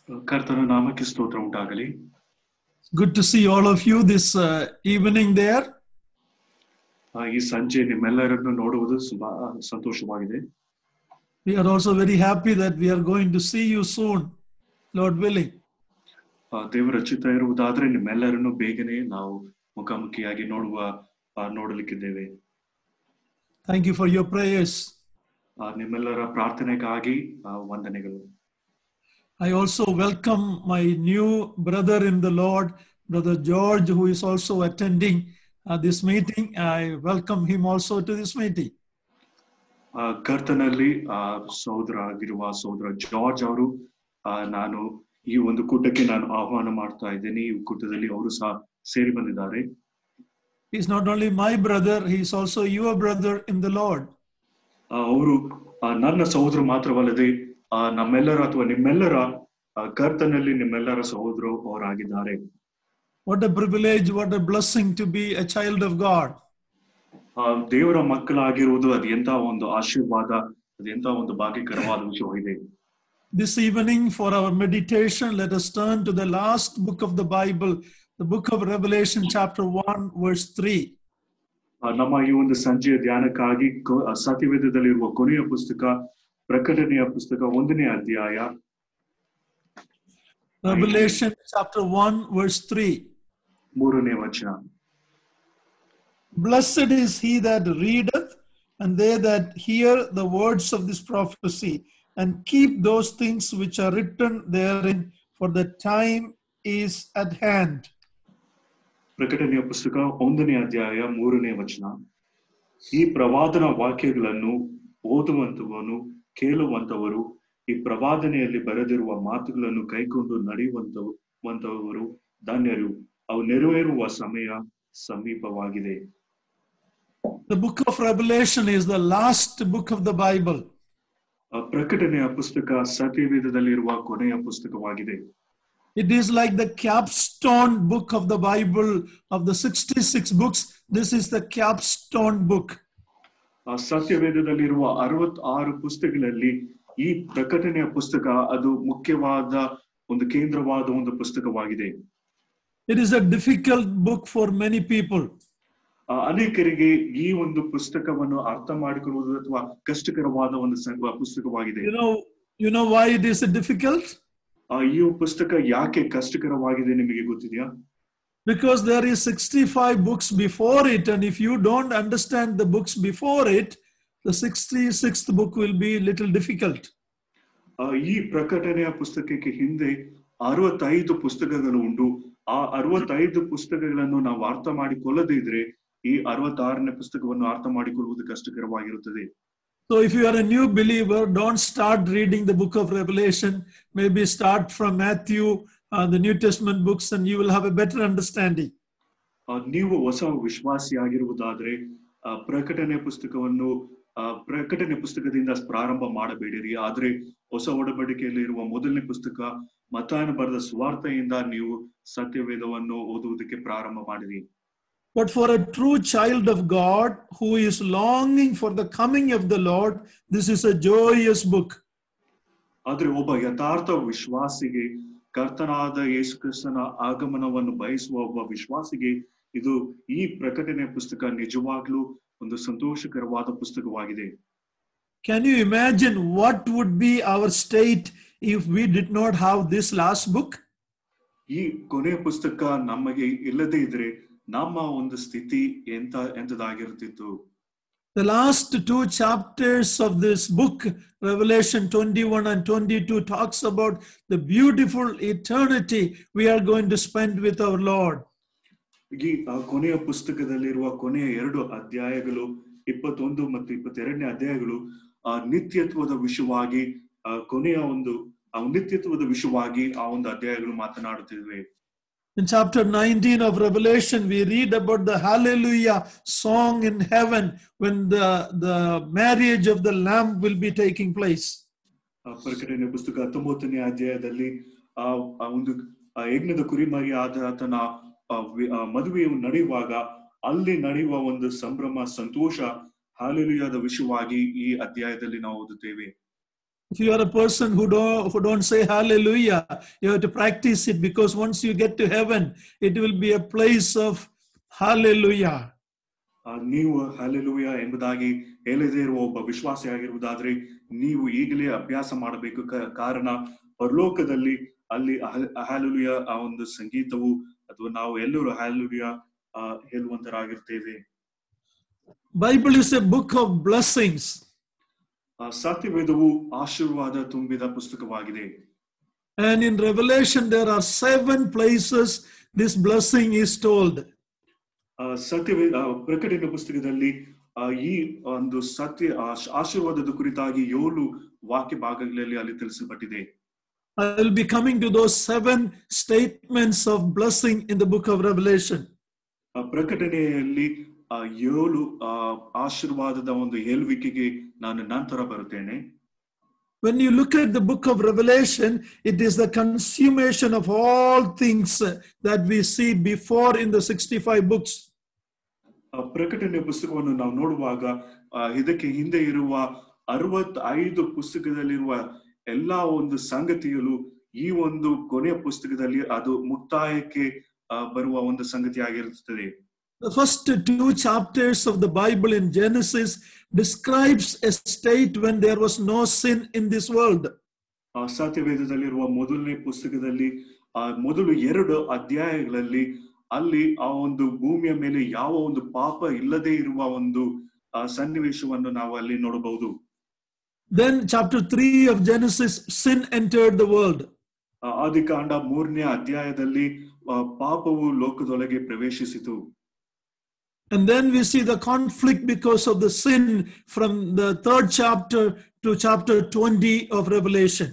ಕರ್ತನ ನಾಮಕ್ಕೆ ಸ್ತೋತ್ರ ಉಂಟಾಗಲಿ Good to see all of you this uh, evening there. ಆ, ಈ ಸಂಜೆ ನಿಮ್ಮೆಲ್ಲರನ್ನು ನೋಡುವುದು ತುಂಬಾ ಸಂತೋಷವಾಗಿದೆ We are also very happy that we are going to see you soon, Lord willing. ಆ, ದೇವರ ಚಿತ್ತ ಇರುವುದಾದ್ರೆ ನಿಮ್ಮೆಲ್ಲರನ್ನು ಬೇಗನೆ ನಾವು ಮುಖಾಮುಖಿಯಾಗಿ ನೋಡುವ ಆ, ನೋಡಲಿಕ್ಕಿದ್ದೇವೆ Thank you for your prayers. ಆ, ನಿಮ್ಮೆಲ್ಲರ ಪ್ರಾರ್ಥನೆಗಾಗಿ ಆ, ವಂದನೆಗಳು I also welcome my new brother in the Lord, Brother George, who is also attending uh, this meeting. I welcome him also to this meeting. ಆ, ಕರ್ತನಲ್ಲಿ ಆ ಸಹೋದರ ಆಗಿರುವ ಸಹೋದರ ಜಾರ್ಜ್ ಅವರು ಆ, ನಾನು ಈ ಒಂದು ಕೂಟಕ್ಕೆ ನಾನು ಆಹ್ವಾನ ಮಾಡ್ತಾ ಇದ್ದೇನೆ ಈ ಕೂಟದಲ್ಲಿ ಅವರು ಸಹ ಸೇರಿ ಬಂದಿದ್ದಾರೆ He's not only my brother, he's also your brother in the Lord. ಆ, ಅವರು ಆ, ನನ್ನ ಸಹೋದರ ಮಾತ್ರವಲ್ಲದೆ ಆ, ನಮ್ಮೆಲ್ಲರ ಅಥವಾ ನಿಮ್ಮೆಲ್ಲರ ಆ, ಕರ್ತನಲ್ಲಿ ನಿಮ್ಮೆಲ್ಲರ ಸಹೋದರು ಅವರಾಗಿದ್ದಾರೆ What a privilege, what a blessing to be a child of God. ಆ, ದೇವರ ಮಕ್ಕಳಾಗಿರುವುದು ಅದು ಎಂತ ಒಂದು ಆಶೀರ್ವಾದ ಅದು ಎಂತ ಒಂದು ಭಾಗ್ಯಕರವಾದ ವಿಷಯವಾಗಿದೆ This evening, for our meditation, let us turn to the last book of the Bible, the book of Revelation, chapter 1, verse 3. ಆ, ನಮ್ಮ ಈ ಒಂದು ಸಂಜೆಯ ಧ್ಯಾನಕ್ಕಾಗಿ ಕೊ- ಆ, ಸತ್ಯವೇದದಲ್ಲಿರುವ ಕೊನೆಯ ಪುಸ್ತಕ ಪ್ರಕಟಣೆಯ ಪುಸ್ತಕ ಒಂದನೇ ಅಧ್ಯಾಯ Revelation, chapter 1, verse 3. ಮೂರನೇ ವಚನ Blessed is he that readeth, and they that hear the words of this prophecy, and keep those things which are written therein, for the time is at hand. ಪ್ರಕಟಣೆಯ ಪುಸ್ತಕ ಒಂದನೇ ಅಧ್ಯಾಯ ಮೂರನೇ ವಚನ ಈ ಪ್ರವಾದನ ವಾಕ್ಯಗಳನ್ನು ಓದುವಂತವನು ಕೇಳುವಂತವರು ಈ ಪ್ರವಾದನೆಯಲ್ಲಿ ಬರೆದಿರುವ ಮಾತುಗಳನ್ನು ಕೈಕೊಂಡು ನಡೆಯುವಂತವಂತವರು ಧನ್ಯರು ಅವು ನೆರವೇರುವ ಸಮಯ ಸಮೀಪವಾಗಿದೆ The book of Revelation is the last book of the Bible. ಆ ಪ್ರಕಟಣೆಯ ಪುಸ್ತಕ ಸತ್ಯವೇದದಲ್ಲಿರುವ ಕೊನೆಯ ಪುಸ್ತಕವಾಗಿದೆ It is like the capstone book of the Bible of the 66 books. This is the capstone book. ಆ ಸತ್ಯವೇದದಲ್ಲಿರುವ ಅರವತ್ತಾರು ಪುಸ್ತಕಗಳಲ್ಲಿ ಈ ಪ್ರಕಟಣೆಯ ಪುಸ್ತಕ ಅದು ಮುಖ್ಯವಾದ ಒಂದು ಕೇಂದ್ರವಾದ ಒಂದು ಪುಸ್ತಕವಾಗಿದೆ It is a difficult book for many people. ಆ, ಅನೇಕರಿಗೆ ಈ ಒಂದು ಪುಸ್ತಕವನ್ನು ಅರ್ಥ ಮಾಡಿಕೊಳ್ಳುವುದು ಅಥವಾ ಕಷ್ಟಕರವಾದ ಒಂದು ಸಂಗ- ಪುಸ್ತಕವಾಗಿದೆ You know, you know why it is difficult? ಆ, ಈ ಪುಸ್ತಕ ಯಾಕೆ ಕಷ್ಟಕರವಾಗಿದೆ ನಿಮಗೆ ಗೊತ್ತಿದೆಯಾ Because there is 65 books before it, and if you don't understand the books before it, the 66th book will be little difficult. ಆ, ಈ ಪ್ರಕಟಣೆಯ ಪುಸ್ತಕಕ್ಕೆ ಹಿಂದೆ ಅರವತ್ತೈದು ಪುಸ್ತಕಗಳು ಉಂಟು ಆ ಅರವತ್ತೈದು ಪುಸ್ತಕಗಳನ್ನು ನಾವು ಅರ್ಥ ಮಾಡಿಕೊಳ್ಳದೇ ಇದ್ರೆ ಈ ಅರವತ್ತಾರನೇ ಪುಸ್ತಕವನ್ನು ಅರ್ಥ ಮಾಡಿಕೊಳ್ಳುವುದು ಕಷ್ಟಕರವಾಗಿರುತ್ತದೆ So if you are a new believer, don't start reading the book of Revelation. Maybe start from Matthew, uh, the New Testament books, and you will have a better understanding. ಆ, ನೀವು ಹೊಸ ವಿಶ್ವಾಸಿಯಾಗಿರುವುದಾದ್ರೆ ಆ, ಪ್ರಕಟಣೆ ಪುಸ್ತಕವನ್ನು ಆ, ಪ್ರಕಟಣೆ ಪುಸ್ತಕದಿಂದ ಪ್ರಾರಂಭ ಮಾಡಬೇಡಿರಿ ಆದ್ರೆ ಹೊಸ ಒಡಂಬಡಿಕೆಯಲ್ಲಿ ಇರುವ ಮೊದಲನೇ ಪುಸ್ತಕ ಮತಾಯನ ಬರೆದ ಸ್ವಾರ್ಥೆಯಿಂದ ನೀವು ಸತ್ಯವೇದವನ್ನು ಓದುವುದಕ್ಕೆ ಪ್ರಾರಂಭ ಮಾಡಿರಿ But for a true child of God who is longing for the coming of the Lord, this is a joyous book. ಆದ್ರೆ ಒಬ್ಬ ಯಥಾರ್ಥ ವಿಶ್ವಾಸಿಗೆ ಕರ್ತನಾದ ಯೇಸು ಕ್ರಿಸ್ತನ ಆಗಮನವನ್ನು ಬಯಸುವ ಒಬ್ಬ ವಿಶ್ವಾಸಿಗೆ ಇದು ಈ ಪ್ರಕಟಣೆ ಪುಸ್ತಕ ನಿಜವಾಗ್ಲೂ ಒಂದು ಸಂತೋಷಕರವಾದ ಪುಸ್ತಕವಾಗಿದೆ Can you imagine what would be our state if we did not have this last book? ಈ ಕೊನೆಯ ಪುಸ್ತಕ ನಮಗೆ ಇಲ್ಲದೆ ಇದ್ರೆ ನಮ್ಮ ಒಂದು ಸ್ಥಿತಿ ಎಂತ ಎಂತದಾಗಿರ್ತಿತ್ತು The last two chapters of this book, Revelation 21 and 22, talks about the beautiful eternity we are going to spend with our Lord. ಈ ಆ ಕೊನೆಯ ಪುಸ್ತಕದಲ್ಲಿರುವ ಕೊನೆಯ ಎರಡು ಅಧ್ಯಾಯಗಳು ಇಪ್ಪತ್ತೊಂದು ಮತ್ತು ಇಪ್ಪತ್ತೆರಡನೇ ಅಧ್ಯಾಯಗಳು ಆ ನಿತ್ಯತ್ವದ ವಿಷಯವಾಗಿ ಆ ಕೊನೆಯ ಒಂದು ಆ ನಿತ್ಯತ್ವದ ವಿಷಯವಾಗಿ ಆ ಒಂದು ಅಧ್ಯಾಯಗಳು ಮಾತನಾಡುತ್ತಿವೆ In chapter 19 of Revelation, we read about the Hallelujah song in heaven when the, the marriage of the Lamb will be taking place. ಆ ಪ್ರಕಟಣೆ ಪುಸ್ತಕ ಹತ್ತೊಂಬತ್ತನೇ ಅಧ್ಯಾಯದಲ್ಲಿ ಆ ಆ ಒಂದು ಆ ಯಜ್ಞದ ಕುರಿಮರಿ ಆದ ಆತನ ಆ ವಿ- ಆ ಮದುವೆಯು ನಡೆಯುವಾಗ ಅಲ್ಲಿ ನಡೆಯುವ ಒಂದು ಸಂಭ್ರಮ ಸಂತೋಷ ಹಾಲೆಲುಯಾದ ವಿಷಯವಾಗಿ ಈ ಅಧ್ಯಾಯದಲ್ಲಿ ನಾವು ಓದುತ್ತೇವೆ If you are a person who don't who don't say hallelujah, you have to practice it because once you get to heaven, it will be a place of hallelujah. ಆ, ನೀವು ಹಲೆಲುಯ ಎಂಬುದಾಗಿ ಹೇಳದೇ ಇರುವ ಒಬ್ಬ ವಿಶ್ವಾಸಿ ಆಗಿರುವುದಾದ್ರೆ ನೀವು ಈಗಲೇ ಅಭ್ಯಾಸ ಮಾಡಬೇಕು ಕ- ಕಾರಣ ಪರಲೋಕದಲ್ಲಿ ಅಲ್ಲಿ ಹ್ಯಾಲುಲಿಯ ಆ ಒಂದು ಸಂಗೀತವು ಅಥವಾ ನಾವು ಎಲ್ಲರೂ ಹ್ಯಾಲುಲಿಯ ಹೇಳುವಂತರಾಗಿರ್ತೇವೆ Bible is a book of blessings. ಆ, ಸತ್ಯವೇದವು ಆಶೀರ್ವಾದ ತುಂಬಿದ ಪುಸ್ತಕವಾಗಿದೆ And in Revelation, there are seven places this blessing is told. ಆ, ಸತ್ಯವೇ ಆ, ಪ್ರಕಟಣೆ ಪುಸ್ತಕದಲ್ಲಿ ಆ, ಈ ಒಂದು ಸತ್ಯ ಆ, ಆಶೀರ್ವಾದದ ಕುರಿತಾಗಿ ಏಳು ವಾಕ್ಯ ಭಾಗಗಳಲ್ಲಿ ಅಲ್ಲಿ ತಿಳಿಸಲ್ಪಟ್ಟಿದೆ I will be coming to those seven statements of blessing in the book of Revelation. ಆ, ಪ್ರಕಟಣೆಯಲ್ಲಿ ಆ, ಏಳು ಆ, ಆಶೀರ್ವಾದದ ಒಂದು ಹೇಳುವಿಕೆಗೆ ನಾನು ನಂತರ ಬರುತ್ತೇನೆ When you look at the book of Revelation, it is the consummation of all things that we see before in the 65 books. ಆ, ಪ್ರಕಟಣೆ ಪುಸ್ತಕವನ್ನು ನಾವು ನೋಡುವಾಗ ಆ, ಇದಕ್ಕೆ ಹಿಂದೆ ಇರುವ ಅರವತ್ತೈದು ಪುಸ್ತಕದಲ್ಲಿರುವ ಎಲ್ಲಾ ಒಂದು ಸಂಗತಿಗಳು ಈ ಒಂದು ಕೊನೆಯ ಪುಸ್ತಕದಲ್ಲಿ ಅದು ಮುಕ್ತಾಯಕ್ಕೆ ಆ, ಬರುವ ಒಂದು ಸಂಗತಿ ಆಗಿರುತ್ತದೆ The first two chapters of the Bible in Genesis describes a state when there was no sin in this world. ಆ ಸತ್ಯವೇದದಲ್ಲಿರುವ ಮೊದಲನೇ ಪುಸ್ತಕದಲ್ಲಿ ಆ ಮೊದಲು ಎರಡು ಅಧ್ಯಾಯಗಳಲ್ಲಿ ಅಲ್ಲಿ ಆ ಒಂದು ಭೂಮಿಯ ಮೇಲೆ ಯಾವ ಒಂದು ಪಾಪ ಇಲ್ಲದೆ ಇರುವ ಒಂದು ಆ ಸನ್ನಿವೇಶವನ್ನು ನಾವು ಅಲ್ಲಿ ನೋಡಬಹುದು Then, chapter 3 of Genesis, sin entered the world. ಆ ಆದಿಕಾಂಡ ಮೂರನೇ ಅಧ್ಯಾಯದಲ್ಲಿ ಆ, ಪಾಪವು ಲೋಕದೊಳಗೆ ಪ್ರವೇಶಿಸಿತು And then we see the conflict because of the sin from the third chapter to chapter 20 of Revelation.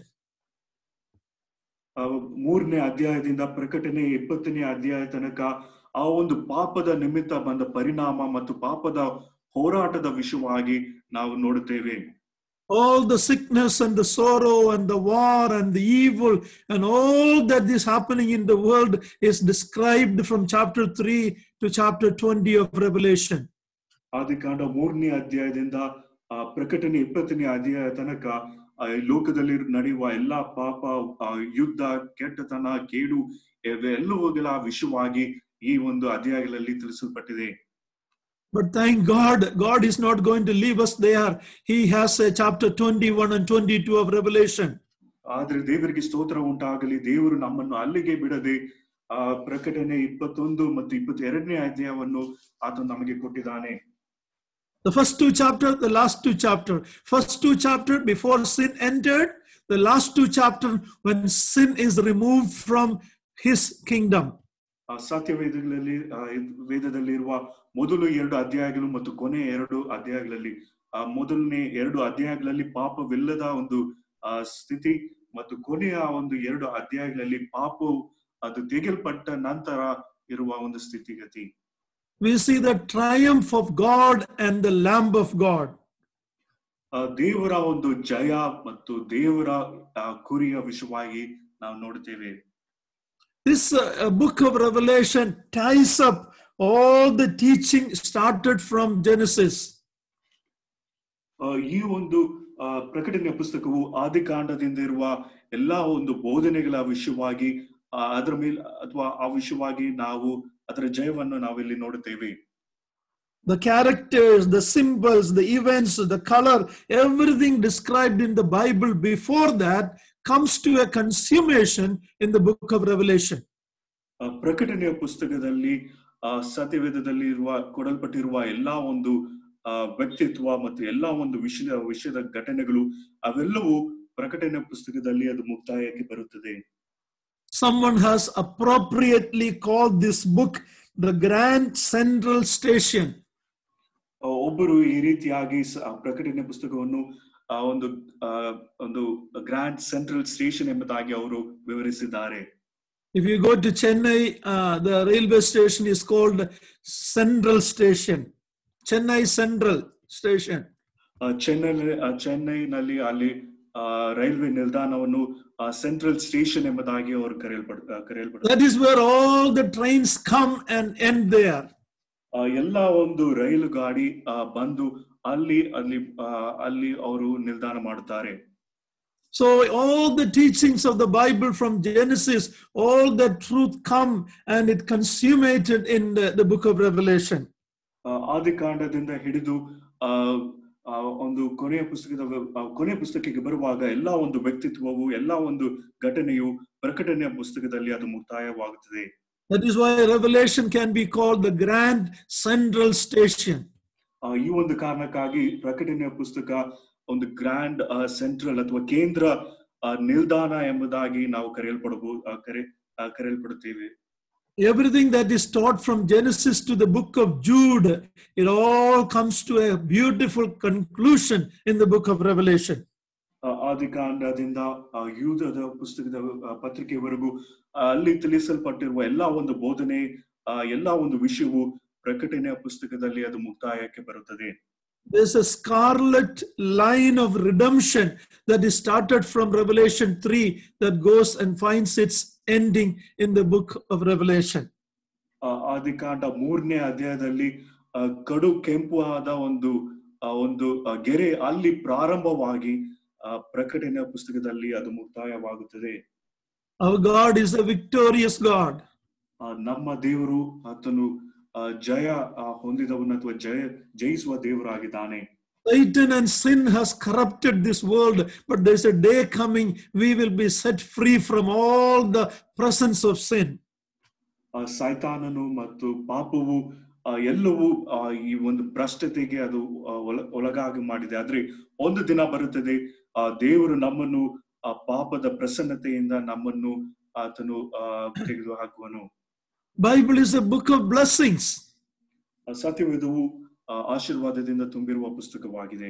ಆ ಮೂರನೇ ಅಧ್ಯಾಯದಿಂದ ಪ್ರಕಟಣೆ ಇಪ್ಪತ್ತನೇ ಅಧ್ಯಾಯ ತನಕ ಆ ಒಂದು ಪಾಪದ ನಿಮಿತ್ತ ಬಂದ ಪರಿಣಾಮ ಮತ್ತು ಪಾಪದ ಹೋರಾಟದ ವಿಷಯವಾಗಿ ನಾವು ನೋಡುತ್ತೇವೆ All the sickness and the sorrow and the war and the evil and all that is happening in the world is described from chapter 3 to chapter 20 of Revelation. ಆದಿಕಾಂಡ ಮೂರನೇ ಅಧ್ಯಾಯದಿಂದ ಆ ಪ್ರಕಟಣೆ ಇಪ್ಪತ್ತನೇ ಅಧ್ಯಾಯ ತನಕ ಆ ಈ ಲೋಕದಲ್ಲಿ ನಡೆಯುವ ಎಲ್ಲಾ ಪಾಪ ಆ ಯುದ್ಧ ಕೆಟ್ಟತನ ಕೇಡು ಇವೆಲ್ಲವುಗಳ ವಿಷಯವಾಗಿ ಈ ಒಂದು ಅಧ್ಯಾಯಗಳಲ್ಲಿ ತಿಳಿಸಲ್ಪಟ್ಟಿದೆ But thank God, God is not going to leave us there. He has a chapter 21 and 22 of Revelation. ಆದ್ರೆ ದೇವರಿಗೆ ಸ್ತೋತ್ರ ಉಂಟಾಗಲಿ ದೇವರು ನಮ್ಮನ್ನು ಅಲ್ಲಿಗೆ ಬಿಡದೆ ಆ ಪ್ರಕಟಣೆ ಇಪ್ಪತ್ತೊಂದು ಮತ್ತು ಇಪ್ಪತ್ತೆರಡನೇ ಅಧ್ಯಾಯವನ್ನು ಆತ ನಮಗೆ ಕೊಟ್ಟಿದ್ದಾನೆ The first two chapters, the last two chapter. First two chapter before sin entered, the last two chapter when sin is removed from his kingdom. ಆ ಸತ್ಯವೇದಗಳಲ್ಲಿ ಆ, ಇದ್- ವೇದದಲ್ಲಿರುವ ಮೊದಲು ಎರಡು ಅಧ್ಯಾಯಗಳು ಮತ್ತು ಕೊನೆ ಎರಡು ಅಧ್ಯಾಯಗಳಲ್ಲಿ ಆ ಮೊದಲನೇ ಎರಡು ಅಧ್ಯಾಯಗಳಲ್ಲಿ ಪಾಪವಿಲ್ಲದ ಒಂದು ಆ ಸ್ಥಿತಿ ಮತ್ತು ಕೊನೆಯ ಒಂದು ಎರಡು ಅಧ್ಯಾಯಗಳಲ್ಲಿ ಪಾಪವು ಅದು ತೆಗೆಲ್ಪಟ್ಟ ನಂತರ ಇರುವ ಒಂದು ಸ್ಥಿತಿಗತಿ We see the triumph of God and the Lamb of God. ಆ ದೇವರ ಒಂದು ಜಯ ಮತ್ತು ದೇವರ ಆ, ಕುರಿಯ ವಿಷಯವಾಗಿ ನಾವು ನೋಡುತ್ತೇವೆ This uh, book of Revelation ties up all the teaching started from Genesis. ಆ, ಈ ಒಂದು ಆ, ಪ್ರಕಟಣೆ ಪುಸ್ತಕವು ಆದಿಕಾಂಡದಿಂದ ಇರುವ ಎಲ್ಲಾ ಒಂದು ಬೋಧನೆಗಳ ವಿಷಯವಾಗಿ ಆ, ಅದರ ಮೇಲೆ ಅಥವಾ ಆ ವಿಷಯವಾಗಿ ನಾವು ಅದರ ಜಯವನ್ನು ನಾವಿಲ್ಲಿ ನೋಡುತ್ತೇವೆ The characters, the symbols, the events, the color, everything described in the Bible before that comes to a consummation in the book of Revelation. ಆ, ಪ್ರಕಟಣೆಯ ಪುಸ್ತಕದಲ್ಲಿ ಆ ಸತ್ಯವೇದದಲ್ಲಿ ಇರುವ ಕೊಡಲ್ಪಟ್ಟಿರುವ ಎಲ್ಲಾ ಒಂದು ಆ ವ್ಯಕ್ತಿತ್ವ ಮತ್ತು ಎಲ್ಲಾ ಒಂದು ವಿಷಯ ವಿಷಯದ ಘಟನೆಗಳು ಅವೆಲ್ಲವೂ ಪ್ರಕಟಣೆ ಪುಸ್ತಕದಲ್ಲಿ ಅದು ಮುಕ್ತಾಯಕ್ಕೆ ಬರುತ್ತದೆ Someone has appropriately called this book the Grand Central Station. ಆ, ಒಬ್ಬರು ಈ ರೀತಿಯಾಗಿ ಸ- ಆ ಪ್ರಕಟಣೆ ಪುಸ್ತಕವನ್ನು ಆ ಒಂದು ಆ, ಒಂದು ಗ್ರ್ಯಾಂಡ್ ಸೆಂಟ್ರಲ್ ಸ್ಟೇಷನ್ ಎಂಬುದಾಗಿ ಅವರು ವಿವರಿಸಿದ್ದಾರೆ If you go to Chennai, uh, the railway station is called Central Station. Chennai Central Station. ಆ, ಚೆನ್ನೈ ಆ, ಚೆನ್ನೈನಲ್ಲಿ ಅಲ್ಲಿ ಆ, ರೈಲ್ವೆ ನಿಲ್ದಾಣವನ್ನು ಸೆಂಟ್ರಲ್ ಸ್ಟೇಷನ್ ಎಂಬುದಾಗಿ ಅವರು ಕರೆಯಲ್ಪಡ್ ಆ, ಕರೆಯಲ್ಪಡ್ತಾರೆ That is where all the trains come and end there. ಆ, ಎಲ್ಲಾ ಒಂದು ರೈಲು ಗಾಡಿ ಆ, ಬಂದು ಅಲ್ಲಿ ಅಲ್ಲಿ ಆ, ಅಲ್ಲಿ ಅವರು ನಿಲ್ದಾಣ ಮಾಡುತ್ತಾರೆ So all the teachings of the Bible from Genesis, all that truth come and it consummated in the, the book of Revelation. ಆ, ಆದಿಕಾಂಡದಿಂದ ಹಿಡಿದು ಆ, ಆ, ಒಂದು ಕೊನೆಯ ಪುಸ್ತಕದ ಆ, ಕೊನೆಯ ಪುಸ್ತಕಕ್ಕೆ ಬರುವಾಗ ಎಲ್ಲಾ ಒಂದು ವ್ಯಕ್ತಿತ್ವವು ಎಲ್ಲಾ ಒಂದು ಘಟನೆಯು ಪ್ರಕಟಣೆಯ ಪುಸ್ತಕದಲ್ಲಿ ಅದು ಮುಕ್ತಾಯವಾಗುತ್ತದೆ That is why Revelation can be called the grand central station. ಆ, ಈ ಒಂದು ಕಾರಣಕ್ಕಾಗಿ ಪ್ರಕಟಣೆಯ ಪುಸ್ತಕ ಒಂದು ಗ್ರ್ಯಾಂಡ್ ಸೆಂಟ್ರಲ್ ಅಥವಾ ಕೇಂದ್ರ ಆ, ನಿಲ್ದಾಣ ಎಂಬುದಾಗಿ ನಾವು ಕರೆಯಲ್ಪಡಬಹುದು ಆ, ಕರೆ ಆ, ಕರೆಯಲ್ಪಡುತ್ತೇವೆ Everything that is taught from Genesis to the book of Jude, it all comes to a beautiful conclusion in the book of Revelation. ಆ, ಆದಿಕಾಂಡದಿಂದ ಆ, ಯೂದದ ಪುಸ್ತಕದ ಆ, ಪತ್ರಿಕೆವರೆಗೂ ಆ, ಅಲ್ಲಿ ತಿಳಿಸಲ್ಪಟ್ಟಿರುವ ಎಲ್ಲಾ ಒಂದು ಬೋಧನೆ ಆ, ಎಲ್ಲಾ ಒಂದು ವಿಷಯವು ಪ್ರಕಟಣೆಯ ಪುಸ್ತಕದಲ್ಲಿ ಅದು ಮುಕ್ತಾಯಕ್ಕೆ ಬರುತ್ತದೆ There's a scarlet line of redemption that is started from Revelation 3 that goes and finds its ending in the book of Revelation. ಆ, ಆದಿಕಾಂಡ ಮೂರನೇ ಅಧ್ಯಾಯದಲ್ಲಿ ಆ, ಕಡು ಕೆಂಪು ಆದ ಒಂದು ಆ, ಒಂದು ಆ, ಗೆರೆ ಅಲ್ಲಿ ಪ್ರಾರಂಭವಾಗಿ ಆ, ಪ್ರಕಟಣೆಯ ಪುಸ್ತಕದಲ್ಲಿ ಅದು ಮುಕ್ತಾಯವಾಗುತ್ತದೆ Our God is a victorious God. ಆ, ನಮ್ಮ ದೇವರು ಆತನು ಆ, ಜಯ ಆ, ಹೊಂದಿದವನು ಅಥವಾ ಜಯ ಜಯಿಸುವ ದೇವರಾಗಿದ್ದಾನೆ Satan and sin has corrupted this world, but there's a day coming we will be set free from all the presence of sin. ಆ, ಸೈತಾನನು ಮತ್ತು ಪಾಪವು ಆ, ಎಲ್ಲವೂ ಆ, ಈ ಒಂದು ಭ್ರಷ್ಟತೆಗೆ ಅದು ಆ, ಒಳ- ಒಳಗಾಗಿ ಮಾಡಿದೆ ಆದ್ರೆ ಒಂದು ದಿನ ಬರುತ್ತದೆ ಆ ದೇವರು ನಮ್ಮನ್ನು ಆ ಪಾಪದ ಪ್ರಸನ್ನತೆಯಿಂದ ನಮ್ಮನ್ನು ಆತನು ಆ ತೆಗೆದು ಹಾಕುವನು Bible is a book of blessings. ಆ, ಸತ್ಯವೇದವು ಆ, ಆಶೀರ್ವಾದದಿಂದ ತುಂಬಿರುವ ಪುಸ್ತಕವಾಗಿದೆ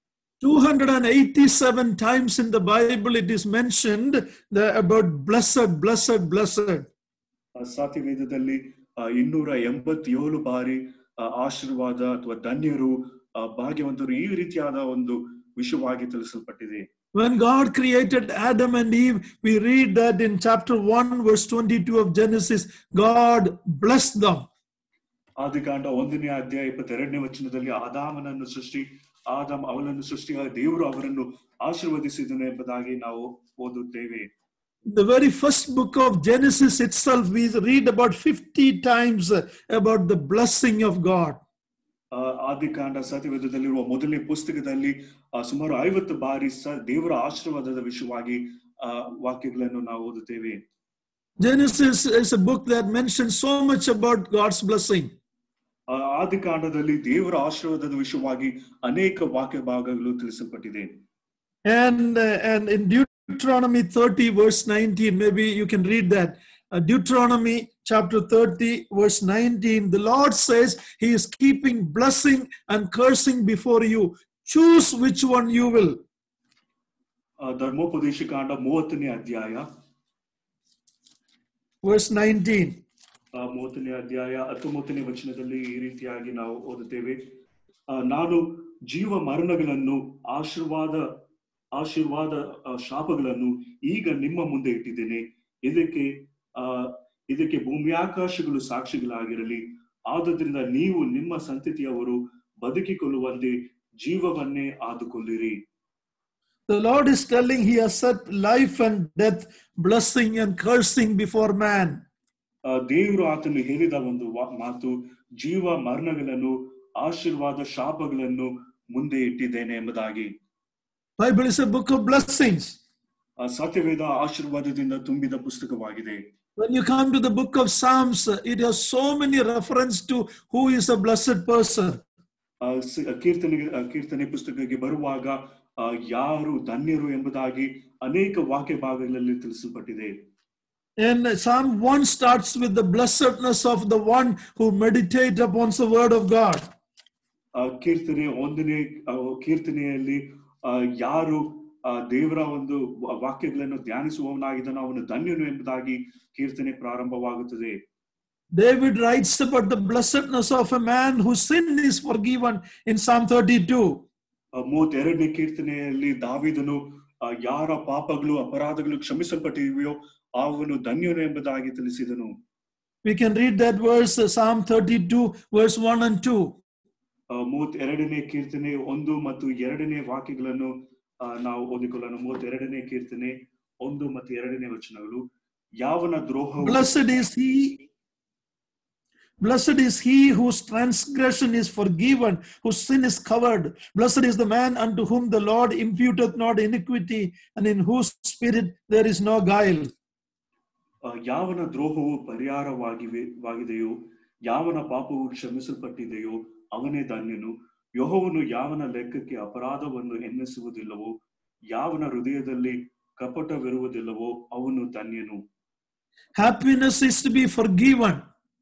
287 times in the Bible it is mentioned the, about blessed, blessed, blessed. ಆ, ಸತ್ಯವೇದದಲ್ಲಿ ಆ, ಇನ್ನೂರ ಎಂಬತ್ತೇಳು ಬಾರಿ ಆ, ಆಶೀರ್ವಾದ ಅಥವಾ ಧನ್ಯರು ಆ, ಭಾಗ್ಯವಂತರು ಈ ರೀತಿಯಾದ ಒಂದು ವಿಷಯವಾಗಿ ತಿಳಿಸಲ್ಪಟ್ಟಿದೆ When God created Adam and Eve, we read that in chapter 1, verse 22 of Genesis, God blessed them. ಆದಿಕಾಂಡ ಒಂದನೇ ಅಧ್ಯಾಯ ಇಪ್ಪತ್ತೆರಡನೇ ವಚನದಲ್ಲಿ ಆದಾಮನನ್ನು ಸೃಷ್ಟಿ ಆದಾಮ್ ಅವನನ್ನು ಸೃಷ್ಟಿಯಾದ ದೇವರು ಅವರನ್ನು ಆಶೀರ್ವದಿಸಿದನು ಎಂಬುದಾಗಿ ನಾವು ಓದುತ್ತೇವೆ The very first book of Genesis itself, we read about 50 times about the blessing of God. ಆ, ಆದಿಕಾಂಡ ಸತ್ಯವೇದದಲ್ಲಿರುವ ಮೊದಲನೇ ಪುಸ್ತಕದಲ್ಲಿ ಆ, ಸುಮಾರು ಐವತ್ತು ಬಾರಿ ಸ ದೇವರ ಆಶೀರ್ವಾದದ ವಿಷಯವಾಗಿ ಆ ವಾಕ್ಯಗಳನ್ನು ನಾವು ಓದುತ್ತೇವೆ Genesis is a book that mentions so much about God's blessing. ಆ, ಆದಿಕಾಂಡದಲ್ಲಿ ದೇವರ ಆಶೀರ್ವಾದದ ವಿಷಯವಾಗಿ ಅನೇಕ ವಾಕ್ಯ ಭಾಗಗಳು ತಿಳಿಸಲ್ಪಟ್ಟಿದೆ And, uh, and in Deuteronomy 30, verse 19, maybe you can read that. Uh, Deuteronomy chapter 30, verse 19, the Lord says He is keeping blessing and cursing before you. Choose which one you will. ಆ, ಧರ್ಮೋಪದೇಶ ಕಾಂಡ ಮೂವತ್ತನೇ ಅಧ್ಯಾಯ Verse 19. ಆ, ಮೂವತ್ತನೇ ಅಧ್ಯಾಯ ಹತ್ತೊಂಬತ್ತನೇ ವಚನದಲ್ಲಿ ಈ ರೀತಿಯಾಗಿ ನಾವು ಓದುತ್ತೇವೆ ಆ, ನಾನು ಜೀವ ಮರಣಗಳನ್ನು ಆಶೀರ್ವಾದ ಆಶೀರ್ವಾದ ಆ, ಶಾಪಗಳನ್ನು ಈಗ ನಿಮ್ಮ ಮುಂದೆ ಇಟ್ಟಿದ್ದೇನೆ ಇದಕ್ಕೆ ಆ ಇದಕ್ಕೆ ಭೂಮಿಯಾಕಾಶಗಳು ಸಾಕ್ಷಿಗಳಾಗಿರಲಿ ಆದುದರಿಂದ ನೀವು ನಿಮ್ಮ ಸಂತತಿಯವರು ಬದುಕಿಕೊಳ್ಳುವಂತೆ ಜೀವವನ್ನೇ ಆದುಕೊಳ್ಳಿರಿ The Lord is telling He has set life and death, blessing and cursing before man. ಆ, ದೇವರು ಆತನು ಹೇಳಿದ ಒಂದು ವಾ- ಮಾತು ಜೀವ ಮರಣಗಳನ್ನು ಆಶೀರ್ವಾದ ಶಾಪಗಳನ್ನು ಮುಂದೆ ಇಟ್ಟಿದ್ದೇನೆ ಎಂಬುದಾಗಿ Bible is a book of blessings. ಆ ಸತ್ಯವೇದ ಆಶೀರ್ವಾದದಿಂದ ತುಂಬಿದ ಪುಸ್ತಕವಾಗಿದೆ When you come to the book of Psalms, it has so many reference to who is a blessed person. ಆ ಸ- ಕೀರ್ತನೆ ಆ, ಕೀರ್ತನೆ ಪುಸ್ತಕಕ್ಕೆ ಬರುವಾಗ ಆ, ಯಾರು ಧನ್ಯರು ಎಂಬುದಾಗಿ ಅನೇಕ ವಾಕ್ಯ ಭಾಗಗಳಲ್ಲಿ ತಿಳಿಸಲ್ಪಟ್ಟಿದೆ And Psalm 1 starts with the blessedness of the one who meditate upon the word of God. ಆ ಕೀರ್ತನೆ ಒಂದನೇ ಆ, ಕೀರ್ತನೆಯಲ್ಲಿ ಆ, ಯಾರು ಆ, ದೇವರ ಒಂದು ವ- ವಾಕ್ಯಗಳನ್ನು ಧ್ಯಾನಿಸುವವನಾಗಿದ್ದಾನೋ ಅವನು ಧನ್ಯನು ಎಂಬುದಾಗಿ ಕೀರ್ತನೆ ಪ್ರಾರಂಭವಾಗುತ್ತದೆ David writes about the blessedness of a man whose sin is forgiven in Psalm 32. ಆ, ಮೂವತ್ತೆರಡನೇ ಕೀರ್ತನೆಯಲ್ಲಿ ದಾವಿದನು ಆ, ಯಾರ ಪಾಪಗಳು ಅಪರಾಧಗಳು ಕ್ಷಮಿಸಲ್ಪಟ್ಟಿವೆಯೋ ಅವನು ಧನ್ಯನು ಎಂಬುದಾಗಿ ತಿಳಿಸಿದನು We can read that verse, uh, Psalm 32, verse 1 and 2. ಆ, ಮೂವತ್ತೆರಡನೇ ಕೀರ್ತನೆ ಒಂದು ಮತ್ತು ಎರಡನೇ ವಾಕ್ಯಗಳನ್ನು ಆ, ನಾವು ಓದಿಕೊಳ್ಳೋಣ ಮೂವತ್ತೆರಡನೇ ಕೀರ್ತನೆ ಒಂದು ಮತ್ತು ಎರಡನೇ ವಚನಗಳು ಯಾವನ ದ್ರೋಹವು Blessed is he. Blessed is he whose transgression is forgiven, whose sin is covered. Blessed is the man unto whom the Lord imputeth not iniquity, and in whose spirit there is no guile. ಆ, ಯಾವನ ದ್ರೋಹವು ಪರಿಹಾರವಾಗಿವೆ ವಾಗಿದೆಯೋ ಯಾವನ ಪಾಪವು ಕ್ಷಮಿಸಲ್ಪಟ್ಟಿದೆಯೋ ಅವನೇ ಧನ್ಯನು ಯಹೋವನು ಯಾವನ ಲೆಕ್ಕಕ್ಕೆ ಅಪರಾಧವನ್ನು ಎನ್ನಿಸುವುದಿಲ್ಲವೋ ಯಾವನ ಹೃದಯದಲ್ಲಿ ಕಪಟವಿರುವುದಿಲ್ಲವೋ ಅವನು ಧನ್ಯನು Happiness is to be forgiven.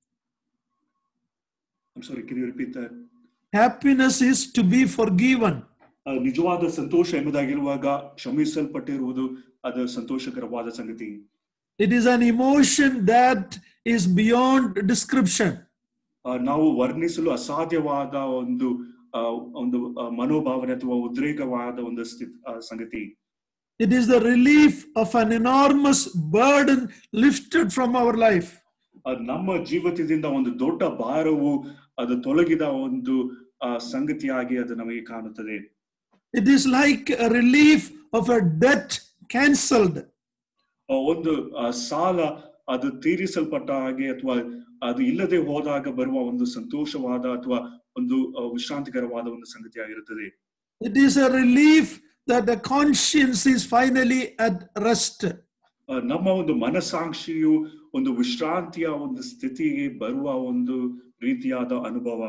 ಸಾರಿ ಕಿರಿ repeat Happiness is to be forgiven. ನಿಜವಾದ ಸಂತೋಷ ಎಂಬುದಾಗಿರುವಾಗ ಕ್ಷಮಿಸಲ್ಪಟ್ಟಿರುವುದು ಅದು ಸಂತೋಷಕರವಾದ ಸಂಗತಿ It is an emotion that is beyond description. ಆ, ನಾವು ವರ್ಣಿಸಲು ಅಸಾಧ್ಯವಾದ ಒಂದು ಆ, ಒಂದು ಆ, ಮನೋಭಾವನೆ ಅಥವಾ ಉದ್ರೇಕವಾದ ಒಂದು ಸ್ಥಿತಿ ಆ, ಸಂಗತಿ It is the relief of an enormous burden lifted from our life. ಆ, ನಮ್ಮ ಜೀವಿತದಿಂದ ಒಂದು ದೊಡ್ಡ ಭಾರವು ಅದು ತೊಲಗಿದ ಒಂದು ಆ, ಸಂಗತಿಯಾಗಿ ಅದು ನಮಗೆ ಕಾಣುತ್ತದೆ It is like a relief of a debt cancelled. ಆ, ಒಂದು ಆ, ಸಾಲ ಅದು ತೀರಿಸಲ್ಪಟ್ಟ ಹಾಗೆ ಅಥವಾ ಅದು ಇಲ್ಲದೆ ಹೋದಾಗ ಬರುವ ಒಂದು ಸಂತೋಷವಾದ ಅಥವಾ ಒಂದು ಆ, ವಿಶ್ರಾಂತಿಕರವಾದ ಒಂದು ಸಂಗತಿಯಾಗಿರುತ್ತದೆ It is a relief that the conscience is finally at rest. ಆ, ನಮ್ಮ ಒಂದು ಮನಸಾಕ್ಷಿಯು ಒಂದು ವಿಶ್ರಾಂತಿಯ ಒಂದು ಸ್ಥಿತಿಗೆ ಬರುವ ಒಂದು ರೀತಿಯಾದ ಅನುಭವ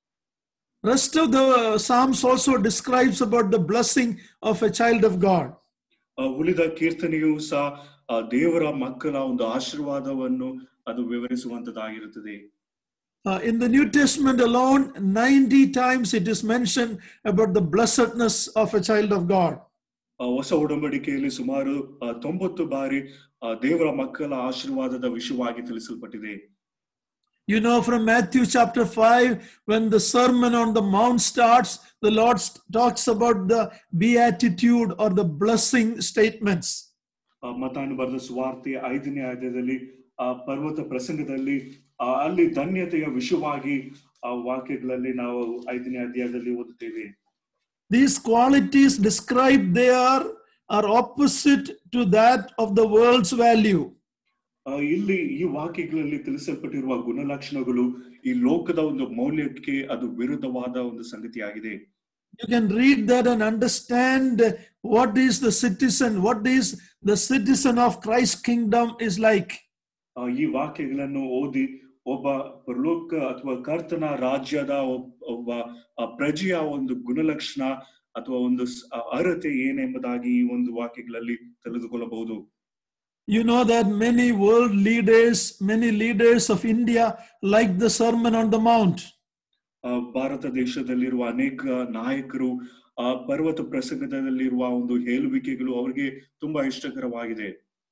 Rest of the Psalms also describes about the blessing of a child of God. ಆ, ಉಳಿದ ಕೀರ್ತನೆಯು ಸಹ ಆ, ದೇವರ ಮಕ್ಕಳ ಒಂದು ಆಶೀರ್ವಾದವನ್ನು ಅದು ವಿವರಿಸುವಂತದ್ದಾಗಿರುತ್ತದೆ Uh, in the New Testament alone, 90 times it is mentioned about the blessedness of a child of God. ಆ, ಹೊಸ ಒಡಂಬಡಿಕೆಯಲ್ಲಿ ಸುಮಾರು ಆ, ತೊಂಬತ್ತು ಬಾರಿ ಆ, ದೇವರ ಮಕ್ಕಳ ಆಶೀರ್ವಾದದ ವಿಷಯವಾಗಿ ತಿಳಿಸಲ್ಪಟ್ಟಿದೆ You know, from Matthew chapter 5, when the Sermon on the Mount starts, the Lord talks about the beatitude or the blessing statements. ಆ, ಮತ್ತಾಯನು ಬರೆದ ಸುವಾರ್ತೆ ಐದನೇ ಅಧ್ಯಾಯದಲ್ಲಿ ಆ ಪರ್ವತ ಪ್ರಸಂಗದಲ್ಲಿ ಆ, ಅಲ್ಲಿ ಧನ್ಯತೆಯ ವಿಷಯವಾಗಿ ಆ ವಾಕ್ಯಗಳಲ್ಲಿ ನಾವು ಐದನೇ ಅಧ್ಯಾಯದಲ್ಲಿ ಓದುತ್ತೇವೆ These qualities described there are opposite to that of the world's value. ಆ, ಇಲ್ಲಿ ಈ ವಾಕ್ಯಗಳಲ್ಲಿ ತಿಳಿಸಲ್ಪಟ್ಟಿರುವ ಗುಣಲಕ್ಷಣಗಳು ಈ ಲೋಕದ ಒಂದು ಮೌಲ್ಯಕ್ಕೆ ಅದು ವಿರುದ್ಧವಾದ ಒಂದು ಸಂಗತಿಯಾಗಿದೆ You can read that and understand what is the citizen, what is the citizen of Christ's kingdom is like. ಆ, ಈ ವಾಕ್ಯಗಳನ್ನು ಓದಿ ಒಬ್ಬ ಪರಲೋಕ ಅಥವಾ ಕರ್ತನ ರಾಜ್ಯದ ಒಬ್- ಒಬ್ಬ ಆ ಪ್ರಜೆಯ ಒಂದು ಗುಣಲಕ್ಷಣ ಅಥವಾ ಒಂದು ಸ್- ಆ ಅರ್ಹತೆ ಏನೆಂಬುದಾಗಿ ಈ ಒಂದು ವಾಕ್ಯಗಳಲ್ಲಿ ತಿಳಿದುಕೊಳ್ಳಬಹುದು You know that many world leaders, many leaders of India like the Sermon on the Mount. ಆ, ಭಾರತ ದೇಶದಲ್ಲಿರುವ ಅನೇಕ ನಾಯಕರು ಆ ಪರ್ವತ ಪ್ರಸಂಗದಲ್ಲಿರುವ ಒಂದು ಹೇಳುವಿಕೆಗಳು ಅವರಿಗೆ ತುಂಬಾ ಇಷ್ಟಕರವಾಗಿದೆ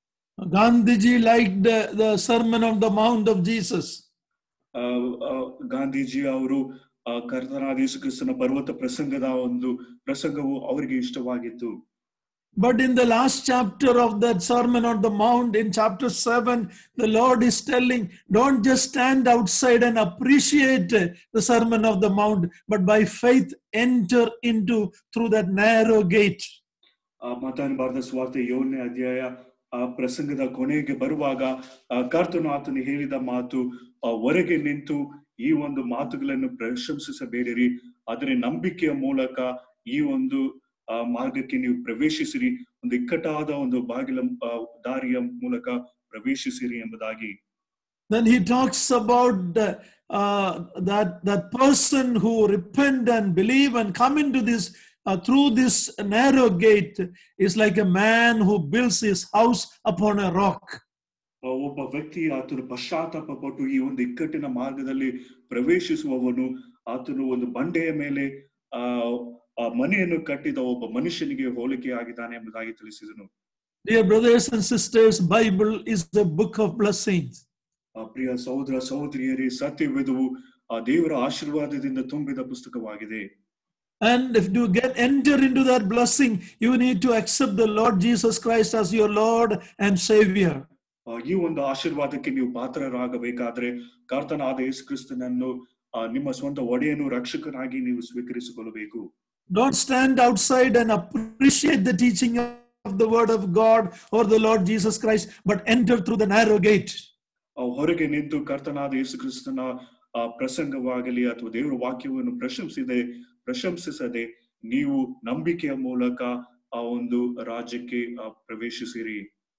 Gandhiji liked the, the Sermon on the Mount of Jesus. ಆ, ಆ, ಗಾಂಧೀಜಿ ಅವರು ಆ, ಕರ್ತನಾದ ಯೇಸು ಕ್ರಿಸ್ತನ ಪರ್ವತ ಪ್ರಸಂಗದ ಒಂದು ಪ್ರಸಂಗವು ಅವರಿಗೆ ಇಷ್ಟವಾಗಿತ್ತು But in the last chapter of that Sermon on the Mount, in chapter 7, the Lord is telling, don't just stand outside and appreciate the Sermon of the Mount, but by faith enter into through that narrow gate. ಆ ಮತಾನ್ ಭಾರತ ಸ್ವಾರ್ಥ ಏಳನೇ ಅಧ್ಯಾಯ ಆ ಪ್ರಸಂಗದ ಕೊನೆಗೆ ಬರುವಾಗ ಆ ಕರ್ತನು ಆತನು ಹೇಳಿದ ಮಾತು ಆ ಹೊರಗೆ ನಿಂತು ಈ ಒಂದು ಮಾತುಗಳನ್ನು ಪ್ರಶಂಸಿಸಬೇಡಿರಿ ಆದರೆ ನಂಬಿಕೆಯ ಮೂಲಕ ಈ ಒಂದು ಆ ಮಾರ್ಗಕ್ಕೆ ನೀವು ಪ್ರವೇಶಿಸಿರಿ ಒಂದು ಇಕ್ಕಟ್ಟಾದ ಒಂದು ಬಾಗಿಲ ಆ, ದಾರಿಯ ಮೂಲಕ ಪ್ರವೇಶಿಸಿರಿ ಎಂಬುದಾಗಿ Then he talks about uh, uh, that, that person who repent and believe and come into this uh, through this narrow gate is like a man who builds his house upon a rock. ಆ, ಒಬ್ಬ ವ್ಯಕ್ತಿ ಆತನು ಪಶ್ಚಾತ್ತಾಪ ಪಟ್ಟು ಈ ಒಂದು ಇಕ್ಕಟ್ಟಿನ ಮಾರ್ಗದಲ್ಲಿ ಪ್ರವೇಶಿಸುವವನು ಆತನು ಒಂದು ಬಂಡೆಯ ಮೇಲೆ ಆ ಆ ಮನೆಯನ್ನು ಕಟ್ಟಿದ ಒಬ್ಬ ಮನುಷ್ಯನಿಗೆ ಹೋಲಿಕೆ ಆಗಿದ್ದಾನೆ ಎಂಬುದಾಗಿ ತಿಳಿಸಿದನು Dear brothers and sisters, Bible is the book of blessings. ಆ ಪ್ರಿಯ ಸಹೋದರ ಸಹೋದರಿಯರೇ ಸತ್ಯವೇದವು ಆ ದೇವರ ಆಶೀರ್ವಾದದಿಂದ ತುಂಬಿದ ಪುಸ್ತಕವಾಗಿದೆ And if you get enter into that blessing, you need to accept the Lord Jesus Christ as your Lord and Savior. ಆ, ಈ ಒಂದು ಆಶೀರ್ವಾದಕ್ಕೆ ನೀವು ಪಾತ್ರರಾಗಬೇಕಾದ್ರೆ ಕರ್ತನಾದ ಯೇಸು ಕ್ರಿಸ್ತನನ್ನು ಆ, ನಿಮ್ಮ ಸ್ವಂತ ಒಡೆಯನು ರಕ್ಷಕನಾಗಿ ನೀವು ಸ್ವೀಕರಿಸಿಕೊಳ್ಳಬೇಕು Don't stand outside and appreciate the teaching of the word of God or the Lord Jesus Christ, but enter through the narrow gate. ಆ ಹೊರಗೆ ನಿಂತು ಕರ್ತನಾದ ಯೇಸು ಕ್ರಿಸ್ತನ ಆ ಪ್ರಸಂಗವಾಗಲಿ ಅಥವಾ ದೇವರ ವಾಕ್ಯವನ್ನು ಪ್ರಶಂಸಿದೆ ಪ್ರಶಂಸಿಸದೆ ನೀವು ನಂಬಿಕೆಯ ಮೂಲಕ ಆ ಒಂದು ರಾಜ್ಯಕ್ಕೆ ಆ, ಪ್ರವೇಶಿಸಿರಿ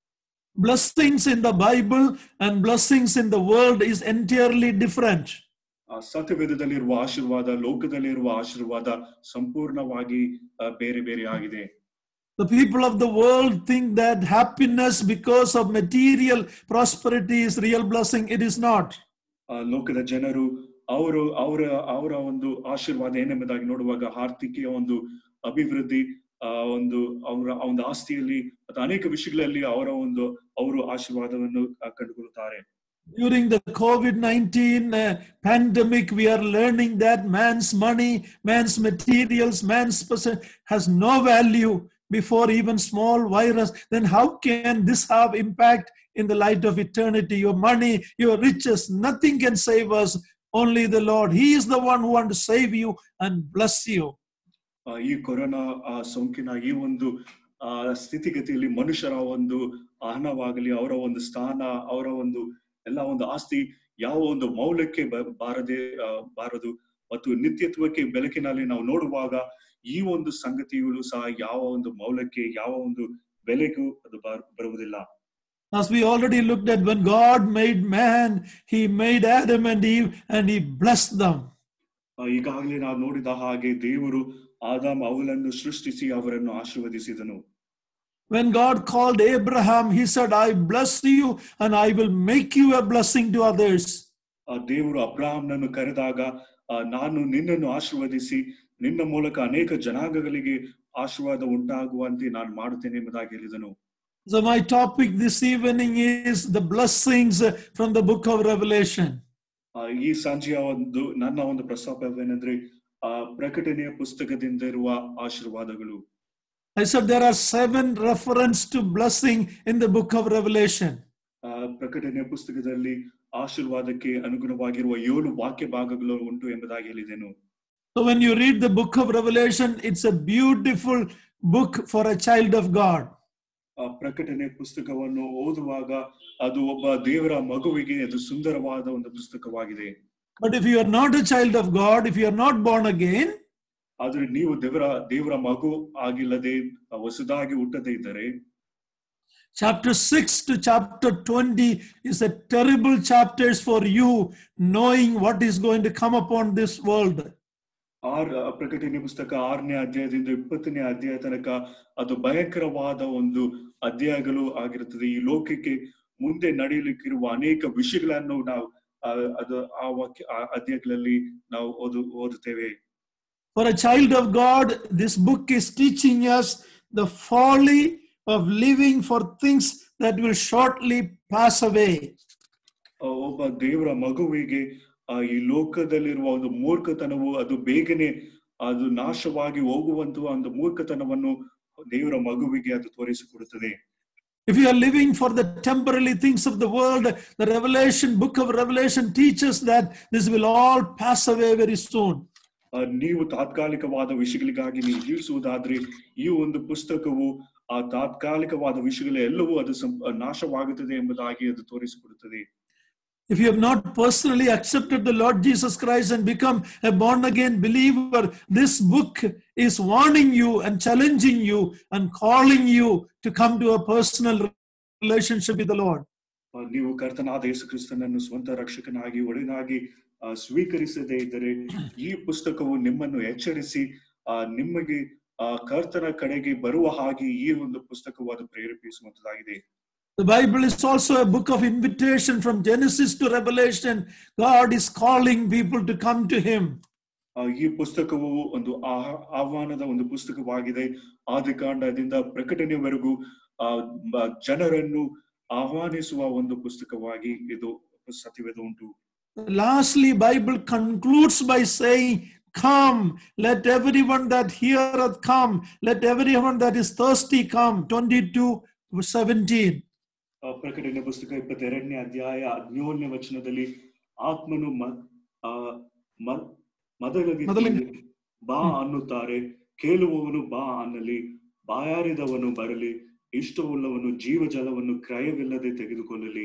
Blessings in the Bible and blessings in the world is entirely different. ಆ ಸತ್ಯವೇದದಲ್ಲಿರುವ ಆಶೀರ್ವಾದ ಲೋಕದಲ್ಲಿರುವ ಆಶೀರ್ವಾದ ಸಂಪೂರ್ಣವಾಗಿ ಆ, ಬೇರೆ ಬೇರೆ ಆಗಿದೆ The people of the world think that happiness because of material prosperity is real blessing. It is not. ಆ ಲೋಕದ ಜನರು ಅವರು ಅವರ ಅವರ ಒಂದು ಆಶೀರ್ವಾದ ಏನೆಂಬುದಾಗಿ ನೋಡುವಾಗ ಆರ್ಥಿಕೆಯ ಒಂದು ಅಭಿವೃದ್ಧಿ ಆ ಒಂದು ಅವರ ಆ ಒಂದು ಆಸ್ತಿಯಲ್ಲಿ ಅಥವಾ ಅನೇಕ ವಿಷಯಗಳಲ್ಲಿ ಅವರ ಒಂದು ಅವರು ಆಶೀರ್ವಾದವನ್ನು ಆ, ಕಂಡುಕೊಳ್ಳುತ್ತಾರೆ During the COVID 19 uh, pandemic, we are learning that man's money, man's materials, man's person has no value before even small virus. Then, how can this have impact in the light of eternity? Your money, your riches, nothing can save us, only the Lord. He is the one who wants to save you and bless you. ಆ, ಈ corona ಆ, ಸೋಂಕಿನ ಈ ಒಂದು ಆ ಸ್ಥಿತಿಗತಿಯಲ್ಲಿ ಮನುಷ್ಯರ ಒಂದು ಹಣವಾಗಲಿ ಅವರ ಒಂದು ಸ್ಥಾನ ಅವರ ಒಂದು ಎಲ್ಲ ಒಂದು ಆಸ್ತಿ ಯಾವ ಒಂದು ಮೌಲ್ಯಕ್ಕೆ ಬ- ಬಾರದೆ ಆ, ಬಾರದು ಮತ್ತು ನಿತ್ಯತ್ವಕ್ಕೆ ಬೆಳಕಿನಲ್ಲಿ ನಾವು ನೋಡುವಾಗ ಈ ಒಂದು ಸಂಗತಿಗಳು ಸಹ ಯಾವ ಒಂದು ಮೌಲ್ಯಕ್ಕೆ ಯಾವ ಒಂದು ಬೆಲೆಗೂ ಅದು ಬರ್- ಬರುವುದಿಲ್ಲ As we already looked at, when God made man, he made Adam and Eve and he blessed them. ಆ, ಈಗಾಗಲೇ ನಾವು ನೋಡಿದ ಹಾಗೆ ದೇವರು ಆದಾಮ್ ಅವಳನ್ನು ಸೃಷ್ಟಿಸಿ ಅವರನ್ನು ಆಶೀರ್ವದಿಸಿದನು When God called Abraham, he said, I bless you and I will make you a blessing to others. ಆ ದೇವರು ಅಬ್ರಾಹಂನನ್ನು ಕರೆದಾಗ ಆ, ನಾನು ನಿನ್ನನ್ನು ಆಶೀರ್ವದಿಸಿ ನಿನ್ನ ಮೂಲಕ ಅನೇಕ ಜನಾಂಗಗಳಿಗೆ ಆಶೀರ್ವಾದ ಉಂಟಾಗುವಂತೆ ನಾನು ಮಾಡುತ್ತೇನೆ ಎಂಬುದಾಗಿ ಹೇಳಿದನು So, my topic this evening is the blessings from the book of Revelation. ಆ, ಈ ಸಂಜೆಯ ಒಂದು ನನ್ನ ಒಂದು ಪ್ರಸ್ತಾಪವೇನೆಂದ್ರೆ ಆ ಪ್ರಕಟಣೆಯ ಪುಸ್ತಕದಿಂದ ಇರುವ ಆಶೀರ್ವಾದಗಳು I said there are seven reference to blessing in the book of Revelation. ಆ ಪ್ರಕಟಣೆಯ ಪುಸ್ತಕದಲ್ಲಿ ಆಶೀರ್ವಾದಕ್ಕೆ ಅನುಗುಣವಾಗಿರುವ ಏಳು ವಾಕ್ಯ ಭಾಗಗಳು ಉಂಟು ಎಂಬುದಾಗಿ ಹೇಳಿದೆನು So, when you read the book of Revelation, it's a beautiful book for a child of God. ಆ ಪ್ರಕಟಣೆ ಪುಸ್ತಕವನ್ನು ಓದುವಾಗ ಅದು ಒಬ್ಬ ದೇವರ ಮಗುವಿಗೆ ಅದು ಸುಂದರವಾದ ಒಂದು ಪುಸ್ತಕವಾಗಿದೆ But if you are not a child of God, if you are not born again, ಆದ್ರೆ ನೀವು ದೇವರ ದೇವರ ಮಗು ಆಗಿಲ್ಲದೆ ಹೊಸದಾಗಿ ಹುಟ್ಟದೇ ಇದ್ದರೆ chapter 6 to chapter 20 is a terrible chapters for you knowing what is going to come upon this world ಆರ್ ಪ್ರಕಟಣೆ ಪುಸ್ತಕ ಆರನೇ ಅಧ್ಯಾಯದಿಂದ ಇಪ್ಪತ್ತನೇ ಅಧ್ಯಾಯ ತನಕ ಅದು ಭಯಂಕರವಾದ ಒಂದು ಅಧ್ಯಾಯಗಳು ಆಗಿರುತ್ತದೆ ಈ ಲೋಕಕ್ಕೆ ಮುಂದೆ ನಡೆಯಲಿಕ್ಕಿರುವ ಅನೇಕ ವಿಷಯಗಳನ್ನು ನಾವು ಆ, ಅದು ಆ ವಾಕ್ಯ ಆ ಅಧ್ಯಾಯಗಳಲ್ಲಿ ನಾವು ಓದು ಓದುತ್ತೇವೆ for a child of god this book is teaching us the folly of living for things that will shortly pass away ಆ, ಒಬ್ಬ ದೇವರ ಮಗುವಿಗೆ ಆ, ಈ ಲೋಕದಲ್ಲಿರುವ ಒಂದು ಮೂರ್ಖತನವು ಅದು ಬೇಗನೆ ಅದು ನಾಶವಾಗಿ ಹೋಗುವಂತಹ ಒಂದು ಮೂರ್ಖತನವನ್ನು ದೇವರ ಮಗುವಿಗೆ ಅದು ತೋರಿಸಿಕೊಡುತ್ತದೆ if you are living for the temporary things of the world the revelation book of revelation teaches that this will all pass away very soon ಆ, ನೀವು ತಾತ್ಕಾಲಿಕವಾದ ವಿಷಯಗಳಿಗಾಗಿ ನೀವು ಜೀವಿಸುವುದಾದ್ರೆ ಈ ಒಂದು ಪುಸ್ತಕವು ಆ ತಾತ್ಕಾಲಿಕವಾದ ವಿಷಯಗಳ ಎಲ್ಲವೂ ಅದು ಸಂ- ನಾಶವಾಗುತ್ತದೆ ಎಂಬುದಾಗಿ ಅದು ತೋರಿಸಿಕೊಡುತ್ತದೆ If you have not personally accepted the Lord Jesus Christ and become a born again believer, this book is warning you and challenging you and calling you to come to a personal relationship with the Lord. ಆ, ನೀವು ಕರ್ತನಾದ ಯೇಸು ಕ್ರಿಸ್ತನನ್ನು ಸ್ವಂತ ರಕ್ಷಕನಾಗಿ ಒಡೆಯನಾಗಿ ಆ, ಸ್ವೀಕರಿಸದೇ ಇದ್ದರೆ ಈ ಪುಸ್ತಕವು ನಿಮ್ಮನ್ನು ಎಚ್ಚರಿಸಿ ಆ ನಿಮಗೆ ಆ ಕರ್ತನ ಕಡೆಗೆ ಬರುವ ಹಾಗೆ ಈ ಒಂದು ಪುಸ್ತಕವು ಅದು ಪ್ರೇರೇಪಿಸುವಂತದಾಗಿದೆ The Bible is also a book of invitation from Genesis to Revelation. God is calling people to come to Him. ಆ, ಈ ಪುಸ್ತಕವು ಒಂದು ಆಹ್- ಆಹ್ವಾನದ ಒಂದು ಪುಸ್ತಕವಾಗಿದೆ ಆದಿಕಾಂಡದಿಂದ ಪ್ರಕಟಣೆವರೆಗೂ ಆ ಮ- ಜನರನ್ನು ಆಹ್ವಾನಿಸುವ ಒಂದು ಪುಸ್ತಕವಾಗಿ ಇದು ಸತ್ಯವೇದ ಉಂಟು Lastly, Bible concludes by saying, Come, let everyone that heareth come, let everyone that is thirsty come. 22 17. ಆ, ಪ್ರಕಟಣೆ ಪುಸ್ತಕ ಇಪ್ಪತ್ತೆರಡನೇ ಅಧ್ಯಾಯ ಹದಿನೇಳನೇ ವಚನದಲ್ಲಿ ಆತ್ಮನು ಮ- ಆ, ಮ- ಮದಲಗಿ ಮೊದಲಿಗೆ. ಬಾ ಅನ್ನುತ್ತಾರೆ ಕೇಳುವವನು ಬಾ ಅನ್ನಲಿ ಬಾಯಾರಿದವನು ಬರಲಿ ಇಷ್ಟವುಳ್ಳವನು ಜೀವ ಜಲವನ್ನು ಕ್ರಯವಿಲ್ಲದೆ ತೆಗೆದುಕೊಳ್ಳಲಿ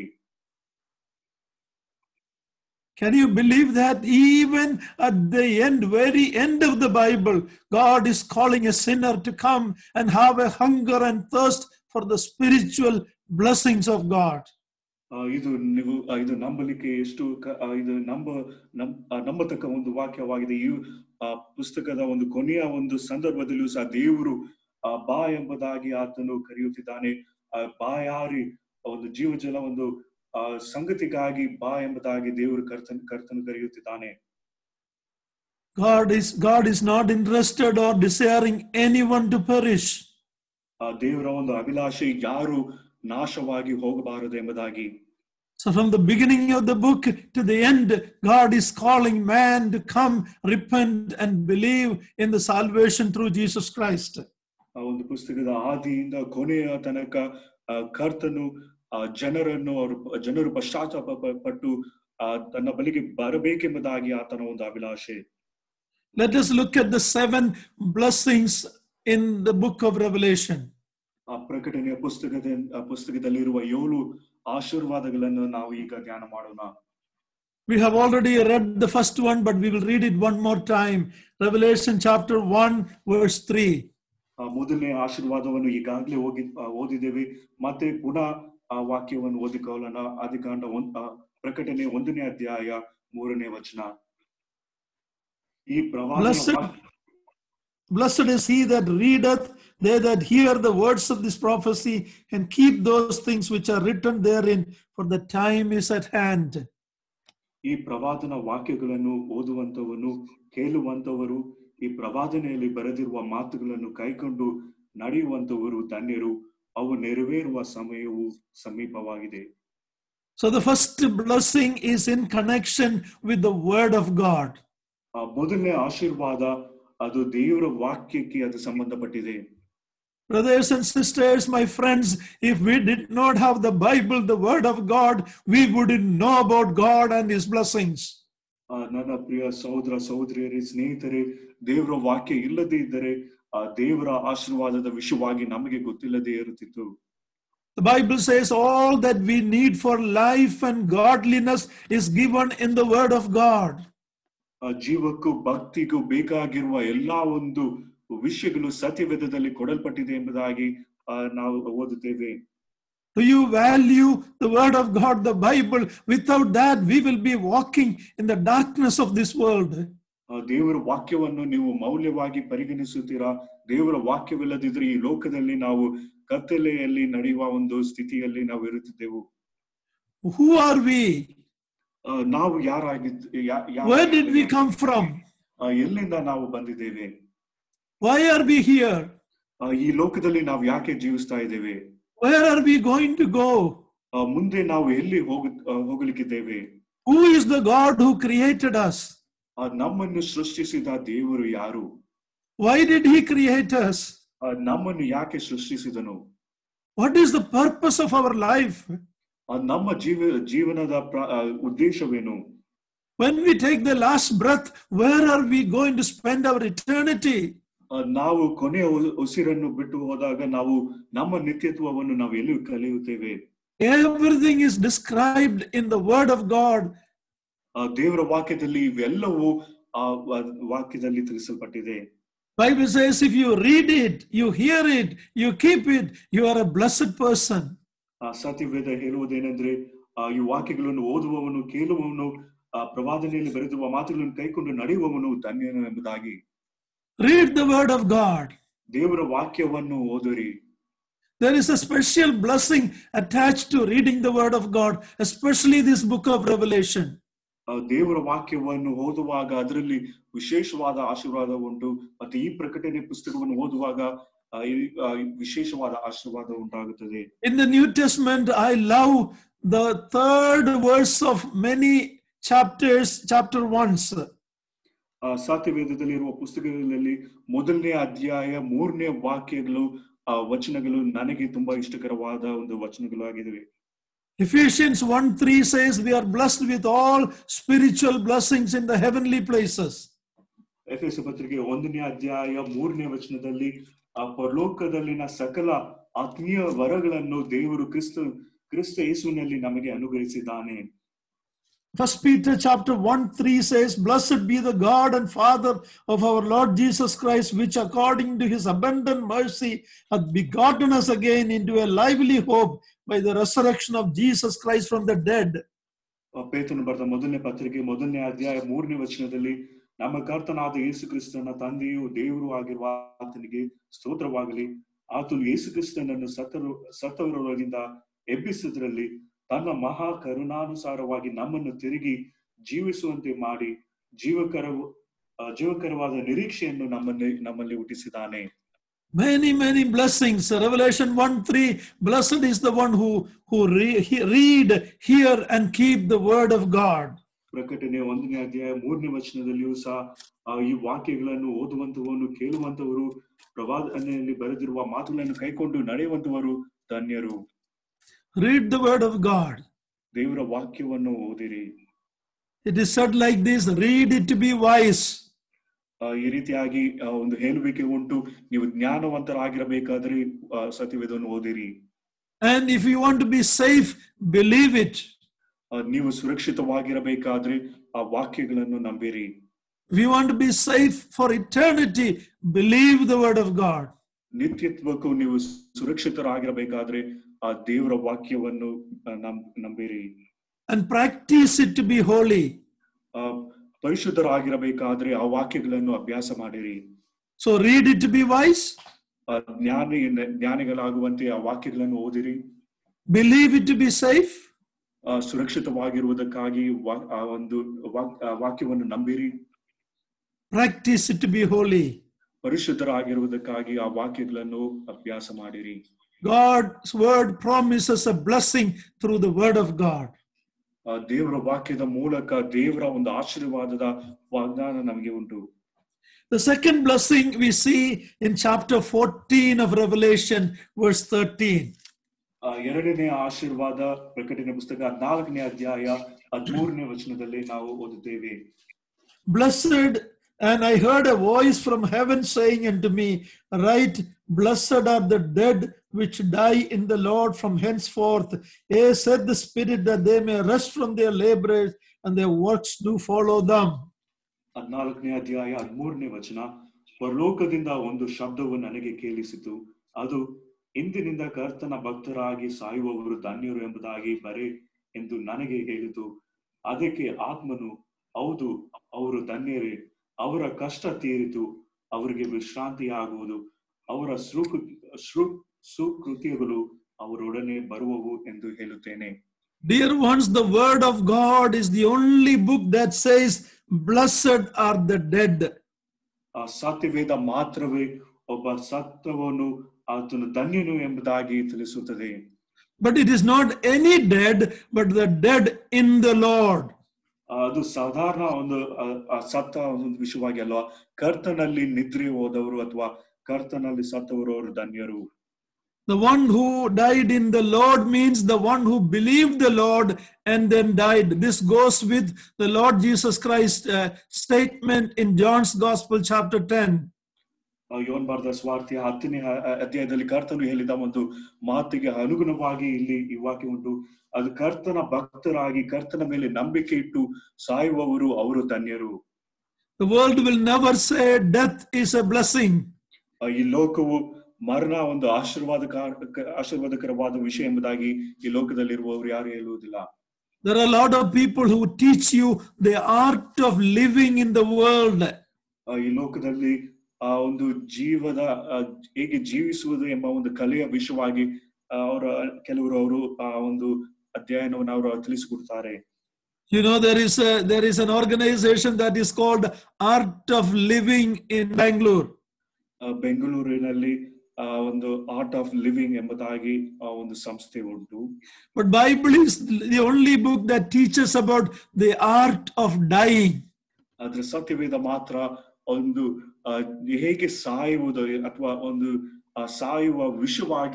Can you believe that even at the end, very end of the Bible, God is calling a sinner to come and have a hunger and thirst for the spiritual blessings of God? ಆ, ಇದು ನೀವು ಆ, ಇದು ನಂಬಲಿಕ್ಕೆ ಎಷ್ಟು ಕ- ಆ, ಇದು ನಂಬ ನಂ ಆ, ನಂಬತಕ್ಕ ಒಂದು ವಾಕ್ಯವಾಗಿದೆ ಈ ಆ, ಪುಸ್ತಕದ ಒಂದು ಕೊನೆಯ ಒಂದು ಸಂದರ್ಭದಲ್ಲೂ ಸಹ ದೇವರು ಆ, ಬಾ ಎಂಬುದಾಗಿ ಆತನು ಕರೆಯುತ್ತಿದ್ದಾನೆ ಆ, ಬಾಯಾರಿ ಒಂದು ಜೀವ ಜಲ ಒಂದು ಆ, ಸಂಗತಿಗಾಗಿ ಬಾ ಎಂಬುದಾಗಿ ದೇವರು ಕರ್ತನ್ ಕರ್ತನು ಕರೆಯುತ್ತಿದ್ದಾನೆ God is God is not interested or desiring anyone to perish. ಆ ದೇವರ ಒಂದು ಅಭಿಲಾಷೆ ಯಾರು ನಾಶವಾಗಿ ಹೋಗಬಾರದು ಎಂಬುದಾಗಿ So from the beginning of the book to the end, God is calling man to come, repent, and believe in the salvation through Jesus Christ. ಆ ಒಂದು ಪುಸ್ತಕದ ಆದಿಯಿಂದ ಕೊನೆಯ ತನಕ ಆ, ಕರ್ತನು ಆ ಜನರನ್ನು ಅವರು ಜನರು ಪಶ್ಚಾತ್ತಾಪ ಪ- ಪಟ್ಟು ಆ ತನ್ನ ಬಳಿಗೆ ಬರಬೇಕೆಂಬುದಾಗಿ ಆತನ ಒಂದು ಅಭಿಲಾಷೆ Let us look at the seven blessings in the book of Revelation. ಆ ಪ್ರಕಟಣೆಯ ಪುಸ್ತಕದ ಆ ಪುಸ್ತಕದಲ್ಲಿರುವ ಏಳು ಆಶೀರ್ವಾದಗಳನ್ನು ನಾವು ಈಗ ಧ್ಯಾನ ಮಾಡೋಣ We have already read the first one, but we will read it one more time. Revelation chapter 1, verse 3. ಆ ಮೊದಲನೇ ಆಶೀರ್ವಾದವನ್ನು ಈಗಾಗಲೇ ಹೋಗಿ ಆ, ಓದಿದ್ದೇವೆ ಮತ್ತೆ ಪುನಃ ಆ ವಾಕ್ಯವನ್ನು ಓದಿಕೊಳ್ಳೋಣ ಆದಿಕಾಂಡ ಒಂದ್ ಆ, ಪ್ರಕಟಣೆ ಒಂದನೇ ಅಧ್ಯಾಯ ಮೂರನೇ ವಚನ ಈ ಪ್ರವಾದ Blessed, blessed is he that readeth, they that hear the words of this prophecy, and keep those things which are written therein, for the time is at hand. ಈ ಪ್ರವಾದನ ವಾಕ್ಯಗಳನ್ನು ಓದುವಂತವನು ಕೇಳುವಂತವರು ಈ ಪ್ರವಾದನೆಯಲ್ಲಿ ಬರೆದಿರುವ ಮಾತುಗಳನ್ನು ಕೈಕೊಂಡು ನಡೆಯುವಂತವರು ಧನ್ಯರು ಅವು ನೆರವೇರುವ ಸಮಯವು ಸಮೀಪವಾಗಿದೆ So the first blessing is in connection with the word of God. ಆ ಮೊದಲನೇ ಆಶೀರ್ವಾದ ಅದು ದೇವರ ವಾಕ್ಯಕ್ಕೆ ಅದು ಸಂಬಂಧಪಟ್ಟಿದೆ Brothers and sisters, my friends, if we did not have the Bible, the Word of God, we wouldn't know about God and His blessings. ಆ ನನ್ನ ಪ್ರಿಯ ಸಹೋದರ ಸಹೋದರಿಯರೇ ಸ್ನೇಹಿತರೆ ದೇವರ ವಾಕ್ಯ ಇಲ್ಲದೆ ಇದ್ದರೆ ಆ ದೇವರ ಆಶೀರ್ವಾದದ ವಿಷಯವಾಗಿ ನಮಗೆ ಗೊತ್ತಿಲ್ಲದೆ ಇರುತ್ತಿತ್ತು The Bible says all that we need for life and godliness is given in the Word of God. ಆ ಜೀವಕ್ಕೂ ಭಕ್ತಿಗೂ ಬೇಕಾಗಿರುವ ಎಲ್ಲಾ ಒಂದು ವಿಷಯಗಳು ಸತ್ಯವೇದದಲ್ಲಿ ಕೊಡಲ್ಪಟ್ಟಿದೆ ಎಂಬುದಾಗಿ ಆ, ನಾವು ಓದುತ್ತೇವೆ Do you value the Word of God, the Bible? Without that, we will be walking in the darkness of this world. ಆ ದೇವರ ವಾಕ್ಯವನ್ನು ನೀವು ಮೌಲ್ಯವಾಗಿ ಪರಿಗಣಿಸುತ್ತೀರಾ ದೇವರ ವಾಕ್ಯವಿಲ್ಲದಿದ್ರೆ ಈ ಲೋಕದಲ್ಲಿ ನಾವು ಕತ್ತಲೆಯಲ್ಲಿ ನಡೆಯುವ ಒಂದು ಸ್ಥಿತಿಯಲ್ಲಿ ನಾವು ಇರುತ್ತಿದ್ದೆವು Who are we? ಆ, ನಾವು ಯಾರಾಗಿದ್ ಯಾ- ಯಾ- Where did we come from? ಆ, ಎಲ್ಲಿಂದ ನಾವು ಬಂದಿದ್ದೇವೆ Why are we here? ಆ, ಈ ಲೋಕದಲ್ಲಿ ನಾವು ಯಾಕೆ ಜೀವಿಸ್ತಾ ಇದ್ದೇವೆ Where are we going to go? ಆ, ಮುಂದೆ ನಾವು ಎಲ್ಲಿ ಹೋಗ ಆ, ಹೋಗಲಿಕ್ಕಿದ್ದೇವೆ Who is the God who created us? ಆ, ನಮ್ಮನ್ನು ಸೃಷ್ಟಿಸಿದ ದೇವರು ಯಾರು Why did He create us? ಆ, ನಮ್ಮನ್ನು ಯಾಕೆ ಸೃಷ್ಟಿಸಿದನು What is the purpose of our life? ಆ, ನಮ್ಮ ಜೀವ ಜೀವನದ ಪ್ರ- ಆ, ಉದ್ದೇಶವೇನು When we take the last breath, where are we going to spend our eternity? ಆ, ನಾವು ಕೊನೆಯ ಉ- ಉಸಿರನ್ನು ಬಿಟ್ಟು ಹೋದಾಗ ನಾವು ನಮ್ಮ ನಿತ್ಯತ್ವವನ್ನು ನಾವು ಎಲ್ಲಿ ಕಲಿಯುತ್ತೇವೆ Everything is described in the Word of God. ಆ ದೇವರ ವಾಕ್ಯದಲ್ಲಿ ಇವೆಲ್ಲವೂ ಆ ವ- ವಾಕ್ಯದಲ್ಲಿ ತಿಳಿಸಲ್ಪಟ್ಟಿದೆ Bible says if you read it, you hear it, you keep it, you are a blessed person. ಆ ಸತ್ಯವೇದ ಹೇಳುವುದೇನೆಂದ್ರೆ ಆ ಈ ವಾಕ್ಯಗಳನ್ನು ಓದುವವನು ಕೇಳುವವನು ಆ ಪ್ರವಾದನೆಯಲ್ಲಿ ಬರೆದಿರುವ ಮಾತುಗಳನ್ನು ಕೈಕೊಂಡು ನಡೆಯುವವನು ಧನ್ಯನು ಎಂಬುದಾಗಿ Read the Word of God. ದೇವರ ವಾಕ್ಯವನ್ನು ಓದಿರಿ There is a special blessing attached to reading the Word of God, especially this book of Revelation. ಆ ದೇವರ ವಾಕ್ಯವನ್ನು ಓದುವಾಗ ಅದರಲ್ಲಿ ವಿಶೇಷವಾದ ಆಶೀರ್ವಾದ ಉಂಟು ಮತ್ತೆ ಈ ಪ್ರಕಟಣೆ ಪುಸ್ತಕವನ್ನು ಓದುವಾಗ ಆ, ಈ- ಆ, ವಿಶೇಷವಾದ ಆಶೀರ್ವಾದ ಉಂಟಾಗುತ್ತದೆ In the New Testament, I love the third verse of many chapters, chapter ones. ಆ ಸತ್ಯವೇದದಲ್ಲಿರುವ ಪುಸ್ತಕಗಳಲ್ಲಿ ಮೊದಲನೇ ಅಧ್ಯಾಯ ಮೂರನೇ ವಾಕ್ಯಗಳು ಆ ವಚನಗಳು ನನಗೆ ತುಂಬಾ ಇಷ್ಟಕರವಾದ ಒಂದು ವಚನಗಳು ಆಗಿವೆ Ephesians 1 3 says, We are blessed with all spiritual blessings in the heavenly places. ಎಫ್ ಎಸ್ ಪತ್ರಿಕೆ ಒಂದನೇ ಅಧ್ಯಾಯ ಮೂರನೇ ವಚನದಲ್ಲಿ ಆ ಪರಲೋಕದಲ್ಲಿನ ಸಕಲ ಆತ್ಮೀಯ ವರಗಳನ್ನು ದೇವರು ಕ್ರಿಸ್ತ ಕ್ರಿಸ್ತ ಯೇಸುವಿನಲ್ಲಿ ನಮಗೆ ಅನುಗ್ರಹಿಸಿದ್ದಾನೆ First Peter chapter 1 3 says, Blessed be the God and Father of our Lord Jesus Christ, which according to his abundant mercy hath begotten us again into a lively hope by the resurrection of Jesus Christ from the dead. ಆ ಪೇತನು ಬರೆದ ಮೊದಲನೇ ಪತ್ರಿಕೆ ಮೊದಲನೇ ಅಧ್ಯಾಯ ಮೂರನೇ ವಚನದಲ್ಲಿ ನಮ್ಮ ಕರ್ತನಾದ ಯೇಸು ಕ್ರಿಸ್ತನ ತಂದೆಯು ದೇವರು ಆಗಿರುವ ಆತನಿಗೆ ಸ್ತೋತ್ರವಾಗಲಿ ಆತನು ಯೇಸು ಕ್ರಿಸ್ತನನ್ನು ಸತ್ತರು ಸತ್ತವರೊಳಗಿಂದ ಎಬ್ಬಿಸಿದ್ರಲ್ಲಿ ತನ್ನ ಮಹಾ ಕರುಣಾನುಸಾರವಾಗಿ ನಮ್ಮನ್ನು ತಿರುಗಿ ಜೀವಿಸುವಂತೆ ಮಾಡಿ ಜೀವಕರ ಆ, ಜೀವಕರವಾದ ನಿರೀಕ್ಷೆಯನ್ನು ನಮ್ಮಲ್ಲಿ ನಮ್ಮಲ್ಲಿ ಹುಟ್ಟಿಸಿದ್ದಾನೆ Many, many blessings. Revelation 1 3 Blessed is the one who, who re- he- read, hear, and keep the word of God. ಪ್ರಕಟಣೆ ಒಂದನೇ ಅಧ್ಯಾಯ ಮೂರನೇ ವಚನದಲ್ಲಿಯೂ ಸಹ ಆ, ಈ ವಾಕ್ಯಗಳನ್ನು ಓದುವಂತವನು ಕೇಳುವಂತವರು ಪ್ರವಾದನೆಯಲ್ಲಿ ಬರೆದಿರುವ ಮಾತುಗಳನ್ನು ಕೈಕೊಂಡು ನಡೆಯುವಂತವರು ಧನ್ಯರು Read the word of God. ದೇವರ ವಾಕ್ಯವನ್ನು ಓದಿರಿ It is said like this read it to be wise. ಆ, ಈ ರೀತಿಯಾಗಿ ಆ, ಒಂದು ಹೇಳುವಿಕೆ ಉಂಟು ನೀವು ಜ್ಞಾನವಂತರಾಗಿರಬೇಕಾದ್ರೆ ಆ, ಸತ್ಯವೇದವನ್ನು ಓದಿರಿ And if you want to be safe, believe it. ಆ, ನೀವು ಸುರಕ್ಷಿತವಾಗಿರಬೇಕಾದ್ರೆ ಆ ವಾಕ್ಯಗಳನ್ನು ನಂಬಿರಿ If you want to be safe for eternity, believe the word of God. ನಿತ್ಯತ್ವಕ್ಕೂ ನೀವು ಸುರಕ್ಷಿತರಾಗಿರಬೇಕಾದ್ರೆ ಆ ದೇವರ ವಾಕ್ಯವನ್ನು ಆ, ನಂ- ನಂಬಿರಿ And practice it to be holy. ಆ, ಪರಿಶುದ್ಧರಾಗಿರಬೇಕಾದ್ರೆ ಆ ವಾಕ್ಯಗಳನ್ನು ಅಭ್ಯಾಸ ಮಾಡಿರಿ So read it to be wise, ಆ ಜ್ಞಾನಿ ಜ್ಞಾನಿಗಳಾಗುವಂತೆ ಆ ವಾಕ್ಯಗಳನ್ನು ಓದಿರಿ believe it to be safe, ಆ, ಸುರಕ್ಷಿತವಾಗಿರುವುದಕ್ಕಾಗಿ ವಾ- ಆ ಒಂದು ವಾಕ್- ಆ ವಾಕ್ಯವನ್ನು ನಂಬಿರಿ practice it to be holy. ಪರಿಶುದ್ಧರಾಗಿರುವುದಕ್ಕಾಗಿ ಆ ವಾಕ್ಯಗಳನ್ನು ಅಭ್ಯಾಸ ಮಾಡಿರಿ God's word promises a blessing through the word of God. ಆ ದೇವರ ವಾಕ್ಯದ ಮೂಲಕ ದೇವರ ಒಂದು ಆಶೀರ್ವಾದದ ವಾಗ್ದಾನ ನಮಗೆ ಉಂಟು The second blessing we see in chapter 14 of Revelation, verse 13. ಆ ಎರಡನೇ ಆಶೀರ್ವಾದ ಪ್ರಕಟಣೆ ಪುಸ್ತಕ ಹದ್ನಾಲ್ಕನೇ ಅಧ್ಯಾಯ ಹದಿಮೂರನೇ ವಚನದಲ್ಲಿ ನಾವು ಓದುತ್ತೇವೆ Blessed, and I heard a voice from heaven saying unto me, Write, blessed are the dead which die in the Lord from henceforth. Yea, said the Spirit, that they may rest from their labors and their works do follow them. ಹದ್ನಾಲ್ಕನೇ ಅಧ್ಯಾಯ ಹದಿಮೂರನೇ ವಚನ ಪರಲೋಕದಿಂದ ಒಂದು ಶಬ್ದವು ನನಗೆ ಕೇಳಿಸಿತು ಅದು ಇಂದಿನಿಂದ ಕರ್ತನ ಭಕ್ತರಾಗಿ ಸಾಯುವವರು ಧನ್ಯರು ಎಂಬುದಾಗಿ ಬರೆ ಎಂದು ನನಗೆ ಹೇಳಿತು ಅದಕ್ಕೆ ಆತ್ಮನು ಹೌದು ಅವರು ಧನ್ಯರೇ ಅವರ ಕಷ್ಟ ತೀರಿತು ಅವರಿಗೆ ವಿಶ್ರಾಂತಿಯಾಗುವುದು ಅವರ ಸುಕೃ ಸೃ ಸುಕೃತ್ಯಗಳು ಅವರೊಡನೆ ಬರುವವು ಎಂದು ಹೇಳುತ್ತೇನೆ Dear ones, the word of God is the only book that says, Blessed are the dead. ಆ ಸತ್ಯವೇದ ಮಾತ್ರವೇ ಒಬ್ಬ ಸತ್ವವನ್ನು ಆತನು ಧನ್ಯನು ಎಂಬುದಾಗಿ ತಿಳಿಸುತ್ತದೆ But it is not any dead, but the dead in the Lord. ಆ, ಅದು ಸಾಧಾರಣ ಒಂದು ಆ, ಆ ಸತ್ತ ಒಂದು ವಿಷಯವಾಗಿ ಅಲ್ವಾ ಕರ್ತನಲ್ಲಿ ನಿದ್ರೆ ಹೋದವರು ಅಥವಾ ಕರ್ತನಲ್ಲಿ ಸತ್ತವರು ಅವರು ಧನ್ಯರು The one who died in the Lord means the one who believed the Lord and then died. This goes with the Lord Jesus Christ uh, statement in John's Gospel, chapter 10. ಆ, ಯೋನ್ ಬಾರ್ದ ಸ್ವಾರ್ಥಿಯ ಹತ್ತನೇ ಆ- ಆ ಅಧ್ಯಾಯದಲ್ಲಿ ಕರ್ತನು ಹೇಳಿದ ಒಂದು ಮಾತಿಗೆ ಅನುಗುಣವಾಗಿ ಇಲ್ಲಿ ಈ ವಾಕ್ಯ ಉಂಟು ಅದು ಕರ್ತನ ಭಕ್ತರಾಗಿ ಕರ್ತನ ಮೇಲೆ ನಂಬಿಕೆ ಇಟ್ಟು ಸಾಯುವವರು ಅವರು ಧನ್ಯರು The world will never say death is a blessing. ಆ, ಈ ಲೋಕವು ಮರಣ ಒಂದು ಆಶೀರ್ವಾದ ಆಶೀರ್ವಾದಕರವಾದ ವಿಷಯ ಎಂಬುದಾಗಿ ಈ ಲೋಕದಲ್ಲಿರುವವರು ಯಾರು ಹೇಳುವುದಿಲ್ಲ There are a lot of people who teach you the art of living in the world. ಆ, ಈ ಲೋಕದಲ್ಲಿ ಆ ಒಂದು ಜೀವದ ಆ, ಹೇಗೆ ಜೀವಿಸುವುದು ಎಂಬ ಒಂದು ಕಲೆಯ ವಿಷಯವಾಗಿ ಆ, ಅವರ ಕೆಲವರು ಅವರು ಆ ಒಂದು ಅಧ್ಯಯನವನ್ನು ಅವರು ತಿಳಿಸಿಕೊಡ್ತಾರೆ You know, there is a there is an organization that is called Art of Living in Bangalore. ಆ, ಬೆಂಗಳೂರಿನಲ್ಲಿ ಆ ಒಂದು ಆರ್ಟ್ ಆಫ್ ಲಿವಿಂಗ್ ಎಂಬುದಾಗಿ ಆ ಒಂದು ಸಂಸ್ಥೆ ಉಂಟು But Bible is the only book that teaches about the art of dying. ಆದ್ರೆ ಸತ್ಯವೇದ ಮಾತ್ರ ಒಂದು ಆ, ಹೇಗೆ ಸಾಯುವುದು ಅಥವಾ ಒಂದು ಆ, ಸಾಯುವ ವಿಷಯವಾಗಿ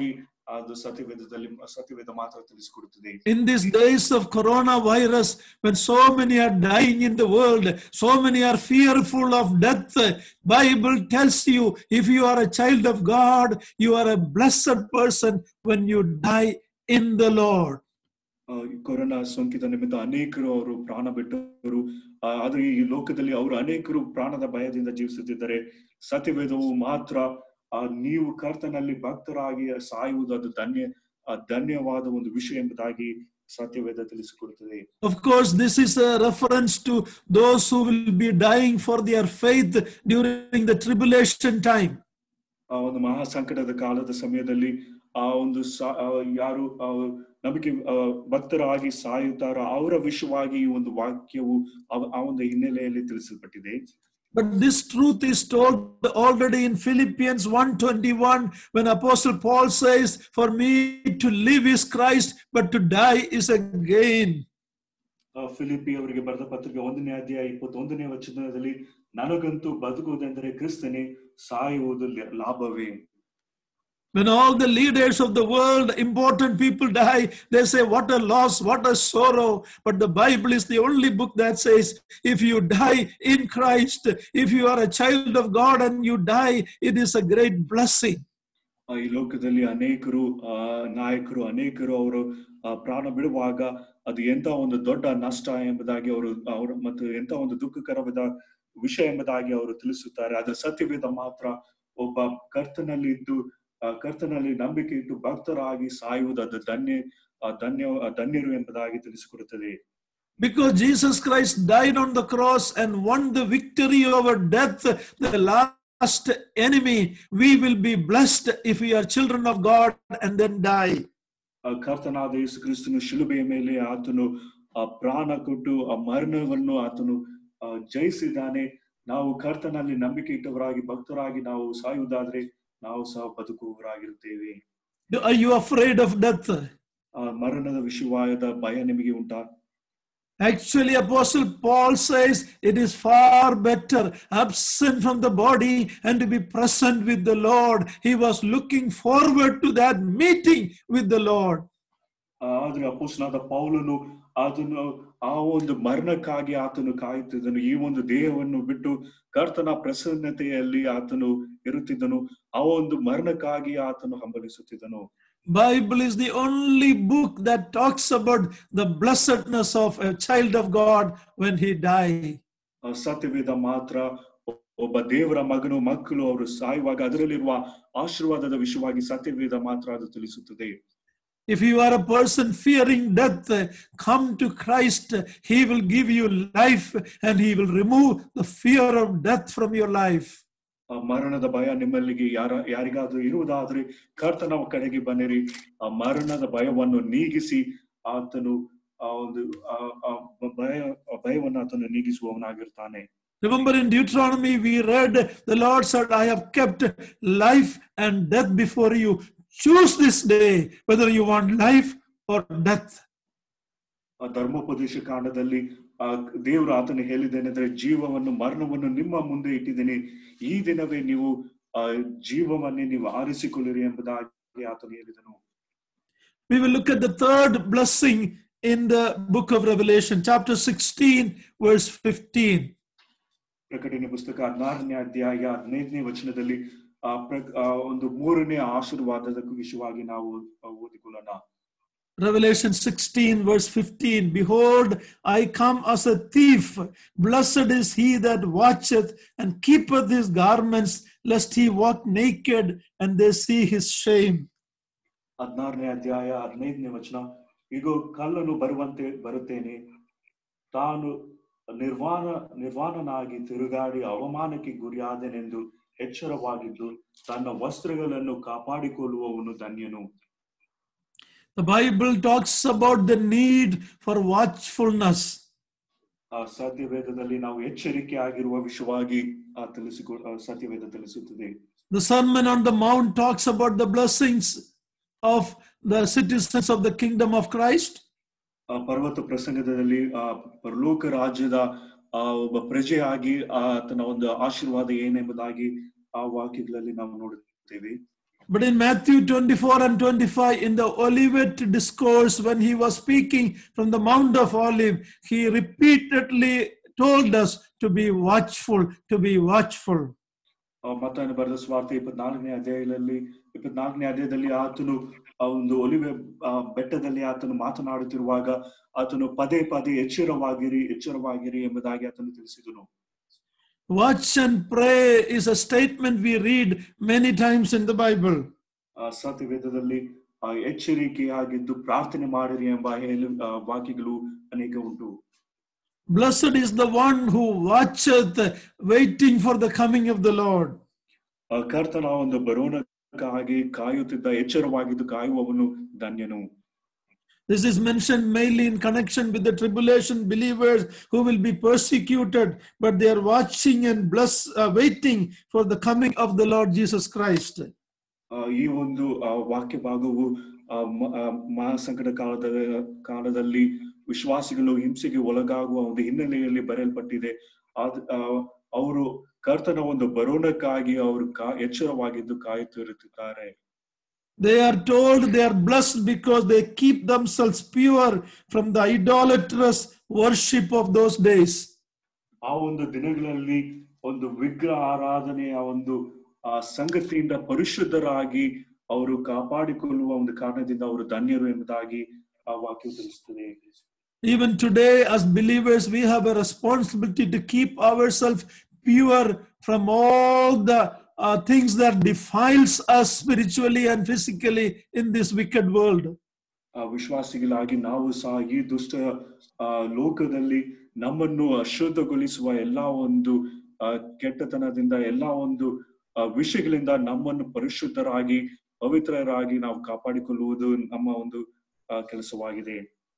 ಅದು ಸತ್ಯವೇದದಲ್ಲಿ ಸತ್ಯವೇದ ಮಾತ್ರ ತಿಳಿಸಿಕೊಡುತ್ತದೆ In these days of coronavirus, when so many are dying in the world, so many are fearful of death, Bible tells you if you are a child of God, you are a blessed person when you die in the Lord. ಆ, ಈ corona ಸೋಂಕಿತ ನಿಮಿತ್ತ ಅನೇಕರು ಅವರು ಪ್ರಾಣ ಬಿಟ್ಟವರು ಆ, ಆದ್ರೆ ಈ ಲೋಕದಲ್ಲಿ ಅವರು ಅನೇಕರು ಪ್ರಾಣದ ಭಯದಿಂದ ಜೀವಿಸುತ್ತಿದ್ದಾರೆ ಸತ್ಯವೇದವು ಮಾತ್ರ ಆ, ನೀವು ಕರ್ತನಲ್ಲಿ ಭಕ್ತರಾಗಿ ಸಾಯುವುದು ಅದು ಧನ್ಯ ಆ, ಧನ್ಯವಾದ ಒಂದು ವಿಷಯ ಎಂಬುದಾಗಿ ಸತ್ಯವೇದ ತಿಳಿಸಿಕೊಡುತ್ತದೆ Of course, this is a reference to those who will be dying for their faith during the tribulation time. ಆ ಒಂದು ಮಹಾ ಸಂಕಟದ ಕಾಲದ ಸಮಯದಲ್ಲಿ ಆ ಒಂದು ಸಾ- ಆ, ಯಾರು ಆ, ನಂಬಿಕೆ ಆ, ಭಕ್ತರಾಗಿ ಸಾಯುತ್ತಾರೋ ಅವರ ವಿಷಯವಾಗಿ ಈ ಒಂದು ವಾಕ್ಯವು ಆ- ಆ ಒಂದು ಹಿನ್ನೆಲೆಯಲ್ಲಿ ತಿಳಿಸಲ್ಪಟ್ಟಿದೆ But this truth is told already in Philippians 1:21 when Apostle Paul says, For me to live is Christ, but to die is a gain. ಆ, ಫಿಲಿಪಿ ಅವರಿಗೆ ಬರೆದ ಪತ್ರಿಕೆ ಒಂದನೇ ಅಧ್ಯಾಯ ಇಪ್ಪತ್ತೊಂದನೇ ವಚನದಲ್ಲಿ ನನಗಂತೂ ಬದುಕುವುದೆಂದರೆ ಕ್ರಿಸ್ತನೇ ಸಾಯುವುದು ಲ- ಲಾಭವೇ When all the leaders of the world, important people die, they say, What a loss, what a sorrow. But the Bible is the only book that says, If you die in Christ, if you are a child of God and you die, it is a great blessing. ಆ, ಈ ಲೋಕದಲ್ಲಿ ಅನೇಕರು ಆ, ನಾಯಕರು ಅನೇಕರು ಅವರು ಆ, ಪ್ರಾಣ ಬಿಡುವಾಗ ಅದು ಎಂತ ಒಂದು ದೊಡ್ಡ ನಷ್ಟ ಎಂಬುದಾಗಿ ಅವರು ಅವರು ಮತ್ತು ಎಂತ ಒಂದು ದುಃಖಕರವಾದ ವಿಷಯ ಎಂಬುದಾಗಿ ಅವರು ತಿಳಿಸುತ್ತಾರೆ ಆದ್ರೆ ಸತ್ಯವೇದ ಮಾತ್ರ ಒಬ್ಬ ಕರ್ತನಲ್ಲಿ ಇದ್ದು ಆ, ಕರ್ತನಲ್ಲಿ ನಂಬಿಕೆ ಇಟ್ಟು ಭಕ್ತರಾಗಿ ಸಾಯುವುದು ಅದು ಧನ್ಯ ಆ, ಧನ್ಯ ಆ, ಧನ್ಯರು ಎಂಬುದಾಗಿ ತಿಳಿಸಿಕೊಡುತ್ತದೆ Because Jesus Christ died on the cross and won the victory over death, the last enemy, we will be blessed if we are children of God and then die. ಆ, ಕರ್ತನಾದ ಯೇಸು ಕ್ರಿಸ್ತನು ಶಿಲುಬೆಯ ಮೇಲೆ ಆತನು ಆ ಪ್ರಾಣ ಕೊಟ್ಟು ಆ ಮರಣವನ್ನು ಆತನು ಆ, ಜಯಿಸಿದ್ದಾನೆ ನಾವು ಕರ್ತನಲ್ಲಿ ನಂಬಿಕೆ ಇಟ್ಟವರಾಗಿ ಭಕ್ತರಾಗಿ ನಾವು ಸಾಯುವುದಾದ್ರೆ ನಾವು ಸಹ ಬದುಕುವವರಾಗಿರುತ್ತೇವೆ Are you afraid of death? ಆ ಮರಣದ ವಿಷಯವಾದ ಭಯ ನಿಮಗೆ ಉಂಟಾ Actually, Apostle Paul says it is far better absent from the body and to be present with the Lord. He was looking forward to that meeting with the Lord. ಆ, ಆದ್ರೆ ಅಪೋಸ್ನಾದ ಪೌಲನು ಆತನು ಆ ಒಂದು ಮರಣಕ್ಕಾಗಿ ಆತನು ಕಾಯುತ್ತಿದ್ದನು ಈ ಒಂದು ದೇಹವನ್ನು ಬಿಟ್ಟು ಕರ್ತನ ಪ್ರಸನ್ನತೆಯಲ್ಲಿ ಆತನು ಇರುತ್ತಿದ್ದನು ಆ ಒಂದು ಮರಣಕ್ಕಾಗಿ ಆತನು ಹಂಬಲಿಸುತ್ತಿದ್ದನು Bible is the only book that talks about the blessedness of a child of God when he die. ಆ ಸತ್ಯವೇದ ಮಾತ್ರ ಒ- ಒಬ್ಬ ದೇವರ ಮಗನು ಮಕ್ಕಳು ಅವರು ಸಾಯುವಾಗ ಅದರಲ್ಲಿರುವ ಆಶೀರ್ವಾದದ ವಿಷಯವಾಗಿ ಸತ್ಯವೇದ ಮಾತ್ರ ಅದು ತಿಳಿಸುತ್ತದೆ If you are a person fearing death, come to Christ. He will give you life and he will remove the fear of death from your life. ಆ ಮರಣದ ಭಯ ನಿಮ್ಮಲ್ಲಿಗೆ ಯಾರ ಯಾರಿಗಾದ್ರೂ ಇರುವುದಾದ್ರೆ ಕರ್ತನ ಕಡೆಗೆ ಬನ್ನಿರಿ ಆ ಮರಣದ ಭಯವನ್ನು ನೀಗಿಸಿ ಆತನು ಆ ಒಂದು ಆ ಆ ಭಯ ಆ ಭಯವನ್ನು ಆತನು ನೀಗಿಸುವವನಾಗಿರ್ತಾನೆ Remember in Deuteronomy, we read, the Lord said, I have kept life and death before you. Choose this day whether you want life or death. ಆ ಧರ್ಮೋಪದೇಶ ಕಾಂಡದಲ್ಲಿ ಆ ದೇವರು ಆತನು ಹೇಳಿದ್ದೇನೆಂದ್ರೆ ಜೀವವನ್ನು ಮರಣವನ್ನು ನಿಮ್ಮ ಮುಂದೆ ಇಟ್ಟಿದ್ದೇನೆ ಈ ದಿನವೇ ನೀವು ಆ ಜೀವವನ್ನೇ ನೀವು ಆರಿಸಿಕೊಳ್ಳಿರಿ ಎಂಬುದಾಗಿ ಆತನು ಹೇಳಿದನು We will look at the third blessing in the book of Revelation, chapter 16, verse 15. ಪ್ರಕಟಣೆ ಪುಸ್ತಕ ಹದಿನಾರನೇ ಅಧ್ಯಾಯ ಹದಿನೈದನೇ ವಚನದಲ್ಲಿ ಆ ಪ್ರ- ಆ ಒಂದು ಮೂರನೇ ಆಶೀರ್ವಾದದ ವಿಷಯವಾಗಿ ನಾವು ಆ, ಓದಿಕೊಳ್ಳೋಣ Revelation 16, verse 15 Behold, I come as a thief. Blessed is he that watcheth and keepeth his garments, lest he walk naked and they see his shame. ಹದಿನಾರನೇ ಅಧ್ಯಾಯ ಹದಿನೈದನೇ ವಚನ ಈಗ ಕಲ್ಲನು ಬರುವಂತೆ ಬರುತ್ತೇನೆ ತಾನು ನಿರ್ವಾಣ ನಿರ್ವಾಣನಾಗಿ ತಿರುಗಾಡಿ ಅವಮಾನಕ್ಕೆ ಗುರಿಯಾದನೆಂದು ಎಚ್ಚರವಾಗಿದ್ದು ತನ್ನ ವಸ್ತ್ರಗಳನ್ನು ಕಾಪಾಡಿಕೊಳ್ಳುವವನು ಧನ್ಯನು The Bible talks about the need for watchfulness. ಆ ಸತ್ಯವೇದದಲ್ಲಿ ನಾವು ಎಚ್ಚರಿಕೆ ಆಗಿರುವ ವಿಷಯವಾಗಿ ಆ ತಿಳಿಸಿಕೊ ಆ ಸತ್ಯವೇದ ತಿಳಿಸುತ್ತದೆ The Sermon on the Mount talks about the blessings of the citizens of the kingdom of Christ. ಆ ಪರ್ವತ ಪ್ರಸಂಗದಲ್ಲಿ ಆ ಪರಲೋಕ ರಾಜ್ಯದ ಆ ಒಬ್ಬ ಪ್ರಜೆಯಾಗಿ ಆ ಆತನ ಒಂದು ಆಶೀರ್ವಾದ ಏನೆಂಬುದಾಗಿ ಆ ವಾಕ್ಯಗಳಲ್ಲಿ ನಾವು ನೋಡುತ್ತೇವೆ But in Matthew 24 and 25, in the Olivet discourse, when he was speaking from the Mount of Olive, he repeatedly told us to be watchful, to be watchful. ಮತ್ತಾಯನ ಬರೆದ ಸ್ವಾರ್ಥ ಇಪ್ಪತ್ನಾಲ್ಕನೇ ಅಧ್ಯಾಯದಲ್ಲಿ ಇಪ್ಪತ್ನಾಲ್ಕನೇ ಅಧ್ಯಾಯದಲ್ಲಿ ಆತನು ಆ ಒಂದು ಒಲಿವೆ ಆ, ಬೆಟ್ಟದಲ್ಲಿ ಆತನು ಮಾತನಾಡುತ್ತಿರುವಾಗ ಆತನು ಪದೇ ಪದೇ ಎಚ್ಚರವಾಗಿರಿ ಎಚ್ಚರವಾಗಿರಿ ಎಂಬುದಾಗಿ ಆತನು ತಿಳಿಸಿದನು Watch and pray is a statement we read many times in the Bible. ಆ, ಸತ್ಯವೇದದಲ್ಲಿ ಆ, ಎಚ್ಚರಿಕೆಯಾಗಿದ್ದು ಪ್ರಾರ್ಥನೆ ಮಾಡಿರಿ ಎಂಬ ಹೇಳು ಆ, ವಾಕ್ಯಗಳು ಅನೇಕ ಉಂಟು Blessed is the one who watcheth, waiting for the coming of the Lord. ಆ, ಕರ್ತನ ಒಂದು ಬರೋಣಕ್ಕಾಗಿ ಕಾಯುತ್ತಿದ್ದ ಎಚ್ಚರವಾಗಿದ್ದು ಕಾಯುವವನು ಧನ್ಯನು This is mentioned mainly in connection with the tribulation believers who will be persecuted, but they are watching and bless, uh, waiting for the coming of the Lord Jesus Christ. ಆ, ಈ ಒಂದು ಆ, ವಾಕ್ಯ ಭಾಗವು ಆ, ಮ- ಆ, ಮಹಾಸಂಕಟ ಕಾಲದ ಕಾಲದಲ್ಲಿ ವಿಶ್ವಾಸಿಗಳು ಹಿಂಸೆಗೆ ಒಳಗಾಗುವ ಒಂದು ಹಿನ್ನೆಲೆಯಲ್ಲಿ ಬರೆಯಲ್ಪಟ್ಟಿದೆ ಆದ್ ಆ, ಅವರು ಕರ್ತನ ಒಂದು ಬರೋಣಕ್ಕಾಗಿ ಅವರು ಕಾ ಎಚ್ಚರವಾಗಿದ್ದು ಕಾಯುತ್ತಿರುತ್ತಿದ್ದಾರೆ They are told they are blessed because they keep themselves pure from the idolatrous worship of those days. ಆ ಒಂದು ದಿನಗಳಲ್ಲಿ ಒಂದು ವಿಗ್ರಹ ಆರಾಧನೆಯ ಒಂದು ಆ ಸಂಗತಿಯಿಂದ ಪರಿಶುದ್ಧರಾಗಿ ಅವರು ಕಾಪಾಡಿಕೊಳ್ಳುವ ಒಂದು ಕಾರಣದಿಂದ ಅವರು ಧನ್ಯರು ಎಂಬುದಾಗಿ ಆ ವಾಕ್ಯವು ತಿಳಿಸುತ್ತದೆ Even today, as believers, we have a responsibility to keep ourselves pure from all the uh, things that defiles us spiritually and physically in this wicked world. ಆ ವಿಶ್ವಾಸಿಗಳಾಗಿ ನಾವು ಸಹ ಈ ದುಷ್ಟ ಆ ಲೋಕದಲ್ಲಿ ನಮ್ಮನ್ನು ಅಶುದ್ಧಗೊಳಿಸುವ ಎಲ್ಲಾ ಒಂದು ಆ ಕೆಟ್ಟತನದಿಂದ ಎಲ್ಲಾ ಒಂದು ಆ, ವಿಷಯಗಳಿಂದ ನಮ್ಮನ್ನು ಪರಿಶುದ್ಧರಾಗಿ ಪವಿತ್ರರಾಗಿ ನಾವು ಕಾಪಾಡಿಕೊಳ್ಳುವುದು ನಮ್ಮ ಒಂದು ಆ, ಕೆಲಸವಾಗಿದೆ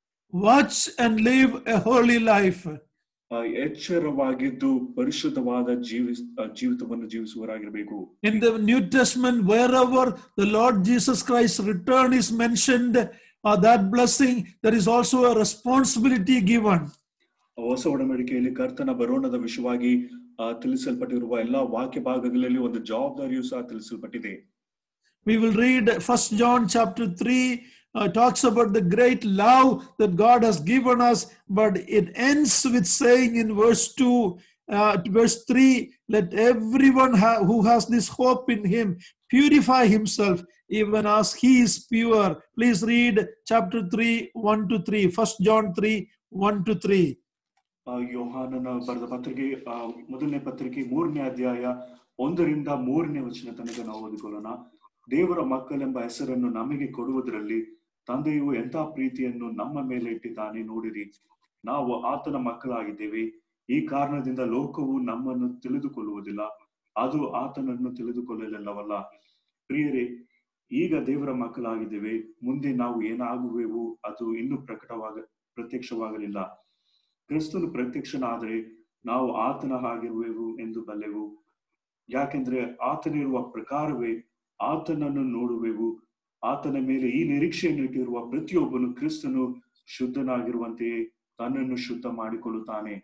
Watch and live a holy life. ಆ, ಎಚ್ಚರವಾಗಿದ್ದು ಪರಿಶುದ್ಧವಾದ ಜೀವಿಸ್ ಆ, ಜೀವಿತವನ್ನು ಜೀವಿಸುವರಾಗಿರಬೇಕು In the New Testament, wherever the Lord Jesus Christ's return is mentioned, or that blessing, there is also a responsibility given. ಹೊಸ ಒಡಂಬಡಿಕೆಯಲ್ಲಿ ಕರ್ತನ ಬರೋಣದ ವಿಷಯವಾಗಿ ಆ, ತಿಳಿಸಲ್ಪಟ್ಟಿರುವ ಎಲ್ಲಾ ವಾಕ್ಯ ಭಾಗಗಳಲ್ಲಿ ಒಂದು ಜವಾಬ್ದಾರಿಯು ಸಹ ತಿಳಿಸಲ್ಪಟ್ಟಿದೆ We will read First John chapter 3 uh, talks about the great love that God has given us, but it ends with saying in verse 2, uh, verse 3, let everyone ha- who has this hope in him purify himself even as he is pure. Please read chapter 3, 1 to 3. First John 3, 1 to 3. ಆ, ಯೋಹಾನನ ಬರೆದ ಪತ್ರಿಕೆ ಆ, ಮೊದಲನೇ ಪತ್ರಿಕೆ ಮೂರನೇ ಅಧ್ಯಾಯ ಒಂದರಿಂದ ಮೂರನೇ ವಚನ ತನಕ ನಾವು ಓದಿಕೊಳ್ಳೋಣ ದೇವರ ಮಕ್ಕಳೆಂಬ ಹೆಸರನ್ನು ನಮಗೆ ಕೊಡುವುದರಲ್ಲಿ ತಂದೆಯು ಎಂಥ ಪ್ರೀತಿಯನ್ನು ನಮ್ಮ ಮೇಲೆ ಇಟ್ಟಿದ್ದಾನೆ ನೋಡಿರಿ ನಾವು ಆತನ ಮಕ್ಕಳಾಗಿದ್ದೇವೆ ಈ ಕಾರಣದಿಂದ ಲೋಕವು ನಮ್ಮನ್ನು ತಿಳಿದುಕೊಳ್ಳುವುದಿಲ್ಲ ಅದು ಆತನನ್ನು ತಿಳಿದುಕೊಳ್ಳಲಿಲ್ಲವಲ್ಲ ಪ್ರಿಯರೇ ಈಗ ದೇವರ ಮಕ್ಕಳಾಗಿದ್ದೇವೆ ಮುಂದೆ ನಾವು ಏನಾಗುವೆವು ಅದು ಇನ್ನೂ ಪ್ರಕಟವಾಗ ಪ್ರತ್ಯಕ್ಷವಾಗಲಿಲ್ಲ ಕ್ರಿಸ್ತನು ಪ್ರತ್ಯಕ್ಷನಾದರೆ ನಾವು ಆತನ ಹಾಗಿರುವೆವು ಎಂದು ಬಲ್ಲೆವು ಯಾಕೆಂದ್ರೆ ಆತನಿರುವ ಪ್ರಕಾರವೇ ಆತನನ್ನು ನೋಡುವೆವು ಆತನ ಮೇಲೆ ಈ ನಿರೀಕ್ಷೆಯನ್ನು ಇಟ್ಟಿರುವ ಪ್ರತಿಯೊಬ್ಬನು ಕ್ರಿಸ್ತನು ಶುದ್ಧನಾಗಿರುವಂತೆಯೇ ತನ್ನನ್ನು ಶುದ್ಧ ಮಾಡಿಕೊಳ್ಳುತ್ತಾನೆ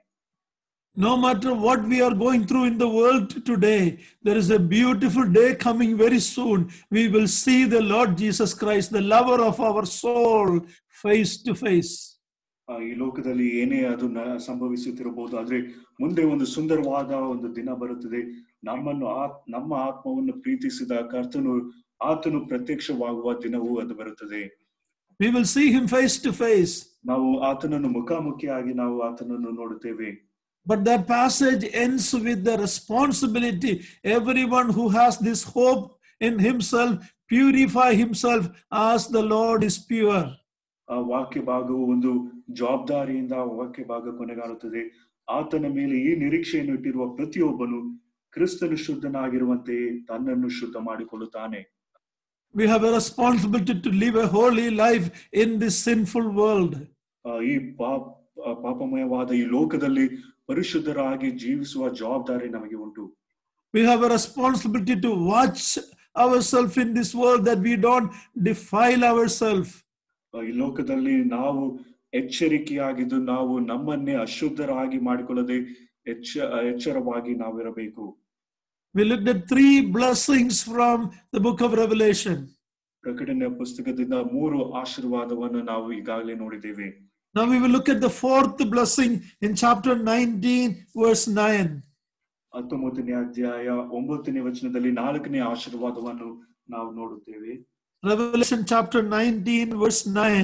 No matter what we are going through in the world today, there is a beautiful day coming very soon. We will see the Lord Jesus Christ, the lover of our soul, face to face. ಆ, ಈ ಲೋಕದಲ್ಲಿ ಏನೇ ಅದು ನ- ಸಂಭವಿಸುತ್ತಿರಬಹುದು ಆದ್ರೆ ಮುಂದೆ ಒಂದು ಸುಂದರವಾದ ಒಂದು ದಿನ ಬರುತ್ತದೆ ನಮ್ಮನ್ನು ಆ- ನಮ್ಮ ಆತ್ಮವನ್ನು ಪ್ರೀತಿಸಿದ ಕರ್ತನು ಆತನು ಪ್ರತ್ಯಕ್ಷವಾಗುವ ದಿನವೂ ಅದು ಬರುತ್ತದೆ We will see him face to face. ನಾವು ಆತನನ್ನು ಮುಖಾಮುಖಿಯಾಗಿ ನಾವು ಆತನನ್ನು ನೋಡುತ್ತೇವೆ But that passage ends with the responsibility. Everyone who has this hope in himself, purify himself as the Lord is pure. ಆ ವಾಕ್ಯ ಭಾಗವು ಒಂದು ಜವಾಬ್ದಾರಿಯಿಂದ ಆ ವಾಕ್ಯ ಭಾಗ ಕೊನೆಗಾಣುತ್ತದೆ ಆತನ ಮೇಲೆ ಈ ನಿರೀಕ್ಷೆಯನ್ನು ಇಟ್ಟಿರುವ ಪ್ರತಿಯೊಬ್ಬನು ಕ್ರಿಸ್ತನು ಶುದ್ಧನಾಗಿರುವಂತೆಯೇ ತನ್ನನ್ನು ಶುದ್ಧ ಮಾಡಿಕೊಳ್ಳುತ್ತಾನೆ We have a responsibility to live a holy life in this sinful world. ಆ, ಈ ಪಾಪ ಆ, ಪಾಪಮಯವಾದ ಈ ಲೋಕದಲ್ಲಿ ಪರಿಶುದ್ಧರಾಗಿ ಜೀವಿಸುವ ಜವಾಬ್ದಾರಿ ನಮಗೆ ಉಂಟು We have a responsibility to watch ourselves in this world that we don't defile ourselves. ಆ, ಈ ಲೋಕದಲ್ಲಿ ನಾವು ಎಚ್ಚರಿಕೆಯಾಗಿದ್ದು ನಾವು ನಮ್ಮನ್ನೇ ಅಶುದ್ಧರಾಗಿ ಮಾಡಿಕೊಳ್ಳದೆ ಎಚ್ಚ ಎಚ್ಚರವಾಗಿ ನಾವಿರಬೇಕು We looked at three blessings from the book of Revelation. ಪ್ರಕಟಣೆ ಪುಸ್ತಕದಿಂದ ಮೂರು ಆಶೀರ್ವಾದವನ್ನು ನಾವು ಈಗಾಗಲೇ ನೋಡಿದ್ದೇವೆ Now we will look at the fourth blessing in chapter 19, verse 9. ಹತ್ತೊಂಬತ್ತನೇ ಅಧ್ಯಾಯ ಒಂಬತ್ತನೇ ವಚನದಲ್ಲಿ ನಾಲ್ಕನೇ ಆಶೀರ್ವಾದವನ್ನು ನಾವು ನೋಡುತ್ತೇವೆ Revelation chapter 19, verse 9.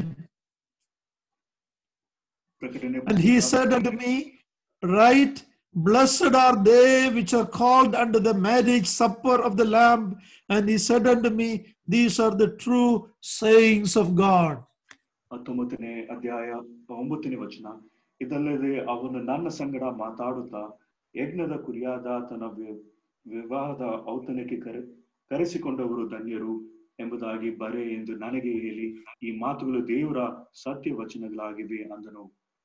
ಪ್ರಕಟಣೆ And he said unto me, Right, blessed are they which are called unto the marriage supper of the Lamb. And he said unto me, These are the true sayings of God. ಹತ್ತೊಂಬತ್ತನೇ ಅಧ್ಯಾಯ ಒಂಬತ್ತನೇ ವಚನ ಇದಲ್ಲದೆ ಅವನು ನನ್ನ ಸಂಗಡ ಮಾತಾಡುತ್ತಾ ಯಜ್ಞದ ಕುರಿಯಾದ ತನ್ನ ವಿ- ವಿವಾಹದ ಔತಣಕ್ಕೆ ಕರೆ ಕರೆಸಿಕೊಂಡವರು ಧನ್ಯರು ಎಂಬುದಾಗಿ ಬರೆ ಎಂದು ನನಗೆ ಹೇಳಿ ಈ ಮಾತುಗಳು ದೇವರ ಸತ್ಯ ವಚನಗಳಾಗಿವೆ ಅಂದನು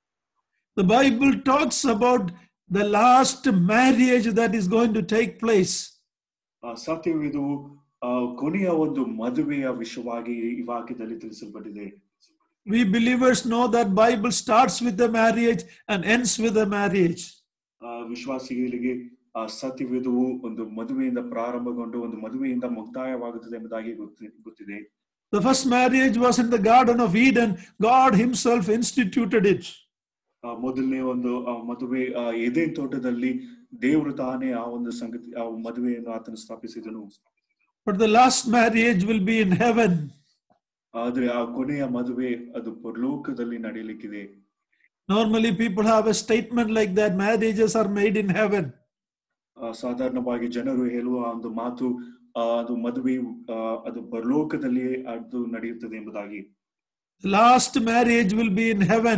The Bible talks about the last marriage that is going to take place. ಆ ಸತ್ಯವಿದು ಆ ಕೊನೆಯ ಒಂದು ಮದುವೆಯ ವಿಷಯವಾಗಿ ಈ ವಾಕ್ಯದಲ್ಲಿ ತಿಳಿಸಲ್ಪಟ್ಟಿದೆ We believers know that Bible starts with the marriage and ends with the marriage. ಆ ವಿಶ್ವಾಸಿಗಳಿಗೆ ಆ ಸತ್ಯವೇದವು ಒಂದು ಮದುವೆಯಿಂದ ಪ್ರಾರಂಭಗೊಂಡು ಒಂದು ಮದುವೆಯಿಂದ ಮುಕ್ತಾಯವಾಗುತ್ತದೆ ಎಂಬುದಾಗಿ ಗೊತ್ತಿ ಗೊತ್ತಿದೆ The first marriage was in the Garden of Eden. God Himself instituted it. ಆ ಮೊದಲನೇ ಒಂದು ಆ ಮದುವೆ ಆ ಎದೇನ್ ತೋಟದಲ್ಲಿ ದೇವರು ತಾನೇ ಆ ಒಂದು ಸಂಗತಿ ಆ ಮದುವೆಯನ್ನು ಆತನು ಸ್ಥಾಪಿಸಿದನು But the last marriage will be in heaven. ಆದ್ರೆ ಆ ಕೊನೆಯ ಮದುವೆ ಅದು ಪರಲೋಕದಲ್ಲಿ ನಡೆಯಲಿಕ್ಕಿದೆ Normally, people have a statement like that marriages are made in heaven. ಆ, ಸಾಧಾರಣವಾಗಿ ಜನರು ಹೇಳುವ ಒಂದು ಮಾತು ಆ, ಅದು ಮದುವೆ ಆ, ಅದು ಪರಲೋಕದಲ್ಲಿ ಅದು ನಡೆಯುತ್ತದೆ ಎಂಬುದಾಗಿ The last marriage will be in heaven.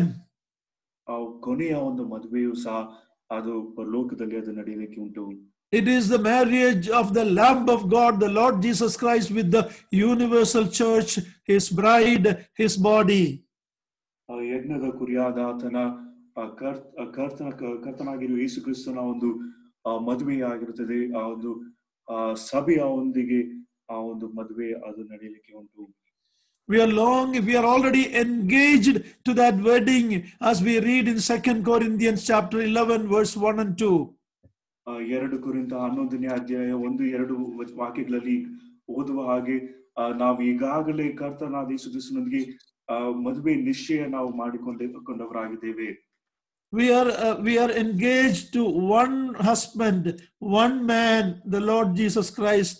ಆ ಕೊನೆಯ ಒಂದು ಮದುವೆಯು ಸಹ ಅದು ಪರಲೋಕದಲ್ಲಿ ಅದು ನಡೆಯಲಿಕ್ಕೆ ಉಂಟು It is the marriage of the Lamb of God, the Lord Jesus Christ, with the universal church, His bride, His body. ಆ ಯಜ್ಞದ ಕುರಿಯಾದ ಆತನ ಆ ಕರ್ ಆ ಕರ್ತನ ಕ- ಕರ್ತನಾಗಿರುವ ಯೇಸು ಕ್ರಿಸ್ತನ ಒಂದು ಆ ಮದುವೆ ಆಗಿರುತ್ತದೆ ಆ ಒಂದು ಆ ಸಭೆಯ ಒಂದಿಗೆ ಆ ಒಂದು ಮದುವೆ ಅದು ನಡೆಯಲಿಕ್ಕೆ ಉಂಟು We are long, we are already engaged to that wedding as we read in Second Corinthians chapter 11, verse 1 and 2. ಆ ಎರಡು ಕುರಿತ ಹನ್ನೊಂದನೇ ಅಧ್ಯಾಯ ಒಂದು ಎರಡು ವಚ- ವಾಕ್ಯಗಳಲ್ಲಿ ಓದುವ ಹಾಗೆ ಆ, ನಾವು ಈಗಾಗಲೇ ಕರ್ತನಾದ ಯೇಸು ಕ್ರಿಸ್ತನೊಂದಿಗೆ ಆ ಮದುವೆ ನಿಶ್ಚಯ ನಾವು ಮಾಡಿಕೊಂಡೆ ಕೊಂಡವರಾಗಿದ್ದೇವೆ We are, uh, we are engaged to one husband, one man, the Lord Jesus Christ.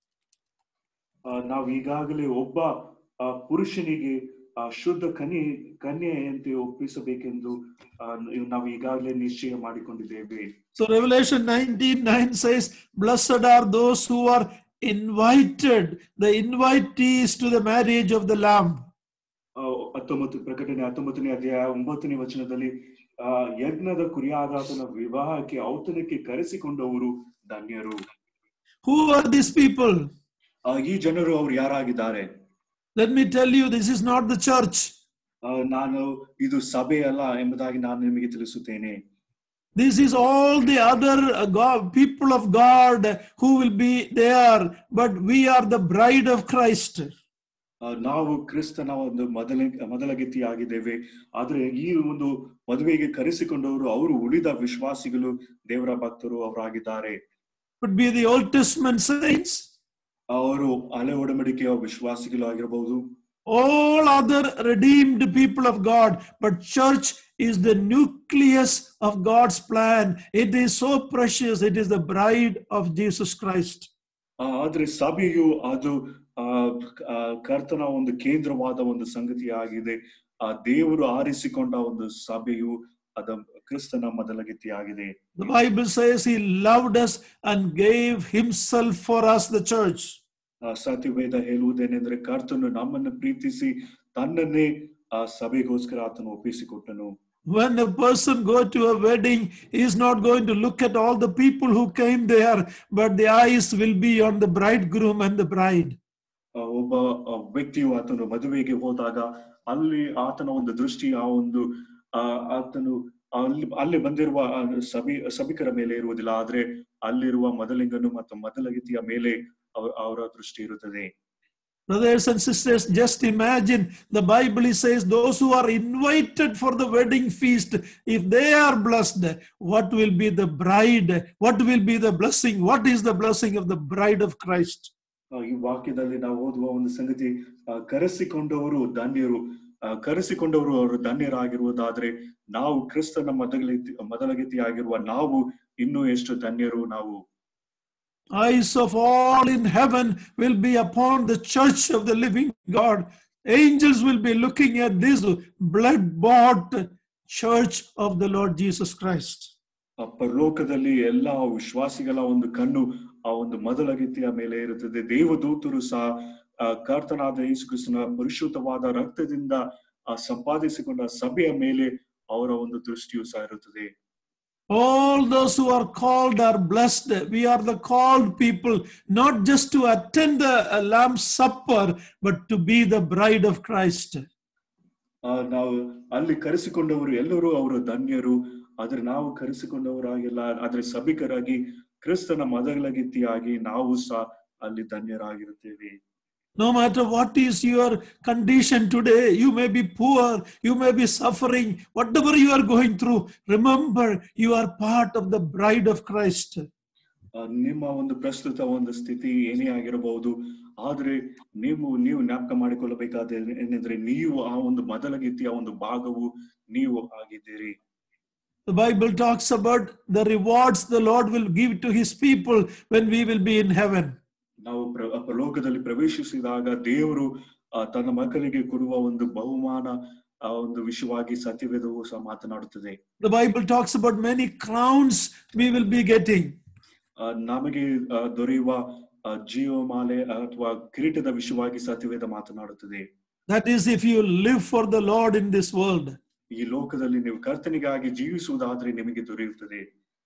ಆ, ನಾವು ಈಗಾಗಲೇ ಒಬ್ಬ ಆ, ಪುರುಷನಿಗೆ ಆ, ಶುದ್ಧ ಕನ್ಯೆ ಕನ್ಯೆಯಂತೆ ಒಪ್ಪಿಸಬೇಕೆಂದು ಆ, ನಾವು ಈಗಾಗಲೇ ನಿಶ್ಚಯ ಮಾಡಿಕೊಂಡಿದ್ದೇವೆ So Revelation 19 9 says, Blessed are those who are invited, the invitees to the marriage of the Lamb. ಆ, ಹತ್ತೊಂಬತ್ತು ಪ್ರಕಟಣೆ ಹತ್ತೊಂಬತ್ತನೇ ಅಧ್ಯಾಯ ಒಂಬತ್ತನೇ ವಚನದಲ್ಲಿ ಆ ಯಜ್ಞದ ಕುರಿಯಾದ ಆತನ ವಿವಾಹಕ್ಕೆ ಔತಣಕ್ಕೆ ಕರೆಸಿಕೊಂಡವರು ಧನ್ಯರು Who are these people? ಆ, ಈ ಜನರು ಅವ್ರು ಯಾರಾಗಿದ್ದಾರೆ Let me tell you, this is not the church. ಆ, ನಾನು ಇದು ಸಭೆ ಅಲ್ಲ ಎಂಬುದಾಗಿ ನಾನು ನಿಮಗೆ ತಿಳಿಸುತ್ತೇನೆ This is all the other uh, God, people of God who will be there, but we are the bride of Christ. ಆ, ನಾವು ಕ್ರಿಸ್ತನ ಒಂದು ಮೊದಲ ಮೊದಲಗೆತಿ ಆಗಿದ್ದೇವೆ ಆದ್ರೆ ಈ ಒಂದು ಮದುವೆಗೆ ಕರೆಸಿಕೊಂಡವರು ಅವರು ಉಳಿದ ವಿಶ್ವಾಸಿಗಳು ದೇವರ ಭಕ್ತರು ಅವರಾಗಿದ್ದಾರೆ Could be the Old Testament saints, ಅವರು ಹಳೆ ಒಡಂಬಡಿಕೆಯ ವಿಶ್ವಾಸಿಗಳು ಆಗಿರಬಹುದು all other redeemed people of God, but church is the nucleus of God's plan. It is so precious. It is the bride of Jesus Christ. ಆ, ಆದ್ರೆ ಸಭೆಯು ಅದು ಆ ಆ, ಕರ್ತನ ಒಂದು ಕೇಂದ್ರವಾದ ಒಂದು ಸಂಗತಿ ಆಗಿದೆ ಆ ದೇವರು ಆರಿಸಿಕೊಂಡ ಒಂದು ಸಭೆಯು ಅದ ಕ್ರಿಸ್ತನ ಮೊದಲಗೆತಿ ಆಗಿದೆ The Bible says he loved us and gave himself for us, the church. ಆ ಸತ್ಯವೇದ ಹೇಳುವುದೇನೆಂದ್ರೆ ಕರ್ತನು ನಮ್ಮನ್ನು ಪ್ರೀತಿಸಿ ತನ್ನನ್ನೇ ಆ ಸಭೆಗೋಸ್ಕರ ಆತನು ಒಪ್ಪಿಸಿಕೊಟ್ಟನು When a person go to a wedding, he is not going to look at all the people who came there, but the eyes will be on the bridegroom and the bride. ಆ, ಒಬ್ಬ ಆ, ವ್ಯಕ್ತಿಯು ಆತನು ಮದುವೆಗೆ ಹೋದಾಗ ಅಲ್ಲಿ ಆತನ ಒಂದು ದೃಷ್ಟಿ ಆ ಒಂದು ಆ ಆತನು ಅಲ್ಲಿ ಅಲ್ಲಿ ಬಂದಿರುವ ಆ ಸಭಿ ಸಭಿಕರ ಮೇಲೆ ಇರುವುದಿಲ್ಲ ಆದ್ರೆ ಅಲ್ಲಿರುವ ಮೊದಲಿಂಗನು ಮತ್ತು ಮೊದಲಗಿತಿಯ ಮೇಲೆ ಅವ- ಅವರ ದೃಷ್ಟಿ ಇರುತ್ತದೆ Brothers and sisters, just imagine the Bible says those who are invited for the wedding feast, if they are blessed, what will be the bride? What will be the blessing? What is the blessing of the bride of Christ? ಆ, ಈ ವಾಕ್ಯದಲ್ಲಿ ನಾವು ಓದುವ ಒಂದು ಸಂಗತಿ ಆ, ಕರೆಸಿಕೊಂಡವರು ಧನ್ಯರು ಆ, ಕರೆಸಿಕೊಂಡವರು ಅವರು ಧನ್ಯರಾಗಿರುವುದಾದ್ರೆ ನಾವು ಕ್ರಿಸ್ತನ ಮೊದಲಗತಿ ಮೊದಲಗತಿಯಾಗಿರುವ ನಾವು ಇನ್ನೂ ಎಷ್ಟು ಧನ್ಯರು ನಾವು Eyes of all in heaven will be upon the church of the living God. Angels will be looking at this blood bought church of the Lord Jesus Christ. ಆ ಪರಲೋಕದಲ್ಲಿ ಎಲ್ಲ ವಿಶ್ವಾಸಿಗಳ ಒಂದು ಕಣ್ಣು ಆ ಒಂದು ಮೊದಲಗತಿಯ ಮೇಲೆ ಇರುತ್ತದೆ ದೇವದೂತರು ಸಹ ಆ, ಕರ್ತನಾದ ಯೇಸು ಕ್ರಿಸ್ತನ ಪರಿಶುದ್ಧವಾದ ರಕ್ತದಿಂದ ಆ ಸಂಪಾದಿಸಿಕೊಂಡ ಸಭೆಯ ಮೇಲೆ ಅವರ ಒಂದು ದೃಷ್ಟಿಯು ಸಹ ಇರುತ್ತದೆ All those who are called are blessed. We are the called people, not just to attend the uh, Lamb's Supper, but to be the bride of Christ. ಆ, ನಾವು ಅಲ್ಲಿ ಕರೆಸಿಕೊಂಡವರು ಎಲ್ಲರೂ ಅವರು ಧನ್ಯರು ಆದ್ರೆ ನಾವು ಕರೆಸಿಕೊಂಡವರಾಗಿಲ್ಲ ಆದ್ರೆ ಸಭಿಕರಾಗಿ ಕ್ರಿಸ್ತನ ಮೊದಲಗತಿಯಾಗಿ ನಾವು ಸಹ ಅಲ್ಲಿ ಧನ್ಯರಾಗಿರುತ್ತೇವೆ No matter what is your condition today, you may be poor, you may be suffering, whatever you are going through, remember you are part of the bride of Christ. ಆ, ನಿಮ್ಮ ಒಂದು ಪ್ರಸ್ತುತ ಒಂದು ಸ್ಥಿತಿ ಏನೇ ಆಗಿರಬಹುದು ಆದ್ರೆ ನೀವು ನೀವು ಜ್ಞಾಪಕ ಮಾಡಿಕೊಳ್ಳಬೇಕಾದ ಏನೆಂದ್ರೆ ನೀವು ಆ ಒಂದು ಮೊದಲಗತಿಯ ಒಂದು ಭಾಗವು ನೀವು ಆಗಿದ್ದೀರಿ The Bible talks about the rewards the Lord will give to his people when we will be in heaven. ನಾವು ಪ್ರ- ಪರಲೋಕದಲ್ಲಿ ಪ್ರವೇಶಿಸಿದಾಗ ದೇವರು ಆ, ತನ್ನ ಮಕ್ಕಳಿಗೆ ಕೊಡುವ ಒಂದು ಬಹುಮಾನ ಆ ಒಂದು ವಿಷಯವಾಗಿ ಸತ್ಯವೇದವು ಸಹ ಮಾತನಾಡುತ್ತದೆ The Bible talks about many crowns we will be getting. ಆ, ನಮಗೆ ಆ, ದೊರೆಯುವ ಆ, ಜೀವಮಾಲೆ ಅಥವಾ ಕಿರೀಟದ ವಿಷಯವಾಗಿ ಸತ್ಯವೇದ ಮಾತನಾಡುತ್ತದೆ That is, if you live for the Lord in this world. ಈ ಲೋಕದಲ್ಲಿ ನೀವು ಕರ್ತನಿಗಾಗಿ ಜೀವಿಸುವುದಾದ್ರೆ ನಿಮಗೆ ದೊರೆಯುತ್ತದೆ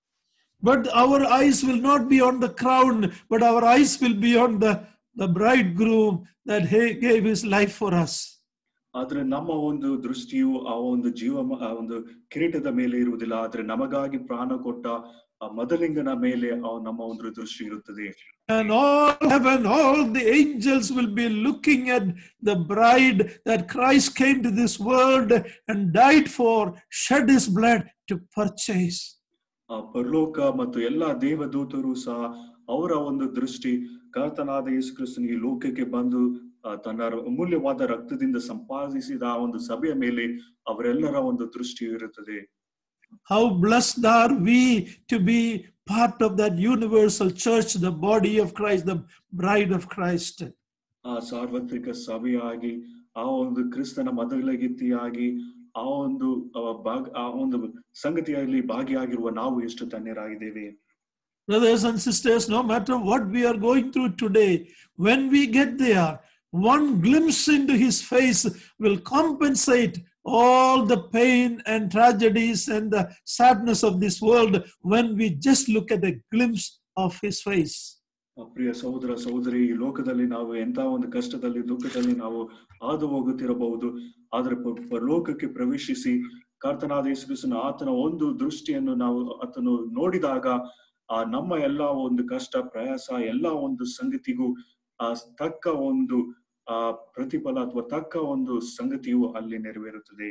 But our eyes will not be on the crown, but our eyes will be on the, the bridegroom that he gave his life for us. ಆದ್ರೆ ನಮ್ಮ ಒಂದು ದೃಷ್ಟಿಯು ಆ ಒಂದು ಜೀವ ಆ ಒಂದು ಕಿರೀಟದ ಮೇಲೆ ಇರುವುದಿಲ್ಲ ಆದ್ರೆ ನಮಗಾಗಿ ಪ್ರಾಣ ಕೊಟ್ಟ ಆ ಮೊದಲಿಂಗನ ಮೇಲೆ ಆ ನಮ್ಮ ಒಂದು ದೃಷ್ಟಿ ಇರುತ್ತದೆ And all heaven, all the angels will be looking at the bride that Christ came to this world and died for, shed his blood to purchase. ಆ ಪರಲೋಕ ಮತ್ತು ಎಲ್ಲಾ ದೇವದೂತರು ಸಹ ಅವರ ಒಂದು ದೃಷ್ಟಿ ಕರ್ತನಾದ ಯೇಸು ಕ್ರಿಸ್ತನ ಈ ಲೋಕಕ್ಕೆ ಬಂದು ಆ, ತನ್ನ ಅಮೂಲ್ಯವಾದ ರಕ್ತದಿಂದ ಸಂಪಾದಿಸಿದ ಆ ಒಂದು ಸಭೆಯ ಮೇಲೆ ಅವರೆಲ್ಲರ ಒಂದು ದೃಷ್ಟಿ ಇರುತ್ತದೆ How blessed are we to be part of that universal church, the body of Christ, the bride of Christ. ಆ ಸಾರ್ವತ್ರಿಕ ಸಭೆಯಾಗಿ ಆ ಒಂದು ಕ್ರಿಸ್ತನ ಮೊದಲಗಿತ್ತಿಯಾಗಿ ಆ ಒಂದು ಆ, ಭಾಗ ಆ ಒಂದು ಸಂಗತಿಯಲ್ಲಿ ಭಾಗಿಯಾಗಿರುವ ನಾವು ಎಷ್ಟು ಧನ್ಯರಾಗಿದ್ದೇವೆ Brothers and sisters, no matter what we are going through today, when we get there, one glimpse into his face will compensate all the pain and tragedies and the sadness of this world when we just look at a glimpse of his face. ಆ ಪ್ರಿಯ ಸಹೋದರ ಸಹೋದರಿ ಈ ಲೋಕದಲ್ಲಿ ನಾವು ಎಂತ ಒಂದು ಕಷ್ಟದಲ್ಲಿ ದುಃಖದಲ್ಲಿ ನಾವು ಹಾದು ಹೋಗುತ್ತಿರಬಹುದು ಆದ್ರೆ ಪ- ಪರಲೋಕಕ್ಕೆ ಪ್ರವೇಶಿಸಿ ಕರ್ತನಾದ ಯೇಸು ಕ್ರಿಸ್ತನ ಆತನ ಒಂದು ದೃಷ್ಟಿಯನ್ನು ನಾವು ಆತನು ನೋಡಿದಾಗ ಆ ನಮ್ಮ ಎಲ್ಲಾ ಒಂದು ಕಷ್ಟ ಪ್ರಯಾಸ ಎಲ್ಲಾ ಒಂದು ಸಂಗತಿಗೂ ಆ ತಕ್ಕ ಒಂದು ಆ ಪ್ರತಿಫಲ ಅಥವಾ ತಕ್ಕ ಒಂದು ಸಂಗತಿಯು ಅಲ್ಲಿ ನೆರವೇರುತ್ತದೆ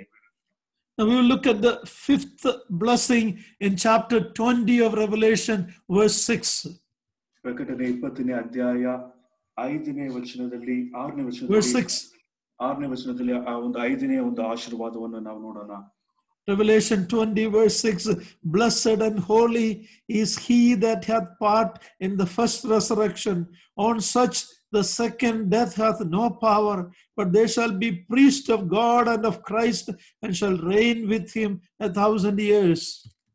Now we will look at the fifth blessing in chapter 20 of Revelation, verse 6. ಪ್ರಕಟಣೆ ಇಪ್ಪತ್ತನೇ ಅಧ್ಯಾಯ ಐದನೇ ವಚನದಲ್ಲಿ ಆರನೇ Verse ವಚನದಲ್ಲಿ 6. ಆರನೇ ವಚನದಲ್ಲಿ ಆ ಒಂದು ಐದನೇ ಒಂದು ಆಶೀರ್ವಾದವನ್ನು ನಾವು ನೋಡೋಣ Revelation 20, verse 6 Blessed and holy is he that hath part in the first resurrection. On such the second death hath no power, but they shall be priests of God and of Christ, and shall reign with him a thousand years.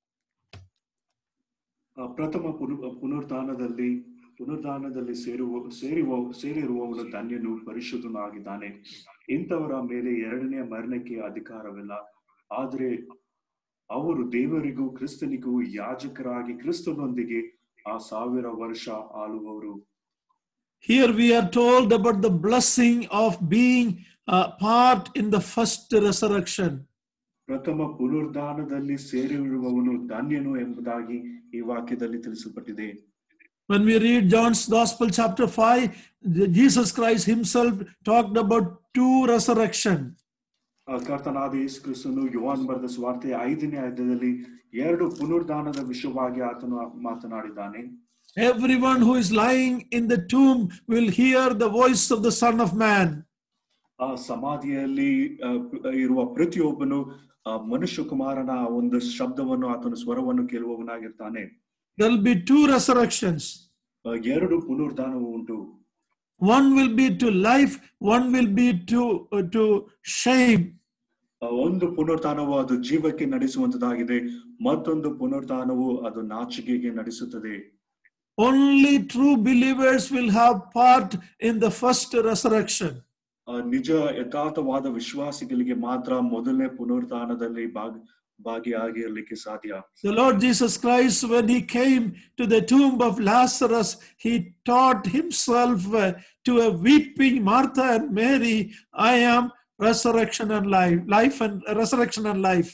ಆ ಪ್ರಥಮ ಪುನು ಪುನರುತ್ಥಾನದಲ್ಲಿ ಪುನರುತ್ಥಾನದಲ್ಲಿ ಸೇರುವ ಸೇರುವ ಸೇರಿರುವವನು ಧನ್ಯನು ಪರಿಶುದ್ಧನು ಆಗಿದ್ದಾನೆ ಇಂಥವರ ಮೇಲೆ ಎರಡನೆಯ ಮರಣಕ್ಕೆ ಅಧಿಕಾರವಿಲ್ಲ ಆದರೆ ಅವರು ದೇವರಿಗೂ ಕ್ರಿಸ್ತನಿಗೂ ಯಾಜಕರಾಗಿ ಕ್ರಿಸ್ತನೊಂದಿಗೆ ಆ ಸಾವಿರ ವರ್ಷ ಆಳುವವರು Here we are told about the blessing of being a part in the first resurrection. ಪ್ರಥಮ ಪುನರುತ್ಥಾನದಲ್ಲಿ ಸೇರಿರುವವನು ಧನ್ಯನು ಎಂಬುದಾಗಿ ಈ ವಾಕ್ಯದಲ್ಲಿ ತಿಳಿಸಲ್ಪಟ್ಟಿದೆ When we read John's Gospel, chapter 5, the- Jesus Christ himself talked about two resurrection. ಆ, ಕರ್ತನಾದ ಯೇಸು ಕ್ರಿಸ್ತನು ಯುವಾನ್ ಬರೆದ ಸ್ವಾರ್ತೆ ಐದನೇ ಅಧ್ಯಾಯದಲ್ಲಿ ಎರಡು ಪುನರುದ್ಧಾನದ ವಿಷಯವಾಗಿ ಆತನು ಮಾತನಾಡಿದ್ದಾನೆ Everyone who is lying in the tomb will hear the voice of the Son of Man. ಆ ಸಮಾಧಿಯಲ್ಲಿ ಆ, ಪ- ಇರುವ ಪ್ರತಿಯೊಬ್ಬನು ಆ, ಮನುಷ್ಯ ಕುಮಾರನ ಒಂದು ಶಬ್ದವನ್ನು ಆತನ ಸ್ವರವನ್ನು ಕೇಳುವವನಾಗಿರ್ತಾನೆ There will be two resurrections. ಆ, ಎರಡು ಪುನರುದ್ಧಾನವು ಉಂಟು One will be to life, one will be to, uh, to shame. ಆ, ಒಂದು ಪುನರುತ್ಥಾನವು ಅದು ಜೀವಕ್ಕೆ ನಡೆಸುವಂತದಾಗಿದೆ ಮತ್ತೊಂದು ಪುನರುತ್ಥಾನವು ಅದು ನಾಚಿಕೆಗೆ ನಡೆಸುತ್ತದೆ Only true believers will have part in the first resurrection. ಆ, ನಿಜ ಯಥಾರ್ಥವಾದ ವಿಶ್ವಾಸಿಗಳಿಗೆ ಮಾತ್ರ ಮೊದಲನೇ ಪುನರುತ್ಥಾನದಲ್ಲಿ ಭಾಗ ಭಾಗಿಯಾಗಿರ್ಲಿಕ್ಕೆ ಸಾಧ್ಯ The Lord Jesus Christ, when he came to the tomb of Lazarus, he taught himself uh, to a weeping Martha and Mary, I am resurrection and life, life and resurrection and life.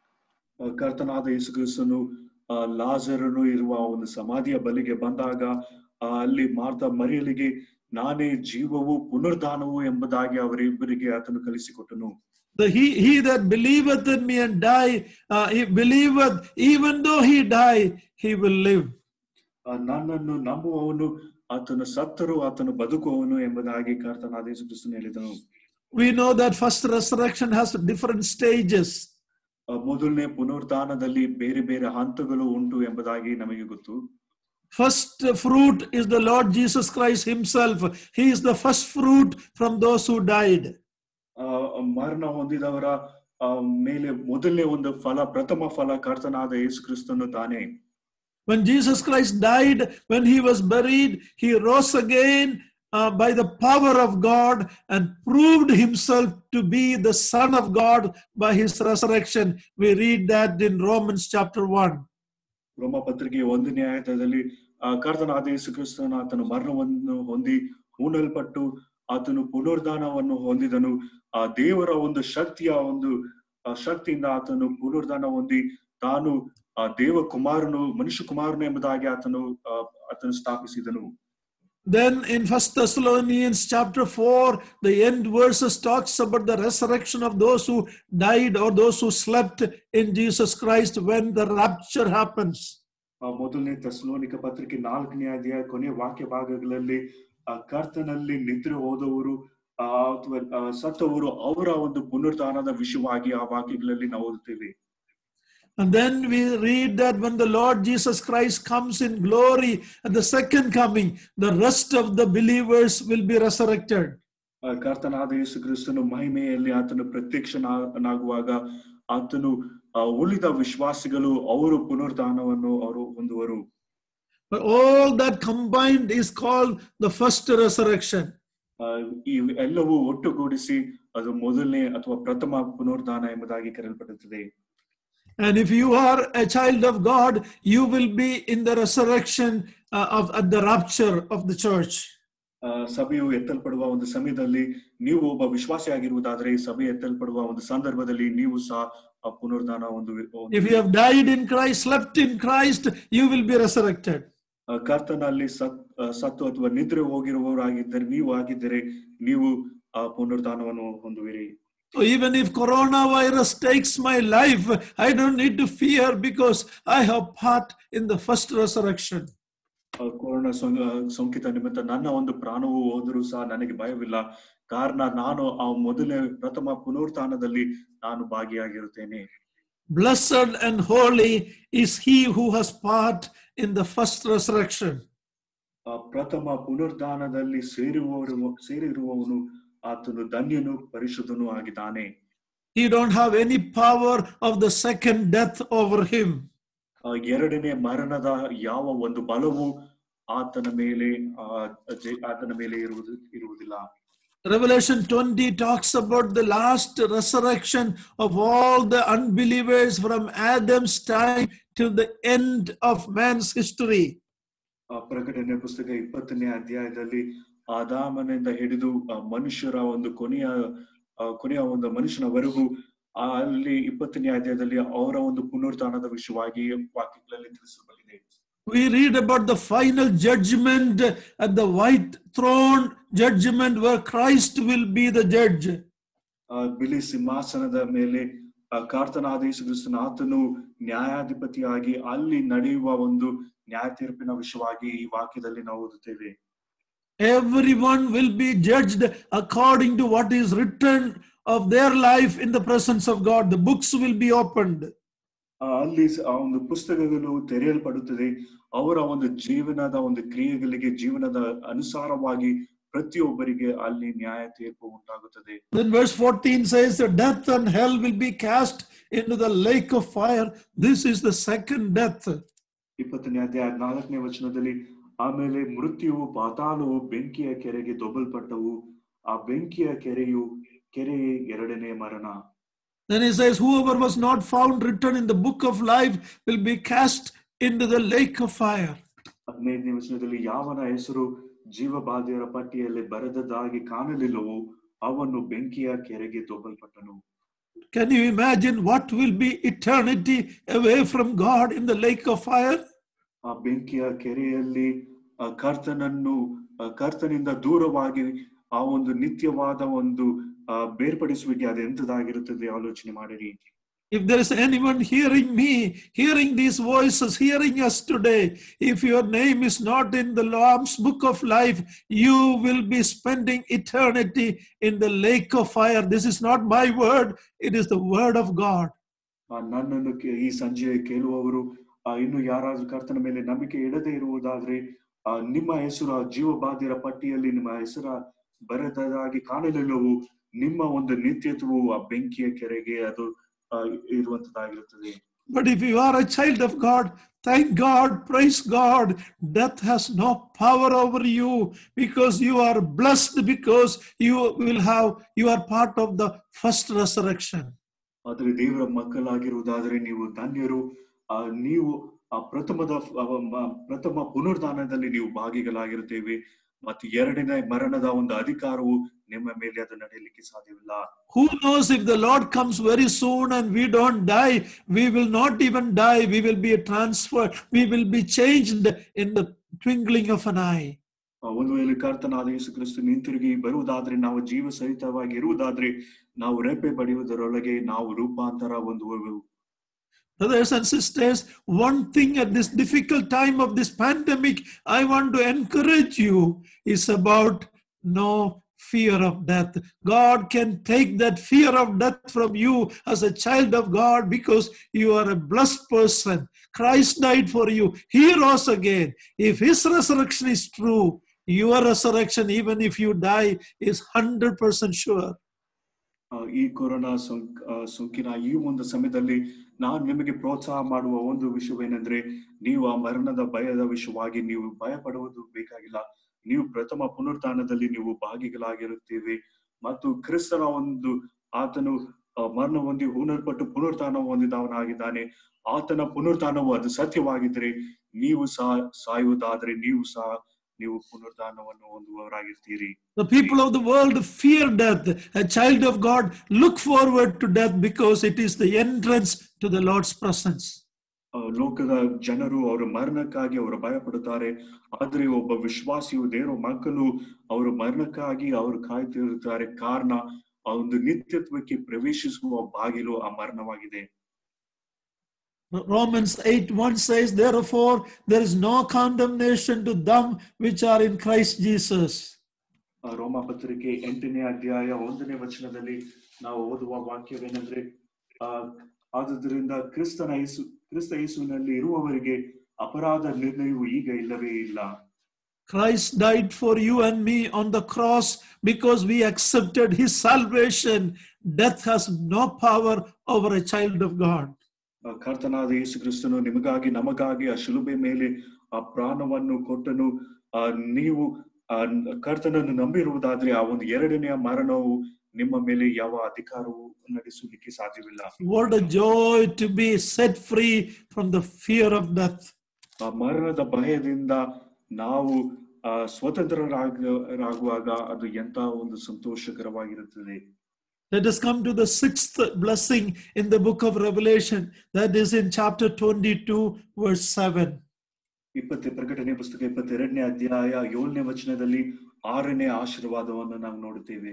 ಆ, ಕರ್ತನಾದ ಯೇಸು ಕ್ರಿಸ್ತನು ಆ, ಲಾಜರನು ಇರುವ ಒಂದು ಸಮಾಧಿಯ ಬಲಿಗೆ ಬಂದಾಗ ಆ, ಅಲ್ಲಿ ಮಾರ್ತ ಮರಿಯಲಿಗೆ ನಾನೇ ಜೀವವು ಪುನರುದ್ಧಾನವು ಎಂಬುದಾಗಿ ಅವರಿಬ್ಬರಿಗೆ ಆತನು ಕಲಿಸಿಕೊಟ್ಟನು The he, he that believeth in me and die, uh, he believeth, even though he die, he will live. ಆ, ನನ್ನನ್ನು ನಂಬುವವನು ಆತನು ಸತ್ತರು ಆತನು ಬದುಕುವವನು ಎಂಬುದಾಗಿ ಕರ್ತನಾದ ಯೇಸು ಕ್ರಿಸ್ತನು ಹೇಳಿದನು We know that first resurrection has different stages. ಆ, ಮೊದಲನೇ ಪುನರುತ್ಥಾನದಲ್ಲಿ ಬೇರೆ ಬೇರೆ ಹಂತಗಳು ಉಂಟು ಎಂಬುದಾಗಿ ನಮಗೆ ಗೊತ್ತು First fruit is the Lord Jesus Christ Himself. He is the first fruit from those who died. ಆ, ಮರಣ ಹೊಂದಿದವರ ಆ, ಮೇಲೆ ಮೊದಲನೇ ಒಂದು ಫಲ ಪ್ರಥಮ ಫಲ ಕರ್ತನಾದ ಯೇಸು ಕ್ರಿಸ್ತನು ತಾನೇ When Jesus Christ died, when He was buried, He rose again uh, by the power of God and proved Himself to be the Son of God by His resurrection. We read that in Romans chapter 1. ರೋಮ ಪತ್ರಿಕೆ ಒಂದನೇ ಆಯತದಲ್ಲಿ ಆ ಕರ್ತನಾದ ಯೇಸು ಕ್ರಿಸ್ತನ ಆತನು ಮರಣವನ್ನು ಹೊಂದಿ ಹೂಣಲ್ಪಟ್ಟು ಆತನು ಪುನರುದ್ಧಾನವನ್ನು ಹೊಂದಿದನು ಆ ದೇವರ ಒಂದು ಶಕ್ತಿಯ ಒಂದು ಆ ಶಕ್ತಿಯಿಂದ ಆತನು ಪುನರುದ್ಧಾನ ಹೊಂದಿ ತಾನು ಆ ದೇವ ಕುಮಾರನು ಮನುಷ್ಯ ಕುಮಾರನು ಎಂಬುದಾಗಿ ಆತನು ಆ, ಆತನು ಸ್ಥಾಪಿಸಿದನು Then in First Thessalonians chapter 4, the end verses talks about the resurrection of those who died or those who slept in Jesus Christ when the rapture happens. ಆ ಮೊದಲನೇ ತಸ್ಲೋನಿಕ ಪತ್ರಿಕೆ ನಾಲ್ಕನೇ ಅಧ್ಯಾಯ ಕೊನೆ ವಾಕ್ಯ ಭಾಗಗಳಲ್ಲಿ ಆ ಕರ್ತನಲ್ಲಿ ನಿದ್ರೆ ಹೋದವರು ಆ, ಅಥವಾ ಆ, ಸತ್ತವರು ಅವರ ಒಂದು ಪುನರುತ್ಥಾನದ ವಿಷಯವಾಗಿ ಆ ವಾಕ್ಯಗಳಲ್ಲಿ ನಾವು ಓದುತ್ತೇವೆ And then we read that when the Lord Jesus Christ comes in glory at the second coming, the rest of the believers will be resurrected. ಆ, ಕರ್ತನಾದ ಯೇಸು ಕ್ರಿಸ್ತನು ಮಹಿಮೆಯಲ್ಲಿ ಆತನು ಪ್ರತ್ಯಕ್ಷನಾಗುವಾಗ ಆತನು ಆ, ಉಳಿದ ವಿಶ್ವಾಸಿಗಳು ಅವರು ಪುನರುತ್ಥಾನವನ್ನು ಅವರು ಹೊಂದುವರು But all that combined is called the first resurrection. ಆ, ಈ ಎಲ್ಲವೂ ಒಟ್ಟುಗೂಡಿಸಿ ಅದು ಮೊದಲನೇ ಅಥವಾ ಪ್ರಥಮ ಪುನರುತ್ಥಾನ ಎಂಬುದಾಗಿ ಕರೆಯಲ್ಪಡುತ್ತದೆ And if you are a child of God, you will be in the resurrection uh, of at the rapture of the church. ಆ, ಸಭೆಯು ಎತ್ತಲ್ಪಡುವ ಒಂದು ಸಮಯದಲ್ಲಿ ನೀವು ಒಬ್ಬ ವಿಶ್ವಾಸಿಯಾಗಿರುವುದಾದರೆ ಈ ಸಭೆ ಎತ್ತಲ್ಪಡುವ ಒಂದು ಸಂದರ್ಭದಲ್ಲಿ ನೀವು ಸಹ ಆ ಪುನರುದ್ಧಾನ ಒಂದು If you have died in Christ, slept in Christ, you will be resurrected. ಆ, ಕರ್ತನಲ್ಲಿ ಸತ್ ಆ, ಸತ್ತು ಅಥವಾ ನಿದ್ರೆ ಹೋಗಿರುವವರಾಗಿದ್ದರೆ ನೀವು ಆಗಿದ್ದರೆ ನೀವು ಆ ಪುನರುದ್ಧಾನವನ್ನು ಹೊಂದುವಿರಿ So even if coronavirus takes my life, I don't need to fear because I have part in the first resurrection. ಆ, ಕೊರೋನಾ ಸೋಂ- ಆ, ಸೋಂಕಿತ ನಿಮಿತ್ತ ನನ್ನ ಒಂದು ಪ್ರಾಣವು ಹೋದರೂ ಸಹ ನನಗೆ ಭಯವಿಲ್ಲ ಕಾರಣ ನಾನು ಆ ಮೊದಲನೇ ಪ್ರಥಮ ಪುನರುತ್ಥಾನದಲ್ಲಿ ನಾನು ಭಾಗಿಯಾಗಿರುತ್ತೇನೆ Blessed and holy is he who has part in the first resurrection. ಆ ಪ್ರಥಮ ಪುನರುತ್ಥಾನದಲ್ಲಿ ಸೇರುವವರು ಸೇರಿರುವವನು ಆತನು ಧನ್ಯನು ಪರಿಶುದ್ಧನೂ ಆಗಿದ್ದಾನೆ He don't have any power of the second death over him. ಆ ಎರಡನೇ ಮರಣದ ಯಾವ ಒಂದು ಬಲವು ಆತನ ಮೇಲೆ ಆ ಜೆ- ಆತನ ಮೇಲೆ ಇರುವುದು ಇರುವುದಿಲ್ಲ Revelation 20 talks about the last resurrection of all the unbelievers from Adam's time till the end of man's history. ಆ ಪ್ರಕಟಣೆ ಪುಸ್ತಕ ಇಪ್ಪತ್ತನೇ ಅಧ್ಯಾಯದಲ್ಲಿ ಆದಾಮನಿಂದ ಹಿಡಿದು ಆ ಮನುಷ್ಯರ ಒಂದು ಕೊನೆಯ ಆ ಕೊನೆಯ ಒಂದು ಮನುಷ್ಯನವರೆಗೂ ಆ ಅಲ್ಲಿ ಇಪ್ಪತ್ತನೇ ಅಧ್ಯಾಯದಲ್ಲಿ ಅವರ ಒಂದು ಪುನರುತ್ಥಾನದ ವಿಷಯವಾಗಿ ವಾಕ್ಯಗಳಲ್ಲಿ ತಿಳಿಸಬಲ್ಲಿದೆ We read about the final judgment at the white throne judgment where Christ will be the judge. ಆ, ಬಿಳಿ ಸಿಂಹಾಸನದ ಮೇಲೆ ಆ, ಕರ್ತನಾದ ಯೇಸು ಕ್ರಿಸ್ತನ ಆತನು ನ್ಯಾಯಾಧಿಪತಿಯಾಗಿ ಅಲ್ಲಿ ನಡೆಯುವ ಒಂದು ನ್ಯಾಯ ತೀರ್ಪಿನ ವಿಷಯವಾಗಿ ಈ ವಾಕ್ಯದಲ್ಲಿ ನಾವು ಓದುತ್ತೇವೆ Everyone will be judged according to what is written of their life in the presence of God. The books will be opened. ಆ, ಅಲ್ಲಿ ಸ- ಆ ಒಂದು ಪುಸ್ತಕಗಳು ತೆರೆಯಲ್ಪಡುತ್ತದೆ ಅವರ ಒಂದು ಜೀವನದ ಒಂದು ಕ್ರಿಯೆಗಳಿಗೆ ಜೀವನದ ಅನುಸಾರವಾಗಿ ಪ್ರತಿಯೊಬ್ಬರಿಗೆ ಅಲ್ಲಿ ನ್ಯಾಯ ತೀರ್ಪು ಉಂಟಾಗುತ್ತದೆ Then verse 14 says that death and hell will be cast into the lake of fire. This is the second death. ಇಪ್ಪತ್ತನೇ ಅಧ್ಯಾಯ ನಾಲ್ಕನೇ ವಚನದಲ್ಲಿ ಆಮೇಲೆ ಮೃತ್ಯುವು ಪಾತಾಳವು ಬೆಂಕಿಯ ಕೆರೆಗೆ ದೊಬ್ಬಲ್ಪಟ್ಟವು ಆ ಬೆಂಕಿಯ ಕೆರೆಯು ಕೆರೆಯೇ ಎರಡನೇ ಮರಣ Then he says, Whoever was not found written in the book of life will be cast into the lake of fire. ಹದಿನೈದನೇ ವಚನದಲ್ಲಿ ಯಾವನ ಹೆಸರು ಜೀವಬಾಧಿಯರ ಪಟ್ಟಿಯಲ್ಲಿ ಬರೆದದ್ದಾಗಿ ಕಾಣಲಿಲ್ಲವೋ ಅವನು ಬೆಂಕಿಯ ಕೆರೆಗೆ ದೊಬ್ಬಲ್ಪಟ್ಟನು Can you imagine what will be eternity away from God in the lake of fire? ಆ ಬೆಂಕಿಯ ಕೆರೆಯಲ್ಲಿ ಆ ಕರ್ತನನ್ನು ಆ ಕರ್ತನಿಂದ ದೂರವಾಗಿ ಆ ಒಂದು ನಿತ್ಯವಾದ ಒಂದು ಆ ಬೇರ್ಪಡಿಸುವಿಕೆ ಅದೆಂತದಾಗಿರುತ್ತದೆ ಆಲೋಚನೆ ಮಾಡಿರಿ If there is anyone hearing me, hearing these voices, hearing us today, if your name is not in the Lamb's book of life, you will be spending eternity in the lake of fire. This is not my word, it is the word of God. ಆ ನನ್ನನ್ನು ಕೇ- ಈ ಸಂಜೆ ಕೇಳುವವರು ಆ ಇನ್ನು ಯಾರಾದ್ರೂ ಕರ್ತನ ಮೇಲೆ ನಂಬಿಕೆ ಇಡದೆ ಇರುವುದಾದ್ರೆ ಆ ನಿಮ್ಮ ಹೆಸರು ಆ ಜೀವಬಾಧ್ಯರ ಪಟ್ಟಿಯಲ್ಲಿ ನಿಮ್ಮ ಹೆಸರ ಬರೆದದಾಗಿ ಕಾಣಲಿಲ್ಲವು ನಿಮ್ಮ ಒಂದು ನಿತ್ಯತ್ವವು ಆ ಬೆಂಕಿಯ ಕೆರೆಗೆ ಅದು ಆ, ಇರುವಂತದ್ದಾಗಿರುತ್ತದೆ But if you are a child of God, thank God, praise God, death has no power over you because you are blessed because you will have, you are part of the first resurrection. ಆದ್ರೆ ದೇವರ ಮಕ್ಕಳಾಗಿರುವುದಾದ್ರೆ ನೀವು ಧನ್ಯರು ಆ ನೀವು ಆ ಪ್ರಥಮದ ಆ, ಮ- ಪ್ರಥಮ ಪುನರ್ಧಾನದಲ್ಲಿ ನೀವು ಭಾಗಿಗಳಾಗಿರುತ್ತೇವೆ ಮತ್ತು ಎರಡನೇ ಮರಣದ ಒಂದು ಅಧಿಕಾರವು ನಿಮ್ಮ ಮೇಲೆ ಅದು ನಡೆಯಲಿಕ್ಕೆ ಸಾಧ್ಯವಿಲ್ಲ Who knows if the Lord comes very soon and we don't die, we will not even die, we will be transferred, we will be changed in the twinkling of an eye. ಆ, ಒಂದು ವೇಳೆ ಕರ್ತನಾದ ಯೇಸು ಕ್ರಿಸ್ತು ಹಿಂತಿರುಗಿ ಬರುವುದಾದ್ರೆ ನಾವು ಜೀವ ಸಹಿತವಾಗಿ ಇರುವುದಾದ್ರೆ ನಾವು ರೆಪ್ಪೆ ಬಡಿಯುವುದರೊಳಗೆ ನಾವು ರೂಪಾಂತರ ಹೊಂದುವೆವು Brothers and sisters, one thing at this difficult time of this pandemic, I want to encourage you is about no fear of death. God can take that fear of death from you as a child of God because you are a blessed person. Christ died for you. He rose again. If his resurrection is true, your resurrection, even if you die, is 100% sure. ಆ, ಈ corona ಸೋಂಕ್ ಆ, ಸೋಂಕಿನ ಈ ಒಂದು ಸಮಯದಲ್ಲಿ ನಾನು ನಿಮಗೆ ಪ್ರೋತ್ಸಾಹ ಮಾಡುವ ಒಂದು ವಿಷಯವೇನೆಂದ್ರೆ ನೀವು ಆ ಮರಣದ ಭಯದ ವಿಷಯವಾಗಿ ನೀವು ಭಯ ಪಡುವುದು ಬೇಕಾಗಿಲ್ಲ ನೀವು ಪ್ರಥಮ ಪುನರುತ್ಥಾನದಲ್ಲಿ ನೀವು ಭಾಗಿಗಳಾಗಿರುತ್ತೀವಿ ಮತ್ತು ಕ್ರಿಸ್ತನ ಒಂದು ಆತನು ಆ, ಮರಣ ಹೊಂದಿ ಹೂಣಲ್ಪಟ್ಟು ಪುನರುತ್ಥಾನ ಹೊಂದಿದವನಾಗಿದ್ದಾನೆ ಆತನ ಪುನರುತ್ಥಾನವು ಅದು ಸತ್ಯವಾಗಿದ್ರೆ ನೀವು ಸಹ ಸಾಯುವುದಾದ್ರೆ ನೀವು ಸಹ ನೀವು ಪುನರುತ್ಥಾನವನ್ನು ಹೊಂದುವವರಾಗಿರ್ತೀರಿ The people of the world fear death. A child of God look forward to death because it is the entrance to the Lord's presence. ಆ, ಲೋಕದ ಜನರು ಅವರ ಮರಣಕ್ಕಾಗಿ ಅವರು ಭಯ ಪಡುತ್ತಾರೆ ಆದ್ರೆ ಒಬ್ಬ ವಿಶ್ವಾಸಿಯು ದೇವರ ಮಕ್ಕಳು ಅವರ ಮರಣಕ್ಕಾಗಿ ಅವರು ಕಾಯ್ತಿರುತ್ತಾರೆ ಕಾರಣ ಆ ಒಂದು ನಿತ್ಯತ್ವಕ್ಕೆ ಪ್ರವೇಶಿಸುವ ಬಾಗಿಲು ಆ ಮರಣವಾಗಿದೆ Romans 8 1 says, Therefore, there is no condemnation to them which are in Christ Jesus. ಆ, ರೋಮ ಪತ್ರಿಕೆ ಎಂಟನೇ ಅಧ್ಯಾಯ ಒಂದನೇ ವಚನದಲ್ಲಿ ನಾವು ಓದುವ ವಾಕ್ಯವೇನೆಂದ್ರೆ ಆ ಆದುದರಿಂದ ಕ್ರಿಸ್ತನ ಯೇಸು ಕ್ರಿಸ್ತ ಯೇಸುವಿನಲ್ಲಿ ಇರುವವರಿಗೆ ಅಪರಾಧ ನಿರ್ಣಯವು ಈಗ ಇಲ್ಲವೇ ಇಲ್ಲ Christ died for you and me on the cross because we accepted his salvation. Death has no power over a child of God. ಆ ಕರ್ತನಾದ ಯೇಸು ಕ್ರಿಸ್ತನು ನಿಮಗಾಗಿ ನಮಗಾಗಿ ಆ ಶಿಲುಬೆ ಮೇಲೆ ಆ ಪ್ರಾಣವನ್ನು ಕೊಟ್ಟನು ಆ ನೀವು ಆ ಕರ್ತನನ್ನು ನಂಬಿರುವುದಾದ್ರೆ ಆ ಒಂದು ಎರಡನೆಯ ಮರಣವು ನಿಮ್ಮ ಮೇಲೆ ಯಾವ ಅಧಿಕಾರವು ನಡೆಸಲಿಕ್ಕೆ ಸಾಧ್ಯವಿಲ್ಲ What a joy to be set free from the fear of death. ಆ ಮರಣದ ಭಯದಿಂದ ನಾವು ಆ ಸ್ವತಂತ್ರರಾಗುವಾಗ ಅದು ಎಂತ ಒಂದು ಸಂತೋಷಕರವಾಗಿರುತ್ತದೆ Let us come to the sixth blessing in the book of Revelation, that is in chapter 22, verse 7. ಇಪ್ಪತ್ತೆ ಪ್ರಕಟಣೆ ಪುಸ್ತಕ ಇಪ್ಪತ್ತೆರಡನೇ ಅಧ್ಯಾಯ ಏಳನೇ ವಚನದಲ್ಲಿ ಆರನೇ ಆಶೀರ್ವಾದವನ್ನು ನಾವು ನೋಡುತ್ತೇವೆ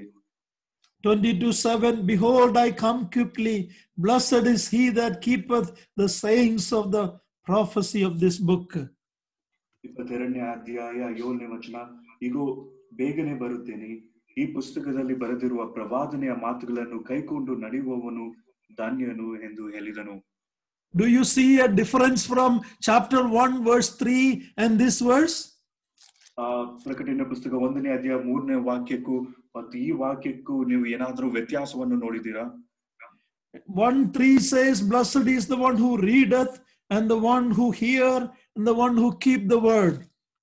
22 7 Behold, I come quickly. Blessed is he that keepeth the sayings of the prophecy of this book. ಇಪ್ಪತ್ತೆರಡನೇ ಅಧ್ಯಾಯ ಏಳನೇ ವಚನ ಇಗೋ ಬೇಗನೆ ಬರುತ್ತೇನೆ ಈ ಪುಸ್ತಕದಲ್ಲಿ ಬರೆದಿರುವ ಪ್ರವಾದನೆಯ ಮಾತುಗಳನ್ನು ಕೈಕೊಂಡು ನಡೆಯುವವನು ಧನ್ಯನು ಎಂದು ಹೇಳಿದನು Do you see a difference from chapter 1, verse 3 and this verse? ಆ ಪ್ರಕಟಣೆ ಪುಸ್ತಕ ಒಂದನೇ ಅಧ್ಯಾಯ ಮೂರನೇ ವಾಕ್ಯಕ್ಕೂ ಮತ್ತು ಈ ವಾಕ್ಯಕ್ಕೂ ನೀವು ಏನಾದ್ರೂ ವ್ಯತ್ಯಾಸವನ್ನು ನೋಡಿದ್ದೀರಾ 1 3 says, Blessed is the one who readeth, and the one who hear, and the one who keep the word.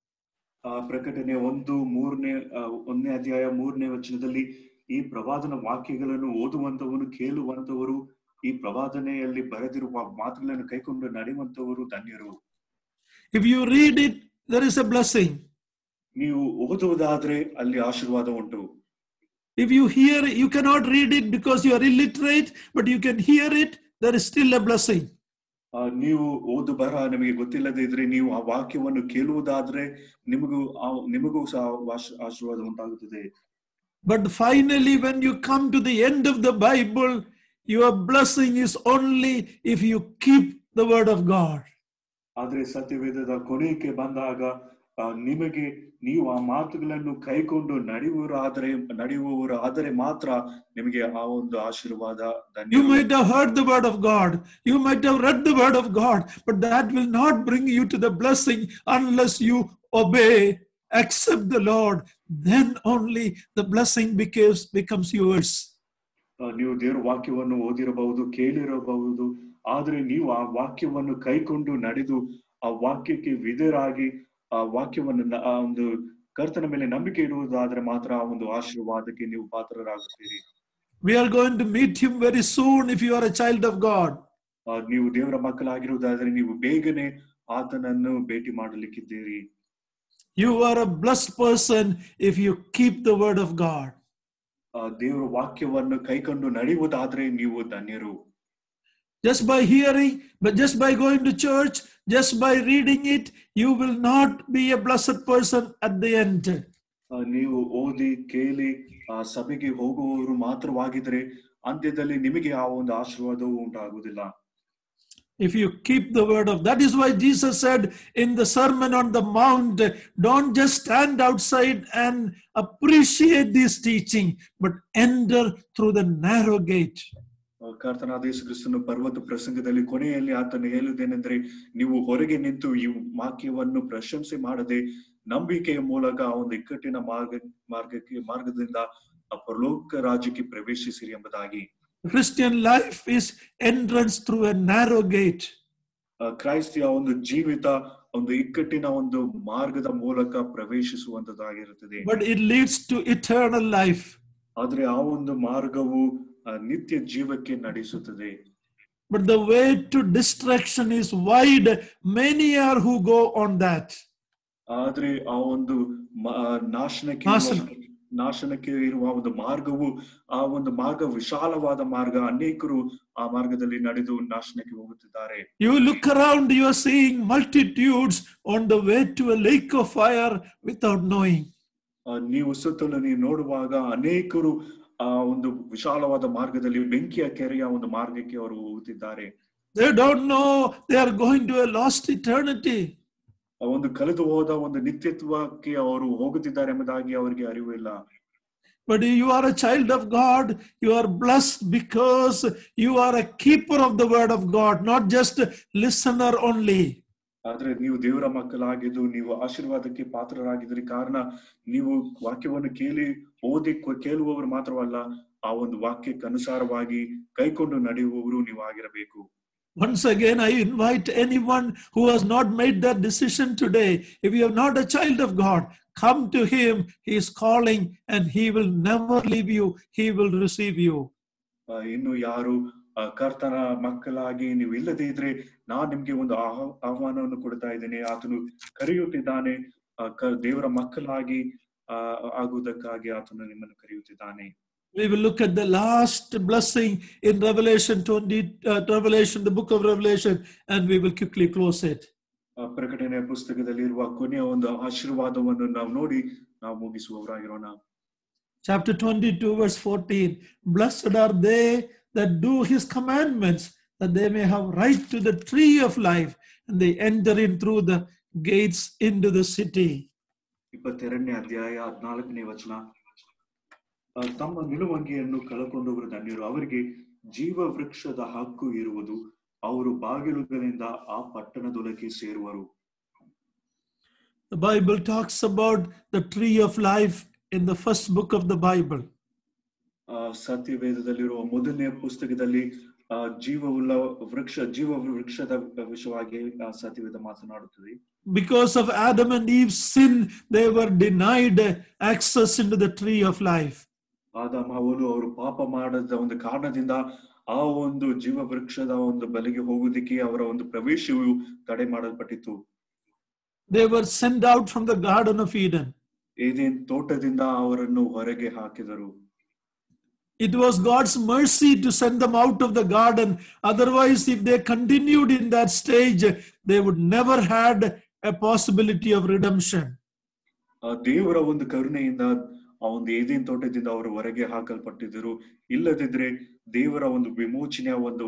ಆ ಪ್ರಕಟಣೆ ಒಂದು ಮೂರನೇ ಆ, ಒಂದನೇ ಅಧ್ಯಾಯ ಮೂರನೇ ವಚನದಲ್ಲಿ ಈ ಪ್ರವಾದನ ವಾಕ್ಯಗಳನ್ನು ಓದುವಂತವನು ಕೇಳುವಂತವರು ಈ ಪ್ರವಾದನೆಯಲ್ಲಿ ಬರೆದಿರುವ ಮಾತುಗಳನ್ನು ಕೈಕೊಂಡು ನಡೆಯುವಂತವರು ಧನ್ಯರು If you read it, there is a blessing. ನೀವು ಓದುವುದಾದ್ರೆ ಅಲ್ಲಿ ಆಶೀರ್ವಾದ ಉಂಟು If you hear, you cannot read it because you are illiterate, but you can hear it, there is still a blessing. ಆ, ನೀವು ಓದು ಬರಹ ನಿಮಗೆ ಗೊತ್ತಿಲ್ಲದೆ ಇದ್ರೆ ನೀವು ಆ ವಾಕ್ಯವನ್ನು ಕೇಳುವುದಾದ್ರೆ ನಿಮಗೂ ಆ- ನಿಮಗೂ ಸಹ ಆಶ್- ಆಶೀರ್ವಾದ ಉಂಟಾಗುತ್ತದೆ But finally, when you come to the end of the Bible, your blessing is only if you keep the word of God. ಆದ್ರೆ ಸತ್ಯವೇದದ ಕೊನೆಗೆ ಬಂದಾಗ ಆ, ನಿಮಗೆ ನೀವು ಆ ಮಾತುಗಳನ್ನು ಕೈಕೊಂಡು ನಡೆಯುವರಾದರೆ ನಡೆಯುವವರು ಆದರೆ ಮಾತ್ರ ನಿಮಗೆ ಆ ಒಂದು ಆಶೀರ್ವಾದ ಧನ್ಯ You might have heard the word of God, you might have read the word of God, but that will not bring you to the blessing unless you obey, accept the Lord. Then only the blessing becomes, becomes yours. ಆ, ನೀವು ದೇವರ ವಾಕ್ಯವನ್ನು ಓದಿರಬಹುದು ಕೇಳಿರಬಹುದು ಆದ್ರೆ ನೀವು ಆ ವಾಕ್ಯವನ್ನು ಕೈಕೊಂಡು ನಡೆದು ಆ ವಾಕ್ಯಕ್ಕೆ ವಿಧೇಯರಾಗಿ ಆ ವಾಕ್ಯವನ್ನು ನ- ಆ ಒಂದು ಕರ್ತನ ಮೇಲೆ ನಂಬಿಕೆ ಇಡುವುದಾದ್ರೆ ಮಾತ್ರ ಆ ಒಂದು ಆಶೀರ್ವಾದಕ್ಕೆ ನೀವು ಪಾತ್ರರಾಗುತ್ತೀರಿ We are going to meet him very soon if you are a child of God. ಆ, ನೀವು ದೇವರ ಮಕ್ಕಳಾಗಿರುವುದಾದ್ರೆ ನೀವು ಬೇಗನೆ ಆತನನ್ನು ಭೇಟಿ ಮಾಡಲಿಕ್ಕಿದ್ದೀರಿ You are a blessed person if you keep the word of God. ಆ, ದೇವರ ವಾಕ್ಯವನ್ನು ಕೈಕೊಂಡು ನಡೆಯುವುದಾದ್ರೆ ನೀವು ಧನ್ಯರು Just by hearing, but just by going to church, just by reading it, you will not be a blessed person at the end. ಆ, ನೀವು ಓದಿ ಕೇಳಿ ಆ ಸಭೆಗೆ ಹೋಗುವವರು ಮಾತ್ರವಾಗಿದ್ರೆ ಅಂತ್ಯದಲ್ಲಿ ನಿಮಗೆ ಆ ಒಂದು ಆಶೀರ್ವಾದವು ಉಂಟಾಗುವುದಿಲ್ಲ If you keep the word of that is why Jesus said in the Sermon on the Mount, don't just stand outside and appreciate this teaching, but enter through the narrow gate. ಆ, ಕರ್ತನಾದ ಯೇಸು ಕ್ರಿಸ್ತನು ಪರ್ವತ ಪ್ರಸಂಗದಲ್ಲಿ ಕೊನೆಯಲ್ಲಿ ಆತನು ಹೇಳುವುದೇನೆಂದ್ರೆ ನೀವು ಹೊರಗೆ ನಿಂತು ಈ ವಾಕ್ಯವನ್ನು ಪ್ರಶಂಸೆ ಮಾಡದೆ ನಂಬಿಕೆಯ ಮೂಲಕ ಆ ಒಂದು ಇಕ್ಕಟ್ಟಿನ ಮಾರ್ಗ ಮಾರ್ಗಕ್ಕೆ ಮಾರ್ಗದಿಂದ ಆ ಪರಲೋಕ ರಾಜ್ಯಕ್ಕೆ ಪ್ರವೇಶಿಸಿರಿ ಎಂಬುದಾಗಿ Christian life is entrance through a narrow gate. ಆ, ಕ್ರೈಸ್ತಿಯ ಒಂದು ಜೀವಿತ ಒಂದು ಇಕ್ಕಟ್ಟಿನ ಒಂದು ಮಾರ್ಗದ ಮೂಲಕ ಪ್ರವೇಶಿಸುವಂತದ್ದಾಗಿರುತ್ತದೆ but it leads to eternal life. ಆದ್ರೆ ಆ ಒಂದು ಮಾರ್ಗವು ಆ, ನಿತ್ಯ ಜೀವಕ್ಕೆ ನಡೆಸುತ್ತದೆ But the way to destruction is wide. Many are who go on that. ಆದ್ರೆ ಆ ಒಂದು ಮ- ಆ, ನಾಶನಕ್ಕೆ ನಾಶನ. ಇರುವ- ನಾಶನಕ್ಕೆ ಇರುವ ಒಂದು ಮಾರ್ಗವು ಆ ಒಂದು ಮಾರ್ಗ ವಿಶಾಲವಾದ ಮಾರ್ಗ ಅನೇಕರು ಆ ಮಾರ್ಗದಲ್ಲಿ ನಡೆದು ನಾಶನಕ್ಕೆ ಹೋಗುತ್ತಿದ್ದಾರೆ You look around, you are seeing multitudes on the way to a lake of fire without knowing. ಆ, ನೀವು ಸುತ್ತಲೂ ನೀವು ನೋಡುವಾಗ ಅನೇಕರು ಆ ಒಂದು ವಿಶಾಲವಾದ ಮಾರ್ಗದಲ್ಲಿ ಬೆಂಕಿಯ ಕೆರೆಯ ಒಂದು ಮಾರ್ಗಕ್ಕೆ ಅವರು ಹೋಗುತ್ತಿದ್ದಾರೆ They don't know they are going to a lost eternity. ಆ ಒಂದು ಕಳೆದು ಹೋದ ಒಂದು ನಿತ್ಯತ್ವಕ್ಕೆ ಅವರು ಹೋಗುತ್ತಿದ್ದಾರೆ ಎಂಬುದಾಗಿ ಅವರಿಗೆ ಅರಿವು ಇಲ್ಲ But you are a child of God. You are blessed because you are a keeper of the word of God, not just a listener only. ಆದ್ರೆ ನೀವು ದೇವರ ಮಕ್ಕಳಾಗಿದ್ದು ನೀವು ಆಶೀರ್ವಾದಕ್ಕೆ ಪಾತ್ರರಾಗಿದ್ರಿ ಕಾರಣ ನೀವು ವಾಕ್ಯವನ್ನು ಕೇಳಿ ಓದಿ ಕೊ- ಕೇಳುವವರು ಮಾತ್ರವಲ್ಲ ಆ ಒಂದು ವಾಕ್ಯಕ್ಕೆ ಅನುಸಾರವಾಗಿ ಕೈಕೊಂಡು ನಡೆಯುವವರು ನೀವು ಆಗಿರಬೇಕು Once again, I invite anyone who has not made that decision today. If you are not a child of God, come to Him. He is calling and He will never leave you, He will receive you. ಆ, ಇನ್ನು ಯಾರು ಆ, ಕರ್ತನ ಮಕ್ಕಳಾಗಿ ನೀವು ಇಲ್ಲದೆ ಇದ್ರೆ ನಾನ್ ನಿಮ್ಗೆ ಒಂದು ಆಹ್- ಆಹ್ವಾನವನ್ನು ಕೊಡ್ತಾ ಇದ್ದೇನೆ ಆತನು ಕರೆಯುತ್ತಿದ್ದಾನೆ ಆ, ಕ- ದೇವರ ಮಕ್ಕಳಾಗಿ ಆ, ಆಗುವುದಕ್ಕಾಗಿ ಆತನು ನಿಮ್ಮನ್ನು ಕರೆಯುತ್ತಿದ್ದಾನೆ We will look at the last blessing in Revelation 20, uh, Revelation, the book of Revelation, and we will quickly close it. ಆ, ಆ ಪ್ರಕಟಣೆಯ ಪುಸ್ತಕದಲ್ಲಿರುವ ಕೊನೆಯ ಒಂದು ಆಶೀರ್ವಾದವನ್ನು ನಾವು ನೋಡಿ ನಾವು ಮುಗಿಸುವವರಾಗಿರೋಣ Chapter 22, verse 14 Blessed are they that do his commandments, that they may have right to the tree of life, and they enter in through the gates into the city. ಇಪ್ಪತ್ತೆರಡನೇ ಅಧ್ಯಾಯ ಹದಿನಾಲ್ಕನೇ ವಚನ ಆ, ತಮ್ಮ ನಿಲುವಂಗಿಯನ್ನು ಕಳಕೊಂಡವರು ಧನ್ಯರು ಅವರಿಗೆ ಜೀವ ವೃಕ್ಷದ ಹಕ್ಕು ಇರುವುದು ಅವರು ಬಾಗಿಲುಗಳಿಂದ ಆ ಪಟ್ಟಣದೊಳಗೆ ಸೇರುವರು The Bible talks about the tree of life in the first book of the Bible. ಆ ಸತ್ಯವೇದದಲ್ಲಿರುವ ಮೊದಲನೇ ಪುಸ್ತಕದಲ್ಲಿ ಆ ಜೀವವುಳ್ಳ ವೃಕ್ಷ ಜೀವ ವೃಕ್ಷದ ವಿಷಯವಾಗಿ ಆ ಸತ್ಯವೇದ ಮಾತನಾಡುತ್ತದೆ Because of Adam and Eve's sin, they were denied access into the tree of life. ಆದಾಮ ಅವರು ಅವರು ಪಾಪ ಮಾಡದ ಒಂದು ಕಾರಣದಿಂದ ಆ ಒಂದು ಜೀವ ವೃಕ್ಷದ ಒಂದು ಬಲಿಗೆ ಹೋಗುವುದಕ್ಕೆ ಅವರ ಒಂದು ಪ್ರವೇಶವು ತಡೆ ಮಾಡಲ್ಪಟ್ಟಿತ್ತು They were sent out from the Garden of Eden. Eden ತೋಟದಿಂದ ಅವರನ್ನು ಹೊರಗೆ ಹಾಕಿದರು It was God's mercy to send them out of the garden. Otherwise, if they continued in that stage, they would never had a possibility of redemption. ಆ ದೇವರ ಒಂದು ಕರುಣೆಯಿಂದ ಆ ಒಂದು ಏದೇನ್ ತೋಟದಿಂದ ಅವರು ಹೊರಗೆ ಹಾಕಲ್ಪಟ್ಟಿದ್ದರು ಇಲ್ಲದಿದ್ರೆ ದೇವರ ಒಂದು ವಿಮೋಚನೆಯ ಒಂದು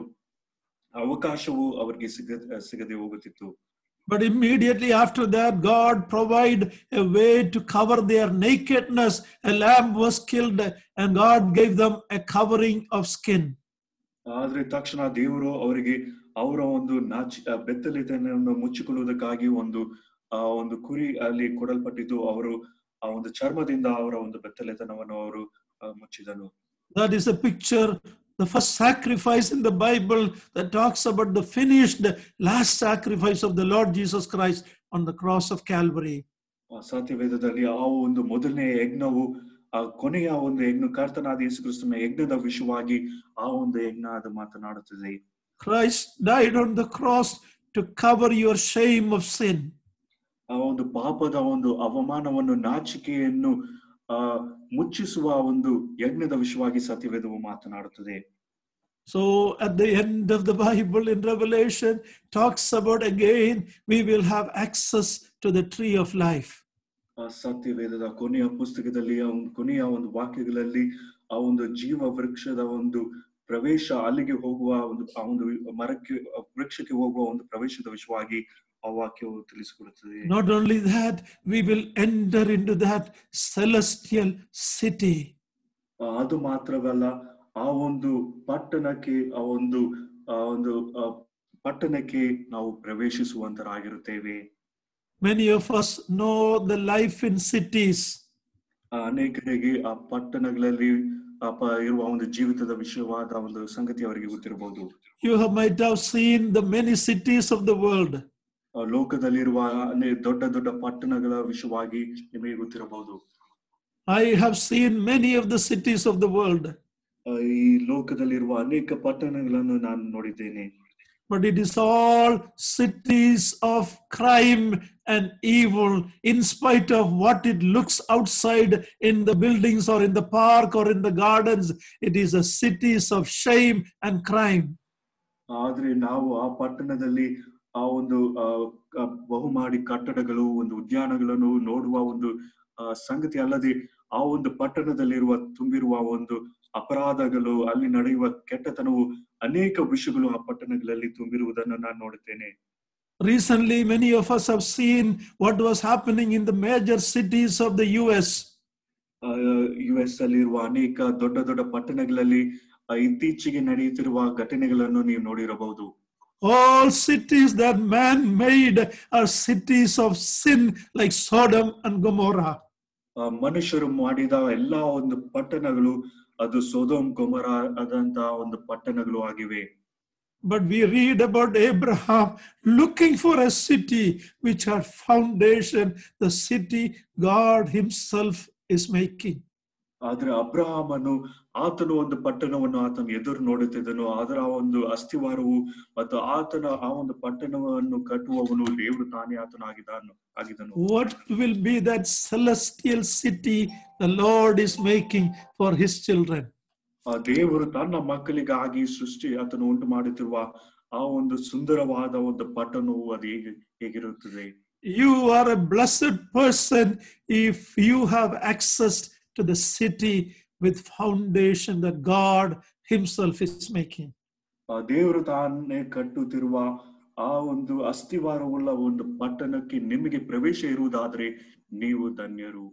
ಅವಕಾಶವು ಅವರಿಗೆ ಸಿಗ ಸಿಗದೆ ಹೋಗುತ್ತಿತ್ತು But immediately after that, God provided a way to cover their nakedness. A lamb was killed, and God gave them a covering of skin. ಆದ್ರೆ ತಕ್ಷಣ ದೇವರು ಅವರಿಗೆ ಅವರ ಒಂದು ನಾಚಿ ಆ ಬೆತ್ತಲಿತನವನ್ನು ಮುಚ್ಚಿಕೊಳ್ಳುವುದಕ್ಕಾಗಿ ಒಂದು ಆ ಒಂದು ಕುರಿ ಅಲ್ಲಿ ಕೊಡಲ್ಪಟ್ಟಿದ್ದು ಅವರು ಆ ಒಂದು ಚರ್ಮದಿಂದ ಅವರ ಒಂದು ಬೆತ್ತಲೆತನವನ್ನು ಅವರು ಆ, ಮುಚ್ಚಿದನು That is a picture, the first sacrifice in the Bible that talks about the finished last sacrifice of the Lord Jesus Christ on the cross of Calvary. ಆ ಸತ್ಯವೇದದಲ್ಲಿ ಆ ಒಂದು ಮೊದಲನೇ ಯಜ್ಞವು ಆ ಕೊನೆಯ ಒಂದು ಯಜ್ಞ ಕರ್ತನಾದ ಯೇಸು ಕ್ರಿಸ್ತನ ಯಜ್ಞದ ವಿಷಯವಾಗಿ ಆ ಒಂದು ಯಜ್ಞ ಅದು ಮಾತನಾಡುತ್ತದೆ Christ died on the cross to cover your shame of sin. ಆ ಒಂದು ಪಾಪದ ಒಂದು ಅವಮಾನವನ್ನು ನಾಚಿಕೆಯನ್ನು ಆ ಮುಚ್ಚಿಸುವ ಒಂದು ಯಜ್ಞದ ವಿಷಯವಾಗಿ ಸತ್ಯವೇದವು ಮಾತನಾಡುತ್ತದೆ So at the end of the Bible in Revelation talks about again we will have access to the tree of life. ಆ ಸತ್ಯವೇದದ ಕೊನೆಯ ಪುಸ್ತಕದಲ್ಲಿ ಆ ಒಂದು ಕೊನೆಯ ಒಂದು ವಾಕ್ಯಗಳಲ್ಲಿ ಆ ಒಂದು ಜೀವ ವೃಕ್ಷದ ಒಂದು ಪ್ರವೇಶ ಅಲ್ಲಿಗೆ ಹೋಗುವ ಒಂದು ಆ ಒಂದು ಮರಕ್ಕೆ ಆ ವೃಕ್ಷಕ್ಕೆ ಹೋಗುವ ಒಂದು ಪ್ರವೇಶದ ವಿಷಯವಾಗಿ ಆ ವಾಕ್ಯವು ತಿಳಿಸಿಕೊಡುತ್ತದೆ Not only that, we will enter into that celestial city. ಆ, ಅದು ಮಾತ್ರವಲ್ಲ ಆ ಒಂದು ಪಟ್ಟಣಕ್ಕೆ ಆ ಒಂದು ಆ ಒಂದು ಆ, ಪಟ್ಟಣಕ್ಕೆ ನಾವು ಪ್ರವೇಶಿಸುವಂತರಾಗಿರುತ್ತೇವೆ Many of us know the life in cities. ಆ, ಅನೇಕರಿಗೆ ಆ ಪಟ್ಟಣಗಳಲ್ಲಿ ಆ ಪ- ಇರುವ ಒಂದು ಜೀವಿತದ ವಿಷಯವಾದ ಒಂದು ಸಂಗತಿ ಅವರಿಗೆ ಗೊತ್ತಿರಬಹುದು You have, might have seen the many cities of the world. ಆ, ಲೋಕದಲ್ಲಿರುವ ಅನೇ- ದೊಡ್ಡ ದೊಡ್ಡ ಪಟ್ಟಣಗಳ ವಿಷಯವಾಗಿ ನಿಮಗೆ ಗೊತ್ತಿರಬಹುದು I have seen many of the cities of the world, ಆ, ಈ ಲೋಕದಲ್ಲಿರುವ ಅನೇಕ ಪಟ್ಟಣಗಳನ್ನು ನಾನು ನೋಡಿದ್ದೇನೆ but it is all cities of crime and evil, in spite of what it looks outside in the buildings or in the park or in the gardens. It is a cities of shame and crime. ಆದ್ರೆ ನಾವು ಆ ಪಟ್ಟಣದಲ್ಲಿ ಆ ಒಂದು ಆ, ಆ, ಬಹುಮಾಡಿ ಕಟ್ಟಡಗಳು ಒಂದು ಉದ್ಯಾನಗಳನ್ನು ನೋಡುವ ಒಂದು ಆ, ಸಂಗತಿ ಅಲ್ಲದೆ ಆ ಒಂದು ಪಟ್ಟಣದಲ್ಲಿರುವ ತುಂಬಿರುವ ಒಂದು ಅಪರಾಧಗಳು ಅಲ್ಲಿ ನಡೆಯುವ ಕೆಟ್ಟತನವು ಅನೇಕ ವಿಷಯಗಳು ಆ ಪಟ್ಟಣಗಳಲ್ಲಿ ತುಂಬಿರುವುದನ್ನು ನಾನು ನೋಡುತ್ತೇನೆ Recently, many of us have seen what was happening in the major cities of the US. U S ಅಲ್ಲಿರುವ ಅನೇಕ ದೊಡ್ಡ ದೊಡ್ಡ ಪಟ್ಟಣಗಳಲ್ಲಿ ಆ, ಇತ್ತೀಚೆಗೆ ನಡೆಯುತ್ತಿರುವ ಘಟನೆಗಳನ್ನು ನೀವು ನೋಡಿರಬಹುದು All cities that man made are cities of sin, like Sodom and Gomorrah. ಆ, ಮನುಷ್ಯರು ಮಾಡಿದ ಎಲ್ಲಾ ಒಂದು ಪಟ್ಟಣಗಳು ಅದು ಸೋದೋಮ್ ಗೊಮರ ಆದಂತ ಒಂದು ಪಟ್ಟಣಗಳು ಆಗಿವೆ But we read about Abraham looking for a city which had foundation, the city God Himself is making. ಆದ್ರೆ ಅಬ್ರಹಾಮನು ಆತನು ಒಂದು ಪಟ್ಟಣವನ್ನು ಆತನು ಎದುರು ನೋಡುತ್ತಿದ್ದನು ಅದರ ಒಂದು ಅಸ್ಥಿವಾರವು ಮತ್ತು ಆತನ ಆ ಒಂದು ಪಟ್ಟಣವನ್ನು ಕಟ್ಟುವವನು ದೇವರು ತಾನೇ ಆತನು ಆಗಿದ್ದಾನು ಆಗಿದನು What will be that celestial city the Lord is making for His children? ಆ ದೇವರು ತನ್ನ ಮಕ್ಕಳಿಗಾಗಿ ಸೃಷ್ಟಿ ಆತನು ಉಂಟು ಮಾಡುತ್ತಿರುವ ಆ ಒಂದು ಸುಂದರವಾದ ಒಂದು ಪಟ್ಟಣವು ಅದು ಹೇಗೆ ಹೇಗಿರುತ್ತದೆ You are a blessed person if you have access to the city with foundation that God Himself is making. ಆ ದೇವರು ತಾನೇ ಕಟ್ಟುತ್ತಿರುವ ಆ ಒಂದು ಅಸ್ಥಿವಾರವುಳ್ಳ ಒಂದು ಪಟ್ಟಣಕ್ಕೆ ನಿಮಗೆ ಪ್ರವೇಶ ಇರುವುದಾದ್ರೆ ನೀವು ಧನ್ಯರು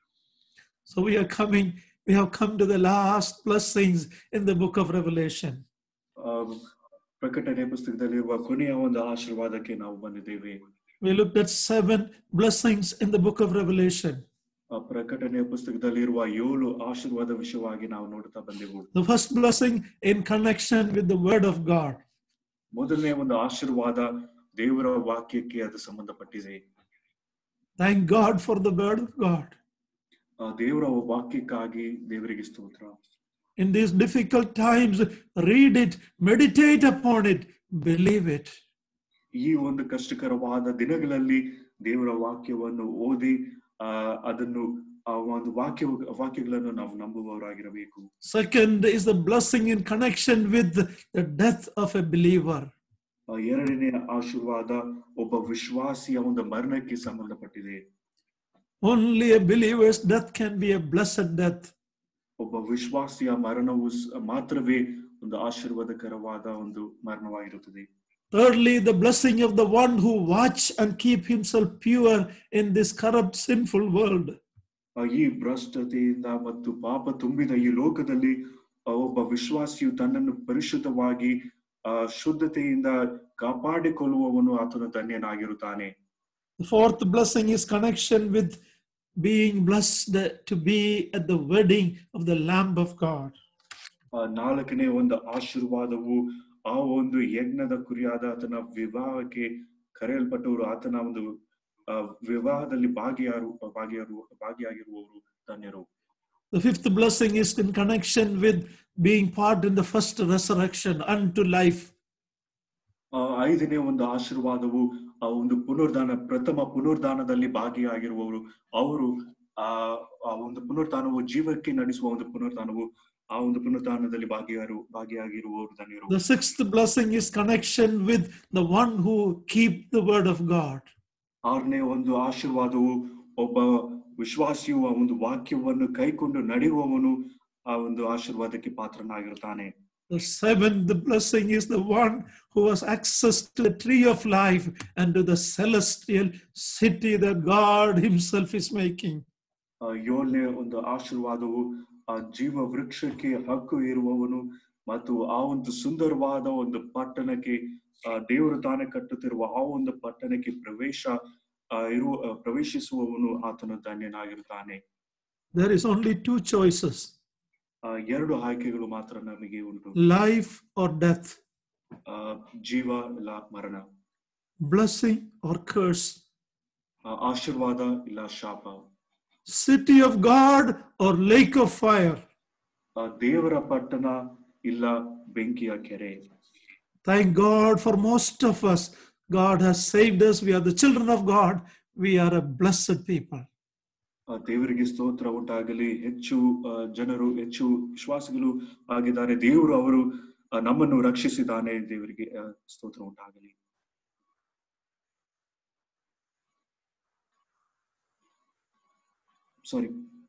So we are coming, we have come to the last blessings in the book of Revelation. ಆ ಪ್ರಕಟಣೆ ಪುಸ್ತಕದಲ್ಲಿರುವ ಕೊನೆಯ ಒಂದು ಆಶೀರ್ವಾದಕ್ಕೆ ನಾವು ಬಂದಿದ್ದೇವೆ We looked at seven blessings in the book of Revelation. ಆ ಪ್ರಕಟಣೆಯ ಪುಸ್ತಕದಲ್ಲಿರುವ ಏಳು ಆಶೀರ್ವಾದ ವಿಷಯವಾಗಿ ನಾವು ನೋಡ್ತಾ ಬಂದೆವು The first blessing in connection with the word of God. ಮೊದಲನೇ ಒಂದು ಆಶೀರ್ವಾದ ದೇವರ ವಾಕ್ಯಕ್ಕೆ ಅದು ಸಂಬಂಧಪಟ್ಟಿದೆ Thank God for the word of God. ಆ ದೇವರ ವಾಕ್ಯಕ್ಕಾಗಿ ದೇವರಿಗೆ ಸ್ತೋತ್ರ In these difficult times, read it, meditate upon it, believe it. ಈ ಒಂದು ಕಷ್ಟಕರವಾದ ದಿನಗಳಲ್ಲಿ ದೇವರ ವಾಕ್ಯವನ್ನು ಓದಿ ಆ ಅದನ್ನು ಆ ಒಂದು ವಾಕ್ಯ ವಾಕ್ಯಗಳನ್ನು ನಾವು ನಂಬುವವರಾಗಿರಬೇಕು Second is the blessing in connection with the death of a believer. ಆ ಎರಡನೇ ಆಶೀರ್ವಾದ ಒಬ್ಬ ವಿಶ್ವಾಸಿಯ ಒಂದು ಮರಣಕ್ಕೆ ಸಂಬಂಧಪಟ್ಟಿದೆ Only a believer's death can be a blessed death. ಒಬ್ಬ ವಿಶ್ವಾಸಿಯ ಮರಣವು ಸ್- ಮಾತ್ರವೇ ಒಂದು ಆಶೀರ್ವಾದಕರವಾದ ಒಂದು ಮರಣವಾಗಿರುತ್ತದೆ Thirdly, the blessing of the one who watch and keep himself pure in this corrupt, sinful world. ಆ ಈ ಭ್ರಷ್ಟತೆಯಿಂದ ಮತ್ತು ಪಾಪ ತುಂಬಿದ ಈ ಲೋಕದಲ್ಲಿ ಆ ಒಬ್ಬ ವಿಶ್ವಾಸಿಯು ತನ್ನನ್ನು ಪರಿಶುದ್ಧವಾಗಿ ಆ ಶುದ್ಧತೆಯಿಂದ ಕಾಪಾಡಿಕೊಳ್ಳುವವನು ಆತನು ಧನ್ಯನಾಗಿರುತ್ತಾನೆ The fourth blessing is connection with being blessed to be at the wedding of the Lamb of God. ಆ ನಾಲ್ಕನೇ ಒಂದು ಆಶೀರ್ವಾದವು ಆ ಒಂದು ಯಜ್ಞದ ಕುರಿಯಾದ ಆತನ ವಿವಾಹಕ್ಕೆ ಕರೆಯಲ್ಪಟ್ಟವರು ಆತನ ಒಂದು ಆ ವಿವಾಹದಲ್ಲಿ ಭಾಗಿಯಾರು ಭಾಗಿಯಾರು ಭಾಗಿಯಾಗಿರುವವರು ಧನ್ಯರು The fifth blessing is in connection with being part in the first resurrection unto life. ಆ ಐದನೇ ಒಂದು ಆಶೀರ್ವಾದವು ಆ ಒಂದು ಪುನರ್ದಾನ ಪ್ರಥಮ ಪುನರ್ದಾನದಲ್ಲಿ ಭಾಗಿಯಾಗಿರುವವರು ಅವರು ಆ ಆ ಒಂದು ಪುನರ್ದಾನವು ಜೀವಕ್ಕೆ ನಡೆಸುವ ಒಂದು ಪುನರ್ದಾನವು ಆ ಒಂದು ಪುನರ್ದಾನದಲ್ಲಿ ಭಾಗಿಯಾರು ಭಾಗಿಯಾಗಿರುವವರು ಧನ್ಯರು The sixth blessing is connection with the one who keep the word of God. ಆರನೇ ಒಂದು ಆಶೀರ್ವಾದವು ಒಬ್ಬ ವಿಶ್ವಾಸಿಯು ಆ ಒಂದು ವಾಕ್ಯವನ್ನು ಕೈಕೊಂಡು ನಡೆಯುವವನು ಆ ಒಂದು ಆಶೀರ್ವಾದಕ್ಕೆ ಪಾತ್ರನಾಗಿರುತ್ತಾನೆ The seventh blessing is the one who has access to the tree of life and to the celestial city that God Himself is making. ಆ ಏಳನೇ ಒಂದು ಆಶೀರ್ವಾದವು ಆ ಜೀವ ವೃಕ್ಷಕ್ಕೆ ಹಕ್ಕು ಇರುವವನು ಮತ್ತು ಆ ಒಂದು ಸುಂದರವಾದ ಒಂದು ಪಟ್ಟಣಕ್ಕೆ ಆ ದೇವರು ತಾನೇ ಕಟ್ಟುತ್ತಿರುವ ಆ ಒಂದು ಪಟ್ಟಣಕ್ಕೆ ಪ್ರವೇಶ ಆ, ಇರುವ ಆ, ಪ್ರವೇಶಿಸುವವನು ಆತನು ಧನ್ಯನಾಗಿರುತ್ತಾನೆ There is only two choices ಆ ಎರಡು ಆಯ್ಕೆಗಳು ಮಾತ್ರ ನಮಗೆ ಉಂಟು life or death, ಆ ಜೀವ ಇಲ್ಲ ಮರಣ blessing or curse, ಆ, ಆಶೀರ್ವಾದ ಇಲ್ಲ ಶಾಪ city of God or lake of fire. ಆ ದೇವರ ಪಟ್ಟಣ ಇಲ್ಲ ಬೆಂಕಿಯ ಕೆರೆ Thank God for most of us. God has saved us. We are the children of God. We are a blessed people. ಆ ದೇವರಿಗೆ ಸ್ತೋತ್ರ ಉಂಟಾಗಲಿ ಹೆಚ್ಚು ಆ, ಜನರು ಹೆಚ್ಚು ವಿಶ್ವಾಸಿಗಳು ಆಗಿದ್ದಾರೆ ದೇವರು ಅವರು ಆ, ನಮ್ಮನ್ನು ರಕ್ಷಿಸಿದ್ದಾನೆ ದೇವರಿಗೆ ಆ, ಸ್ತೋತ್ರ ಉಂಟಾಗಲಿ ಸಾರಿ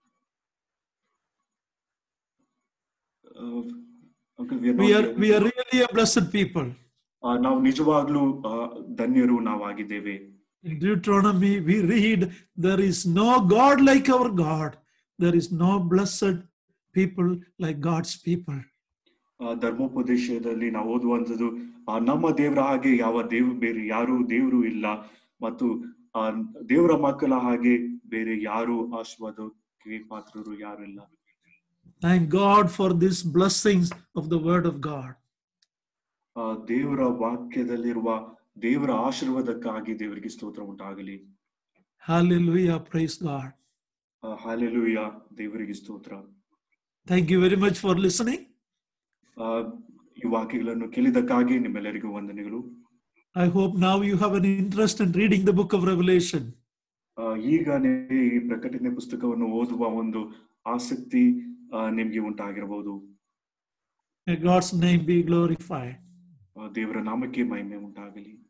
We are, we are really a blessed people. ನಾವು ನಿಜವಾಗ್ಲೂ ಆ, ಧನ್ಯರು ನಾವಾಗಿದ್ದೇವೆ In Deuteronomy, we read, There is no God like our God. There is no blessed people like God's people. ಆ, ಧರ್ಮೋಪದೇಶದಲ್ಲಿ ನಾವು ಓದುವಂಥದ್ದು ಆ, ನಮ್ಮ ದೇವರ ಹಾಗೆ ಯಾವ ದೇವ್ ಬೇರೆ ಯಾರು ದೇವರು ಇಲ್ಲ ಮತ್ತು ಆ ದೇವರ ಮಕ್ಕಳ ಹಾಗೆ ಬೇರೆ ಯಾರು ಆಶೀರ್ವಾದಕ್ಕೆ ಪಾತ್ರರು ಯಾರು ಇಲ್ಲ Thank God for these blessings of the Word of God. ಆ ದೇವರ ವಾಕ್ಯದಲ್ಲಿರುವ ದೇವರ ಆಶೀರ್ವಾದಕ್ಕಾಗಿ ದೇವರಿಗೆ ಸ್ತೋತ್ರ ಉಂಟಾಗಲಿ Hallelujah. Praise God. ಹಾಲೆಲುಯ್ಯ ದೇವರಿಗೆ ಸ್ತೋತ್ರ Thank you very much for listening. ಆ ಈ ವಾಕ್ಯಗಳನ್ನು ಕೇಳಿದಕ್ಕಾಗಿ ನಿಮ್ಮೆಲ್ಲರಿಗೂ ವಂದನೆಗಳು I hope now you have an interest in reading the book of Revelation. ಆ, ಈಗನೇ ಈ ಪ್ರಕಟಣೆ ಪುಸ್ತಕವನ್ನು ಓದುವ ಒಂದು ಆಸಕ್ತಿ ಆ, ನಿಮ್ಗೆ ಉಂಟಾಗಿರಬಹುದು May God's name be glorified. ಆ, ದೇವರ ನಾಮಕ್ಕೆ ಮಹಿಮೆ ಉಂಟಾಗಲಿ